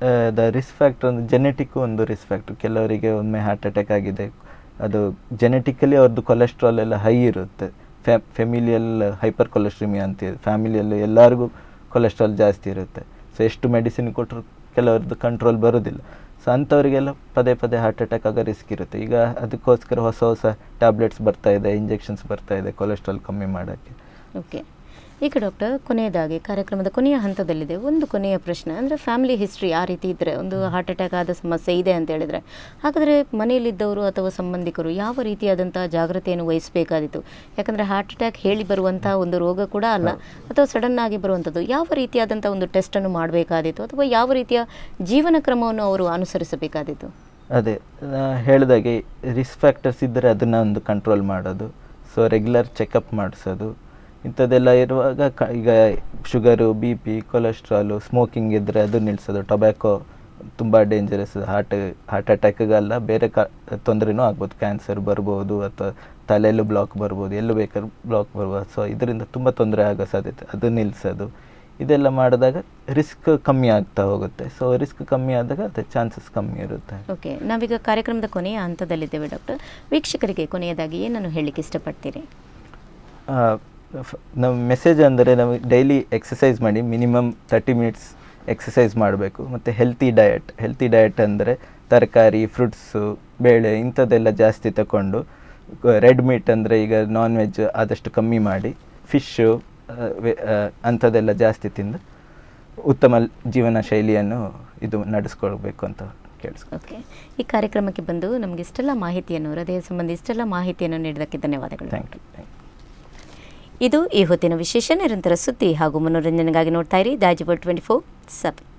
ದ ರಿಸ್ಕ್ ಫ್ಯಾಕ್ಟರ್ ಒಂದು ಜೆನೆಟಿಕ್ ಒಂದು ರಿಸ್ಕ್ ಫ್ಯಾಕ್ಟರ್ ಕೆಲವರಿಗೆ ಒಮ್ಮೆ ಹಾರ್ಟ್ ಅಟ್ಯಾಕ್ ಆಗಿದೆ ಅದು ಜೆನೆಟಿಕಲಿ ಅವ್ರದ್ದು ಕೊಲೆಸ್ಟ್ರಾಲ್ ಎಲ್ಲ ಹೈ ಇರುತ್ತೆ ಫ್ಯಾ ಫೆಮಿಲಿಯಲ್ ಹೈಪರ್ ಕೊಲೆಸ್ಟ್ರಿಮಿಯಾ ಅಂತ ಫ್ಯಾಮಿಲಿಯಲ್ಲಿ ಎಲ್ಲರಿಗೂ ಕೊಲೆಸ್ಟ್ರಾಲ್ ಜಾಸ್ತಿ ಇರುತ್ತೆ ಸೊ ಎಷ್ಟು ಮೆಡಿಸಿನ್ ಕೊಟ್ಟರು ಕೆಲವ್ರದ್ದು ಕಂಟ್ರೋಲ್ ಬರೋದಿಲ್ಲ ಸೊ ಅಂಥವರಿಗೆಲ್ಲ ಪದೇ ಪದೇ ಹಾರ್ಟ್ ಅಟ್ಯಾಕ್ ಆಗೋ ರಿಸ್ಕ್ ಇರುತ್ತೆ ಈಗ ಅದಕ್ಕೋಸ್ಕರ ಹೊಸ ಹೊಸ ಟ್ಯಾಬ್ಲೆಟ್ಸ್ ಬರ್ತಾ ಇದೆ ಇಂಜೆಕ್ಷನ್ಸ್ ಬರ್ತಾ ಇದೆ ಕೊಲೆಸ್ಟ್ರಾಲ್ ಕಮ್ಮಿ ಮಾಡೋಕ್ಕೆ ಓಕೆ ಈಗ ಡಾಕ್ಟರ್ ಕೊನೆಯದಾಗಿ ಕಾರ್ಯಕ್ರಮದ ಕೊನೆಯ ಹಂತದಲ್ಲಿದೆ ಒಂದು ಕೊನೆಯ ಪ್ರಶ್ನೆ ಅಂದರೆ ಫ್ಯಾಮಿಲಿ ಹಿಸ್ಟ್ರಿ ಆ ರೀತಿ ಇದ್ದರೆ ಒಂದು ಹಾರ್ಟ್ ಅಟ್ಯಾಕ್ ಆದ ಸಮಸ್ಯೆ ಇದೆ ಅಂತ ಹೇಳಿದರೆ ಹಾಗಾದರೆ ಮನೆಯಲ್ಲಿದ್ದವರು ಅಥವಾ ಸಂಬಂಧಿಕರು ಯಾವ ರೀತಿಯಾದಂಥ ಜಾಗ್ರತೆಯನ್ನು ವಹಿಸಬೇಕಾದಿತ್ತು ಯಾಕಂದರೆ ಹಾರ್ಟ್ ಅಟ್ಯಾಕ್ ಹೇಳಿ ಬರುವಂಥ ಒಂದು ರೋಗ ಕೂಡ ಅಲ್ಲ ಅಥವಾ ಸಡನ್ ಆಗಿ ಬರುವಂಥದ್ದು ಯಾವ ರೀತಿಯಾದಂಥ ಒಂದು ಟೆಸ್ಟನ್ನು ಮಾಡಬೇಕಾದಿತ್ತು ಅಥವಾ ಯಾವ ರೀತಿಯ ಜೀವನ ಕ್ರಮವನ್ನು ಅವರು ಅನುಸರಿಸಬೇಕಾದಿತ್ತು ಅದೇ ನಾ ಹೇಳಿದಾಗೆ ರಿಸ್ಕ್ ಫ್ಯಾಕ್ಟರ್ಸ್ ಇದ್ದರೆ ಅದನ್ನು ಒಂದು ಕಂಟ್ರೋಲ್ ಮಾಡೋದು ಸೊ ರೆಗ್ಯುಲರ್ ಚೆಕಪ್ ಮಾಡಿಸೋದು ಇಂಥದ್ದೆಲ್ಲ ಇರುವಾಗ ಕ ಈಗ sugar B P cholesterol smoking ಇದ್ದರೆ ಅದು ನಿಲ್ಲಿಸೋದು ಟೊಬ್ಯಾಕೊ ತುಂಬ ಡೇಂಜರಸ್ ಹಾರ್ಟ್ ಹಾರ್ಟ್ ಅಟ್ಯಾಕ್ಗೆಲ್ಲ ಬೇರೆ ಕ ತೊಂದರೆನೂ ಆಗ್ಬೋದು ಕ್ಯಾನ್ಸರ್ ಬರ್ಬೋದು ಅಥವಾ ತಲೆಯಲ್ಲೂ ಬ್ಲಾಕ್ ಬರ್ಬೋದು ಎಲ್ಲೂ ಬೇಕಾದ್ರೂ ಬ್ಲಾಕ್ ಬರ್ಬೋದು ಸೊ ಇದರಿಂದ ತುಂಬ ತೊಂದರೆ ಆಗೋ ಸಾಧ್ಯತೆ ಅದು ನಿಲ್ಲಿಸೋದು ಇದೆಲ್ಲ ಮಾಡಿದಾಗ ರಿಸ್ಕ್ ಕಮ್ಮಿ ಆಗ್ತಾ ಹೋಗುತ್ತೆ ಸೊ ರಿಸ್ಕ್ ಕಮ್ಮಿ ಆದಾಗ ಅದೇ ಚಾನ್ಸಸ್ ಕಮ್ಮಿ ಇರುತ್ತೆ ಓಕೆ ನಾವೀಗ ಕಾರ್ಯಕ್ರಮದ ಕೊನೆಯ ಹಂತದಲ್ಲಿದ್ದೇವೆ ಡಾಕ್ಟರ್ ವೀಕ್ಷಕರಿಗೆ ಕೊನೆಯದಾಗಿ ಏನನ್ನು ಹೇಳಲಿಕ್ಕೆ ಇಷ್ಟಪಡ್ತೀರಿ ನಮ್ಮ ಮೆಸೇಜ್ ಅಂದರೆ ನಾವು ಡೈಲಿ ಎಕ್ಸಸೈಸ್ ಮಾಡಿ ಮಿನಿಮಮ್ ತರ್ಟಿ ಮಿನಿಟ್ಸ್ ಎಕ್ಸಸೈಸ್ ಮಾಡಬೇಕು ಮತ್ತು ಹೆಲ್ತಿ ಡಯಟ್ ಹೆಲ್ತಿ ಡಯಟ್ ಅಂದರೆ ತರಕಾರಿ ಫ್ರೂಟ್ಸು ಬೇಳೆ ಇಂಥದ್ದೆಲ್ಲ ಜಾಸ್ತಿ ತಗೊಂಡು ರೆಡ್ ಮೀಟ್ ಅಂದರೆ ಈಗ ನಾನ್ ವೆಜ್ ಆದಷ್ಟು ಕಮ್ಮಿ ಮಾಡಿ ಫಿಶ್ಶು ಅಂಥದ್ದೆಲ್ಲ ಜಾಸ್ತಿ ತಿಂದು ಉತ್ತಮ ಜೀವನ ಶೈಲಿಯನ್ನು ಇದು ನಡೆಸ್ಕೊಳ್ಬೇಕು ಅಂತ ಕೇಳಿಸ್ಕೊ ಓಕೆ ಈ ಕಾರ್ಯಕ್ರಮಕ್ಕೆ ಬಂದು ನಮಗೆ ಇಷ್ಟೆಲ್ಲ ಮಾಹಿತಿಯನ್ನು ಹೃದಯ ಸಂಬಂಧಿ ಇಷ್ಟೆಲ್ಲ ಮಾಹಿತಿಯನ್ನು ನೀಡಿದ್ದಕ್ಕೆ ಧನ್ಯವಾದಗಳು ಥ್ಯಾಂಕ್ ಯು ಥ್ಯಾಂಕ್ ಯು ಇದು ಈ ಹೊತ್ತಿನ ವಿಶೇಷ ನಿರಂತರ ಸುದ್ದಿ ಹಾಗೂ ಮನೋರಂಜನೆಗಾಗಿ ನೋಡ್ತಾ ಇರಿ ದಾಜಿಬರ್ ಟ್ವೆಂಟಿ ಫೋರ್ ಸೆವೆನ್